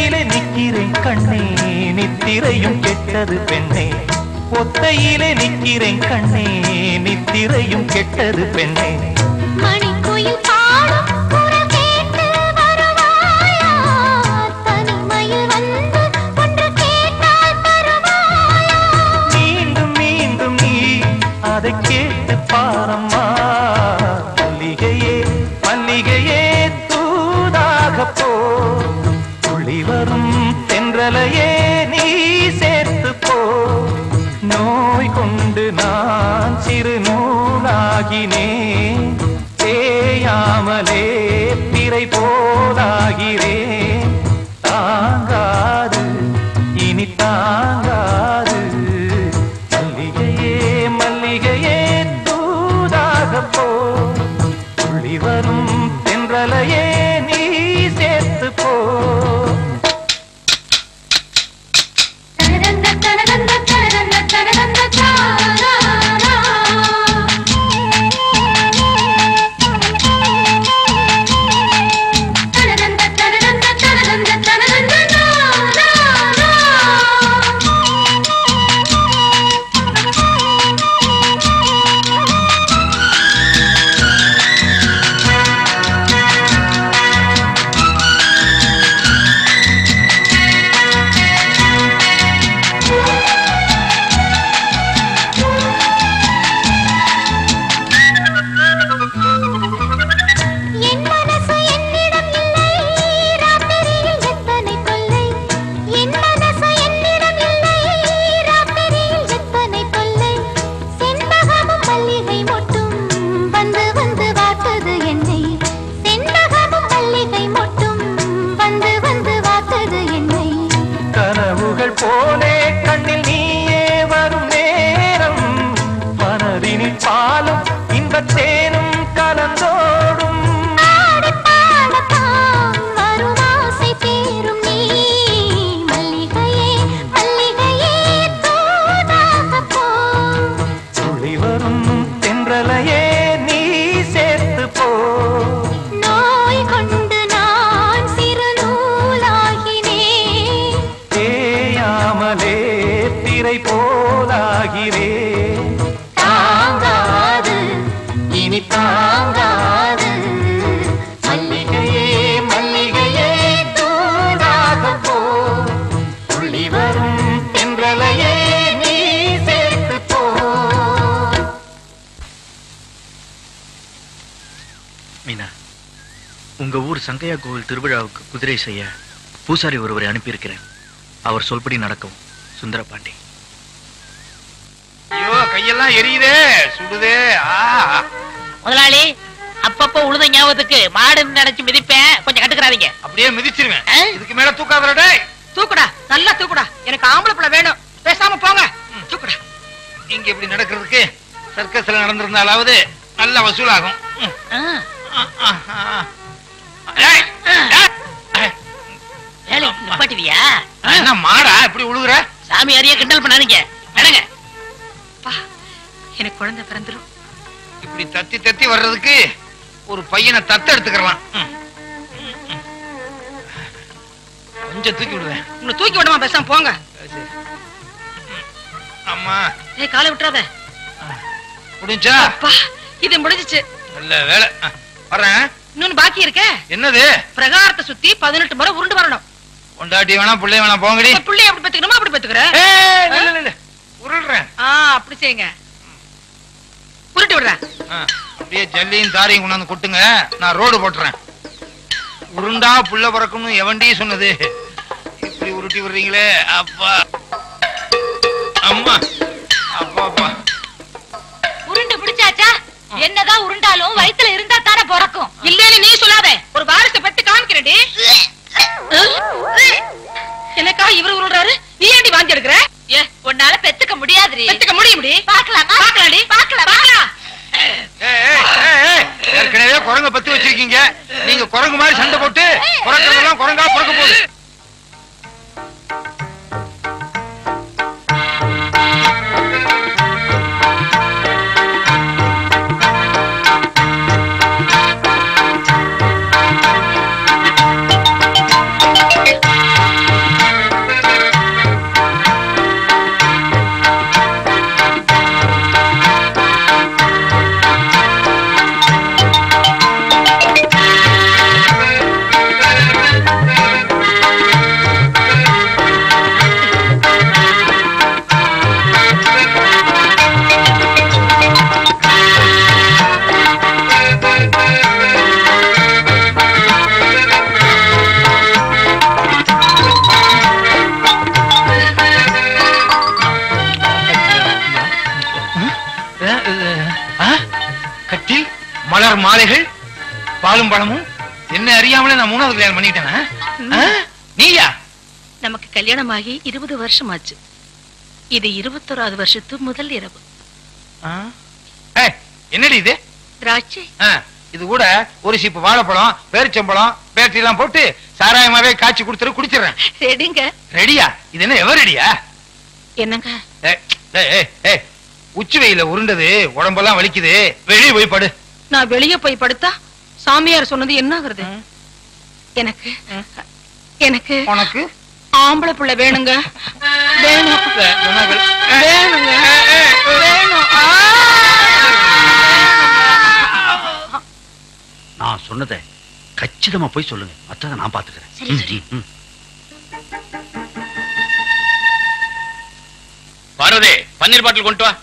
ஒத்தையிலே நிக்கிறேன் கண்ணே நித்திரையும் கெட்டது பெண்ணே ஒத்தையிலே நிக்கிறேன் கண்ணே நித்திரையும் கெட்டது பெண்ணே மணிக்குயில் பாடும் குரல் கேட்டு வருவாயா தனிமையில் வந்து ஒன்று கேட்டால் தருவாயா மீண்டும் மீண்டும் நீ அதை கேட்டு பாரம்மா மல்லிகையே மல்லிகையே தூதாக போ துளி வரும் தென்றலையே நீ சேர்த்து போ நோய் கொண்டு நான் சிறு நூலாகினேன் தேயாமலே பிறை போலாகிறேன் தாங்காது இனி தாங்காது மல்லிகையே மல்லிகையே தூதாக போ துள்ளி வரும் தென்றலையே நீ சேர்த்து போ தனதந்த தனதந்த தனதந்த தனதந்த தாராரா. தனதந்த தனதந்த தனதந்த தனதந்த தாராரா. என் மனசு என்னிடம் இல்லை ராத்திரியில் எத்தனை தொல்லை என் மனசு என்னிடம் இல்லை ராத்திரியில் எத்தனை தொல்லை செண்பகமும் மல்லிகை மொட்டும் வந்து வந்து வார்த்தது என்னை செண்பகமும் மல்லிகை மொட்டும் வந்து வந்து வார்த்தது என்னை கனவுகள் போலே கண்ணில் நீயே வரும் நேரம் மனதினில் பாலும் இன்பத்தேனும் கலந்தோடும் ஆடிப் பாடத்தான் வரும் ஆசை தீரும் நீ மல்லிகையே மல்லிகையே தூதாக போ துளி வரும் தென்றலையே நீ சேர்த்து போ நோய் கொண்டு நான் சிறு நூலாகினேன் தேயாமலே திரை போலாகிறேன் தாங்காது இனி தாங்காது மல்லிகையே மல்லிகையே தூதாக போ துள்ளி வரும் தென்றலையே நீ சேர்த்து போ மீனா உங்க ஊர் சங்கையா கோவில் திருவிழாவுக்கு குதிரை செய்ய பூசாரி ஒருவரை அனுப்பியிருக்கிறேன் அவர் சொல்படி நடக்கும் சுந்தரபாண்டி ஐயோ கையெல்லாம் எரியுதே சுடுதே ஆ முதலாளி அப்பப்போ உழுத ஞாபகத்துக்கு மாடு நினைச்சு மிதிப்பேன் கொஞ்சம் கட்டுக்கிறாதீங்க அப்படியே மிதிச்சிருவேன் இதுக்கு மேல தூக்காதடா டேய் தூக்குடா நல்லா தூக்குடா எனக்கு ஆம்பளை பிள்ளை வேணும் பேசாம போங்க தூக்குடா இங்க இப்படி நடக்கிறதுக்கு சர்க்கஸ்ல நடந்திருந்தாலாவது நல்ல வசூலாகும் ம். ஆ, ஆ. ஏய், ஏய். வேலை நிப்பாட்டுவியா என்ன மாடா இப்படி உழுகுற சாமி அறிய கிண்டல் பண்ணாதீங்க நடங்க எனக்கு குழந்தை பிறந்துரும் இப்படி தத்தி தத்தி வர்றதுக்கு ஒரு பையனை தத்து எடுத்துக்கலாம் ம். ம், ம். கொஞ்சம் தூக்கி விடுவேன் உன்னை தூக்கி விடுமா பேசாம போங்க அம்மா ஏய் காலை விட்டுறாத முடிஞ்சா அப்பா இது முடிஞ்சிச்சு நல்ல வேலை ஆ, வர்றேன் இன்னொன்னு பாக்கி இருக்க என்னது பிரகாரத்தை சுத்தி பதினெட்டு முறை உருண்டு வரணும் பொண்டாட்டி வேணா பிள்ளை வேணா போங்கடி இந்த புள்ளைய அப்படி பெத்துக்கணுமா அப்படி பெத்துக்கிறேன் ஏய், இல்ல, இல்ல, இல்ல. உருள்றேன் ஆ அப்படி செய்யுங்க உருட்டி விடுறேன் ஆ, அப்படியே ஜல்லியும் தாரையும் கொண்டாந்து கொட்டுங்க நான் ரோடு போட்டுறேன் உருண்டா புள்ள பிறக்கணும் எவன்டி சொன்னது இப்படி உருட்டி விடுறீங்களே அப்பா அம்மா அப்பா அப்பா உருண்டு பிடிச்சாச்சா என்னதான் உருண்டாலும் வயித்துல இருந்தா தானே பிறக்கும் இல்லேன்னு நீ சொல்லாத ஒரு வாரிசை பெத்து காமிக்கிறேன்டி எனக்கா இவரு உருள்றாரு நீ ஏன்டி வாந்தி எடுக்கிற ஏ உன்னால பெத்துக்க முடியாதுரி பெத்துக்க முடியும்டி பாக்கலாமா பாக்கலாம்டி பாக்கலாம் பாக்கலாம் ஏய், ஏய், ஏய், ஏய், ஏற்கனவே குரங்க பத்தி வச்சிருக்கீங்க நீங்க குரங்கு மாதிரி சண்டை போட்டு பிறக்கிறதெல்லாம் குரங்கா பிறக்க போகுது ஆ மலர் மாலைகள் பாலும் பழமும் என்ன அறியாமலே நான் மூணாவது கல்யாணம் பண்ணிட்டேனா ஆ? நீயா நமக்கு கல்யாணமாகி இருபது வருஷம் ஆச்சு இது இருபத்தோராவது வருஷத்து முதல் இரவு ஆ? ஏய், என்னடி இது திராட்சை ஆ, இது கூட ஒரு சீப்பு வாழைப்பழம் பேரிச்சம்பழம் பேட்டரி எல்லாம் போட்டு சாராயமாவே காய்ச்சி கொடுத்துரு குடிச்சிடுறேன் ரெடிங்க ரெடியா இது என்ன எவர் ரெடியா என்னங்க ஏய், ஏய், ஏய், ஏய், உச்சி வெயில உருண்டது உடம்பெல்லாம் வலிக்குது வெளியே போய் படு நான் வெளிய போய் படுத்தா சாமியார் சொன்னது என்ன ஆகுறது எனக்கு எனக்கு உனக்கு ஆம்பளை புள்ள வேணுங்க வேணும் வேணுங்க வேணும் ஆ! நான் சொன்னதை கச்சிதமா போய் சொல்லுங்க மற்றதை நான் பாத்துக்கிறேன் சரி, சரி. ம், ம். பாரதே பன்னீர் பாட்டில் கொண்டு வா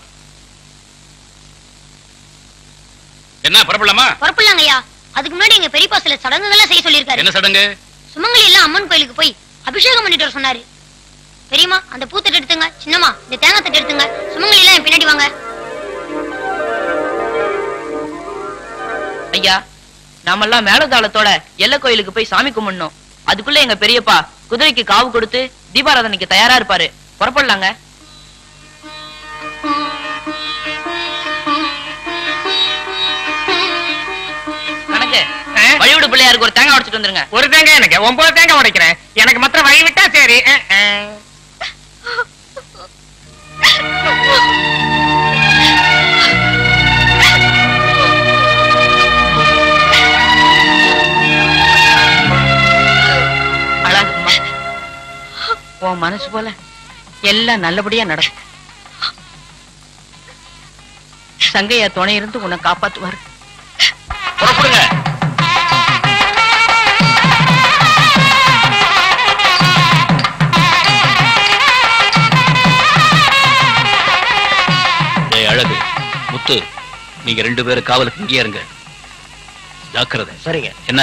என்ன புறப்படலாமா பொறுப்பில்லாங்க ஐயா அதுக்கு முன்னாடி எங்க பெரியப்பா சில சடங்குகள்லாம் செய்ய சொல்லியிருக்காரு என்ன சடங்கு சுமங்கலி எல்லாம் அம்மன் கோயிலுக்கு போய் அபிஷேகம் பண்ணிட்டு வர சொன்னாரு பெரியம்மா அந்த பூத்தட்டு எடுத்துங்க சின்னம்மா இந்த தேங்காய் தட்டு எடுத்துங்க சுமங்கலி எல்லாம் என் பின்னாடி வாங்க ஐயா நாமெல்லாம் மேலதாளத்தோட எல்லை கோயிலுக்கு போய் சாமி கும்பிடணும் அதுக்குள்ள எங்க பெரியப்பா குதிரைக்கு காவு கொடுத்து தீபாராதனைக்கு தயாரா இருப்பாரு புறப்படலாங்க கணக்கு வழிவிடு பிள்ளையாருக்கு ஒரு தேங்காய் உடைச்சிட்டு வந்துருங்க ஒரு தேங்காய் எனக்கு ஒன்பது தேங்காய் உடைக்கிறேன் எனக்கு மாத்திரம் வழி விட்டா சரி அஹ், அஹ். அழகுமா உன் மனசு போல எல்லாம் நல்லபடியா நடக்கும் சங்கையா துணை இருந்து உன்னை காப்பாத்துவாரு புறப்படுங்க ஏய் அழகு முத்து நீங்க ரெண்டு பேரும் காவலுக்கு இங்கே இருங்க ஜாக்கிரதை சரிங்க என்ன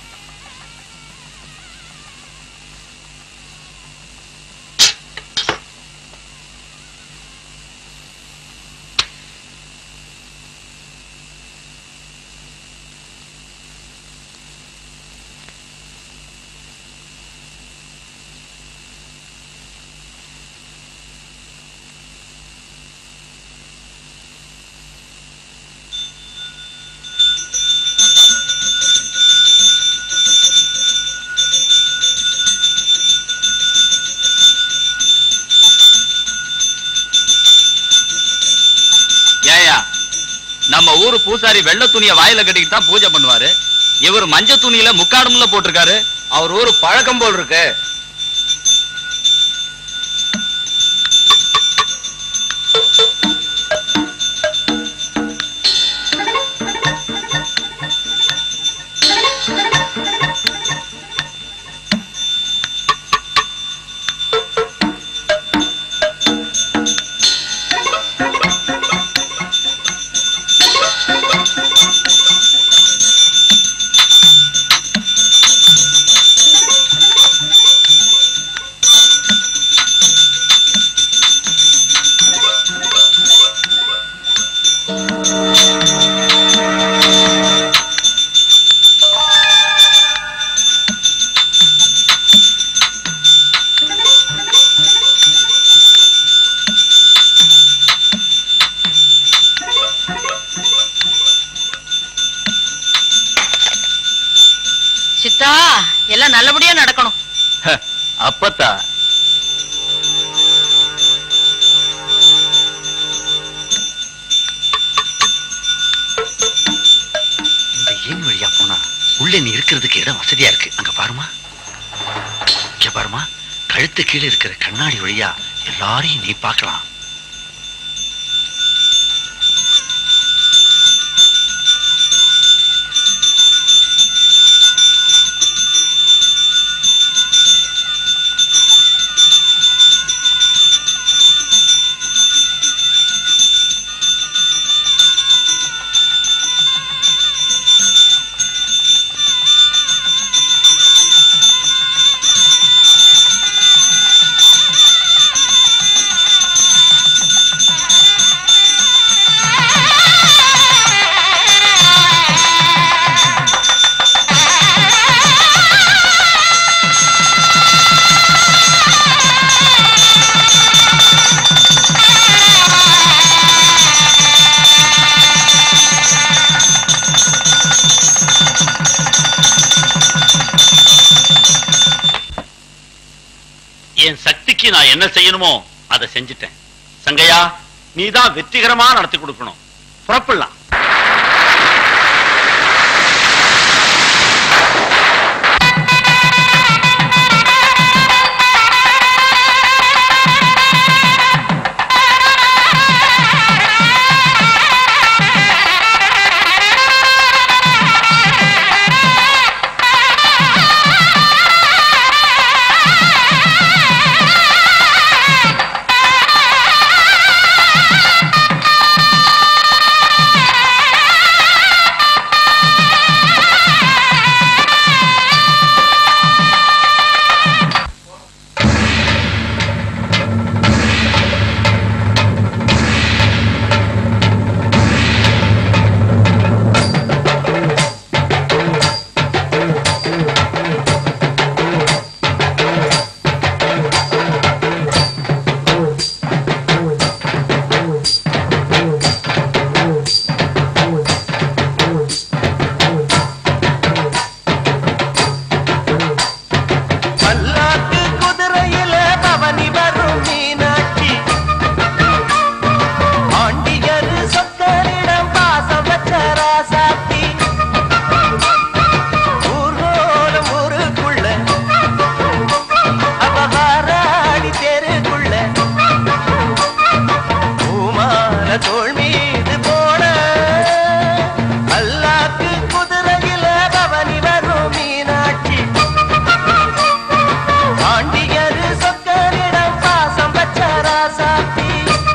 ஏயா நம்ம ஊரு பூசாரி வெள்ளை துணிய வாயில கட்டிக்கிட்டு தான் பூஜை பண்ணுவாரு இவர் மஞ்ச துணியில முக்காடுமுல போட்டிருக்காரு அவர் ஊரு பழக்கம் போல் இருக்கு சித்தா எல்லாம் நல்லபடியா நடக்கணும் அப்பத்தா இந்த ஏன் வழியா போனா உள்ளே நீ இருக்கிறதுக்கு இடம் வசதியா இருக்கு அங்க பாருமா இங்க பாருமா கழுத்து கீழே இருக்கிற கண்ணாடி வழியா எல்லாரையும் நீ பார்க்கலாம் ஆ என் சக்திக்கு நான் என்ன செய்யணுமோ அதை செஞ்சுட்டேன் சங்கையா நீதான் வெற்றிகரமா நடத்தி கொடுக்கணும் புறப்படலாம் பல்லாக்கு குதிரையில பவனி வரும் மீனாட்சி ஆண்டியர் சொக்கரிடம் பாசம் வச்ச ராசாத்தி ஊர்கோலம் ஊருக்குள்ள அவகாராடி தெருக்குள்ள பூமால தோள் மீது போன பல்லாக்கு குதிரையில பவனி வரும் மீனாட்சி ஆண்டியரு சொக்கரிடம் பாசம் வச்ச ராசாத்தி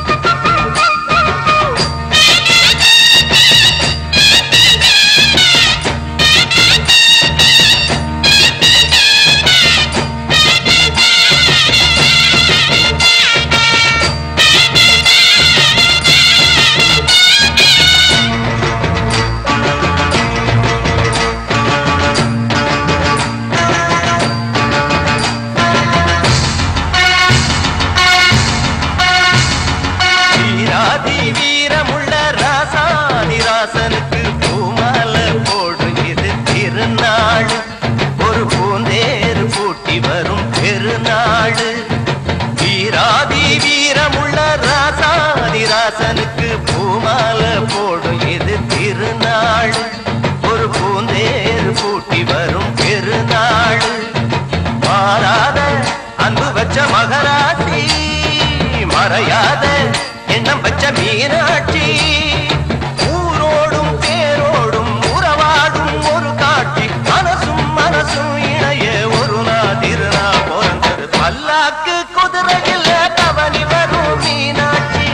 வீராதி வீரமுள்ள ராசாதி ராசனுக்கு பூமால போடும் இது திருநாள் ஒரு பூந்தேறு பூட்டி வரும் பெருநாள் வீராதி வீரமுள்ள ராசாதி ராசனுக்கு பூமால போடும் இது திருநாள் ஒரு பூந்தேறு பூட்டி வரும் பெருநாள் மாறாத அன்பு வச்ச மகராசி மறையாத எண்ணம் வச்ச மீனாட்சி ஊரோடும் தேரோடும் உறவாடும் ஒரு காட்சி மனசும் மனசும் இணைய ஒரு நாள் திருநாள் பிறந்தது பல்லாக்கு குதிரையில் கவனி வரும் மீனாட்சி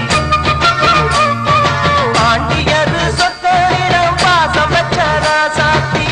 பாண்டியர் சொத்தரிடம் பாசம் வச்ச ராசாத்தி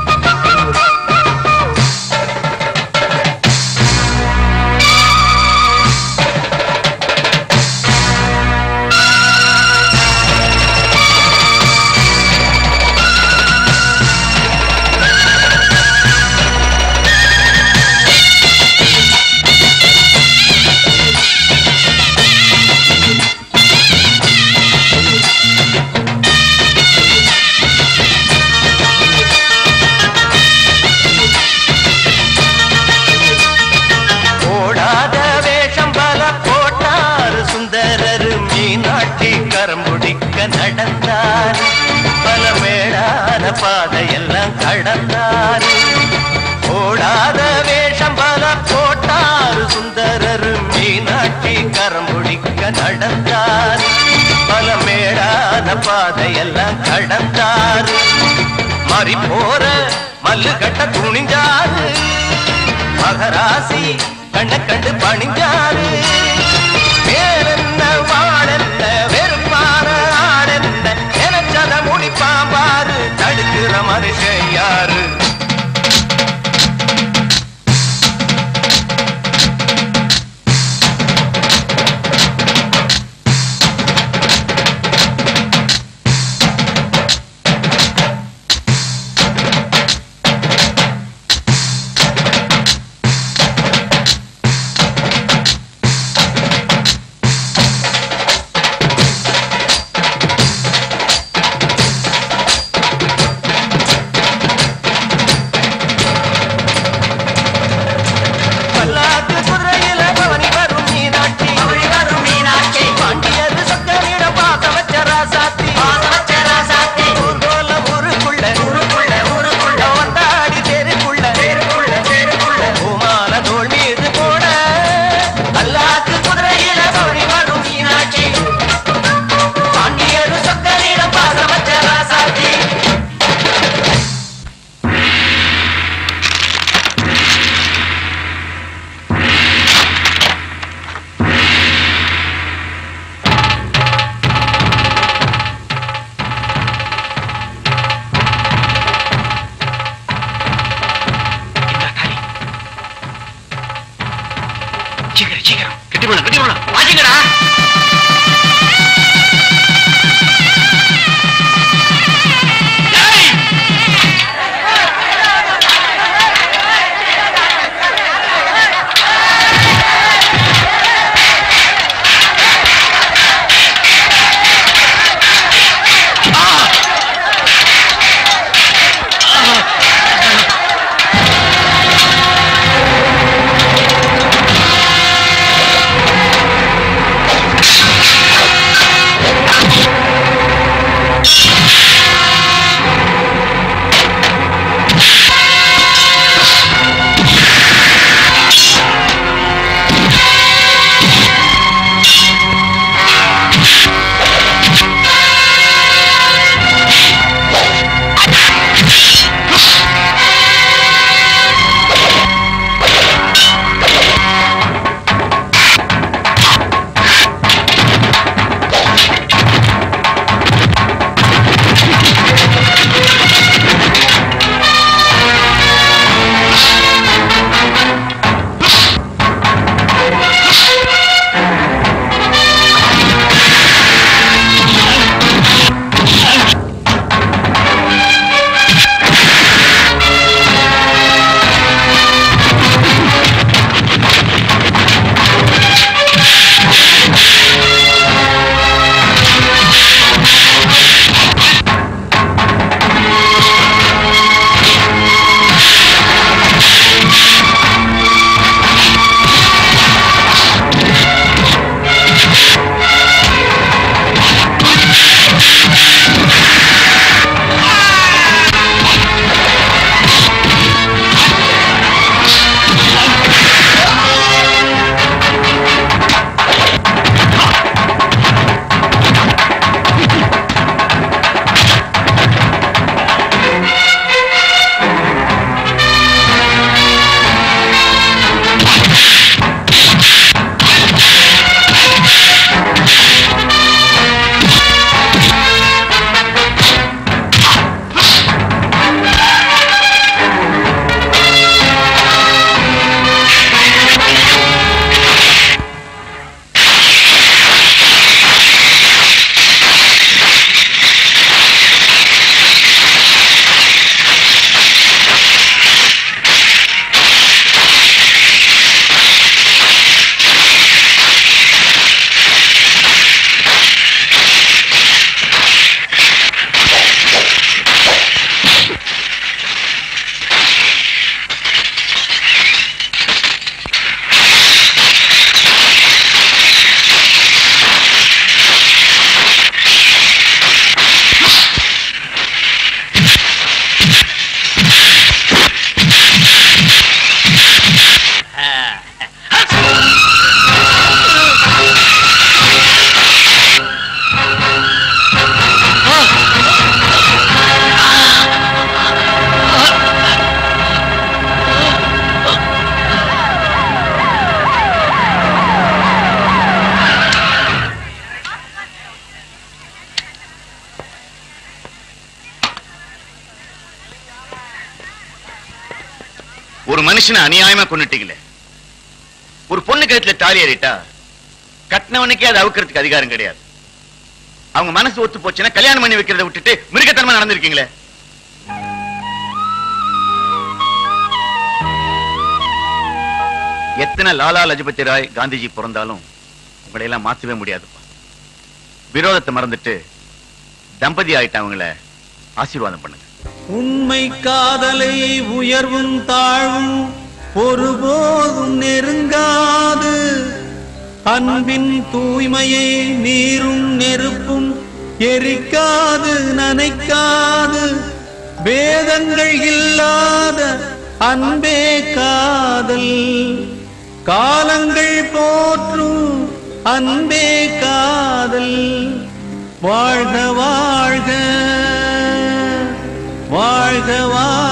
போடாத வேஷம் பல போட்டார் சுந்தரர் மீனாட்சி கரம்புடிக்க நடந்தார் பல மேடான பாதையெல்லாம் கடந்தார் போடாத வேஷம் பல போட்டார் சுந்தரர் மீனாட்சி கரம்புடிக்க நடந்தார் பல மேடான பாதையெல்லாம் கடந்தார் மாறி போற மல்லு கட்ட துணிஞ்சாரு மகராசி கண்ண கண்டு பணிஞ்சாரு வேறென்ன வாழென்ன வெறுப்பான ஆடென்ன நினைச்சத முடிப்பாம்பாரு தடுக்கிற மனுஷன் யாரு சீக்கிரம் சீக்கிரம் கட்டி போட கட்டி போட வாசிங்கடா ஒரு மனுஷனை அநியாயமா கொன்னுட்டீங்களே ஒரு பொண்ணு கழுத்துல தாலி ஏறிட்டா கட்டினவனுக்கே அதை அவுக்கிறதுக்கு அதிகாரம் கிடையாது அவங்க மனசு ஒத்து போச்சுன்னா கல்யாணம் பண்ணி வைக்கிறத விட்டுட்டு மிருகத்தனமா நடந்திருக்கீங்களே எத்தனை லாலா லஜபதி ராய் காந்திஜி பிறந்தாலும் உங்களை எல்லாம் மாத்தவே முடியாதுப்பா விரோதத்தை மறந்துட்டு தம்பதி ஆயிட்டவங்கள ஆசீர்வாதம் பண்ணுங்க உண்மை காதலை உயர்வும் தாழ்வும் ஒருபோதும் நெருங்காது அன்பின் தூய்மையை நீரும் நெருப்பும் எரிக்காது நனைக்காது வேதங்கள் இல்லாத அன்பே காதல் காலங்கள் போற்றும் அன்பே காதல் வாழ்க வாழ்க வாழ்க வாழ்க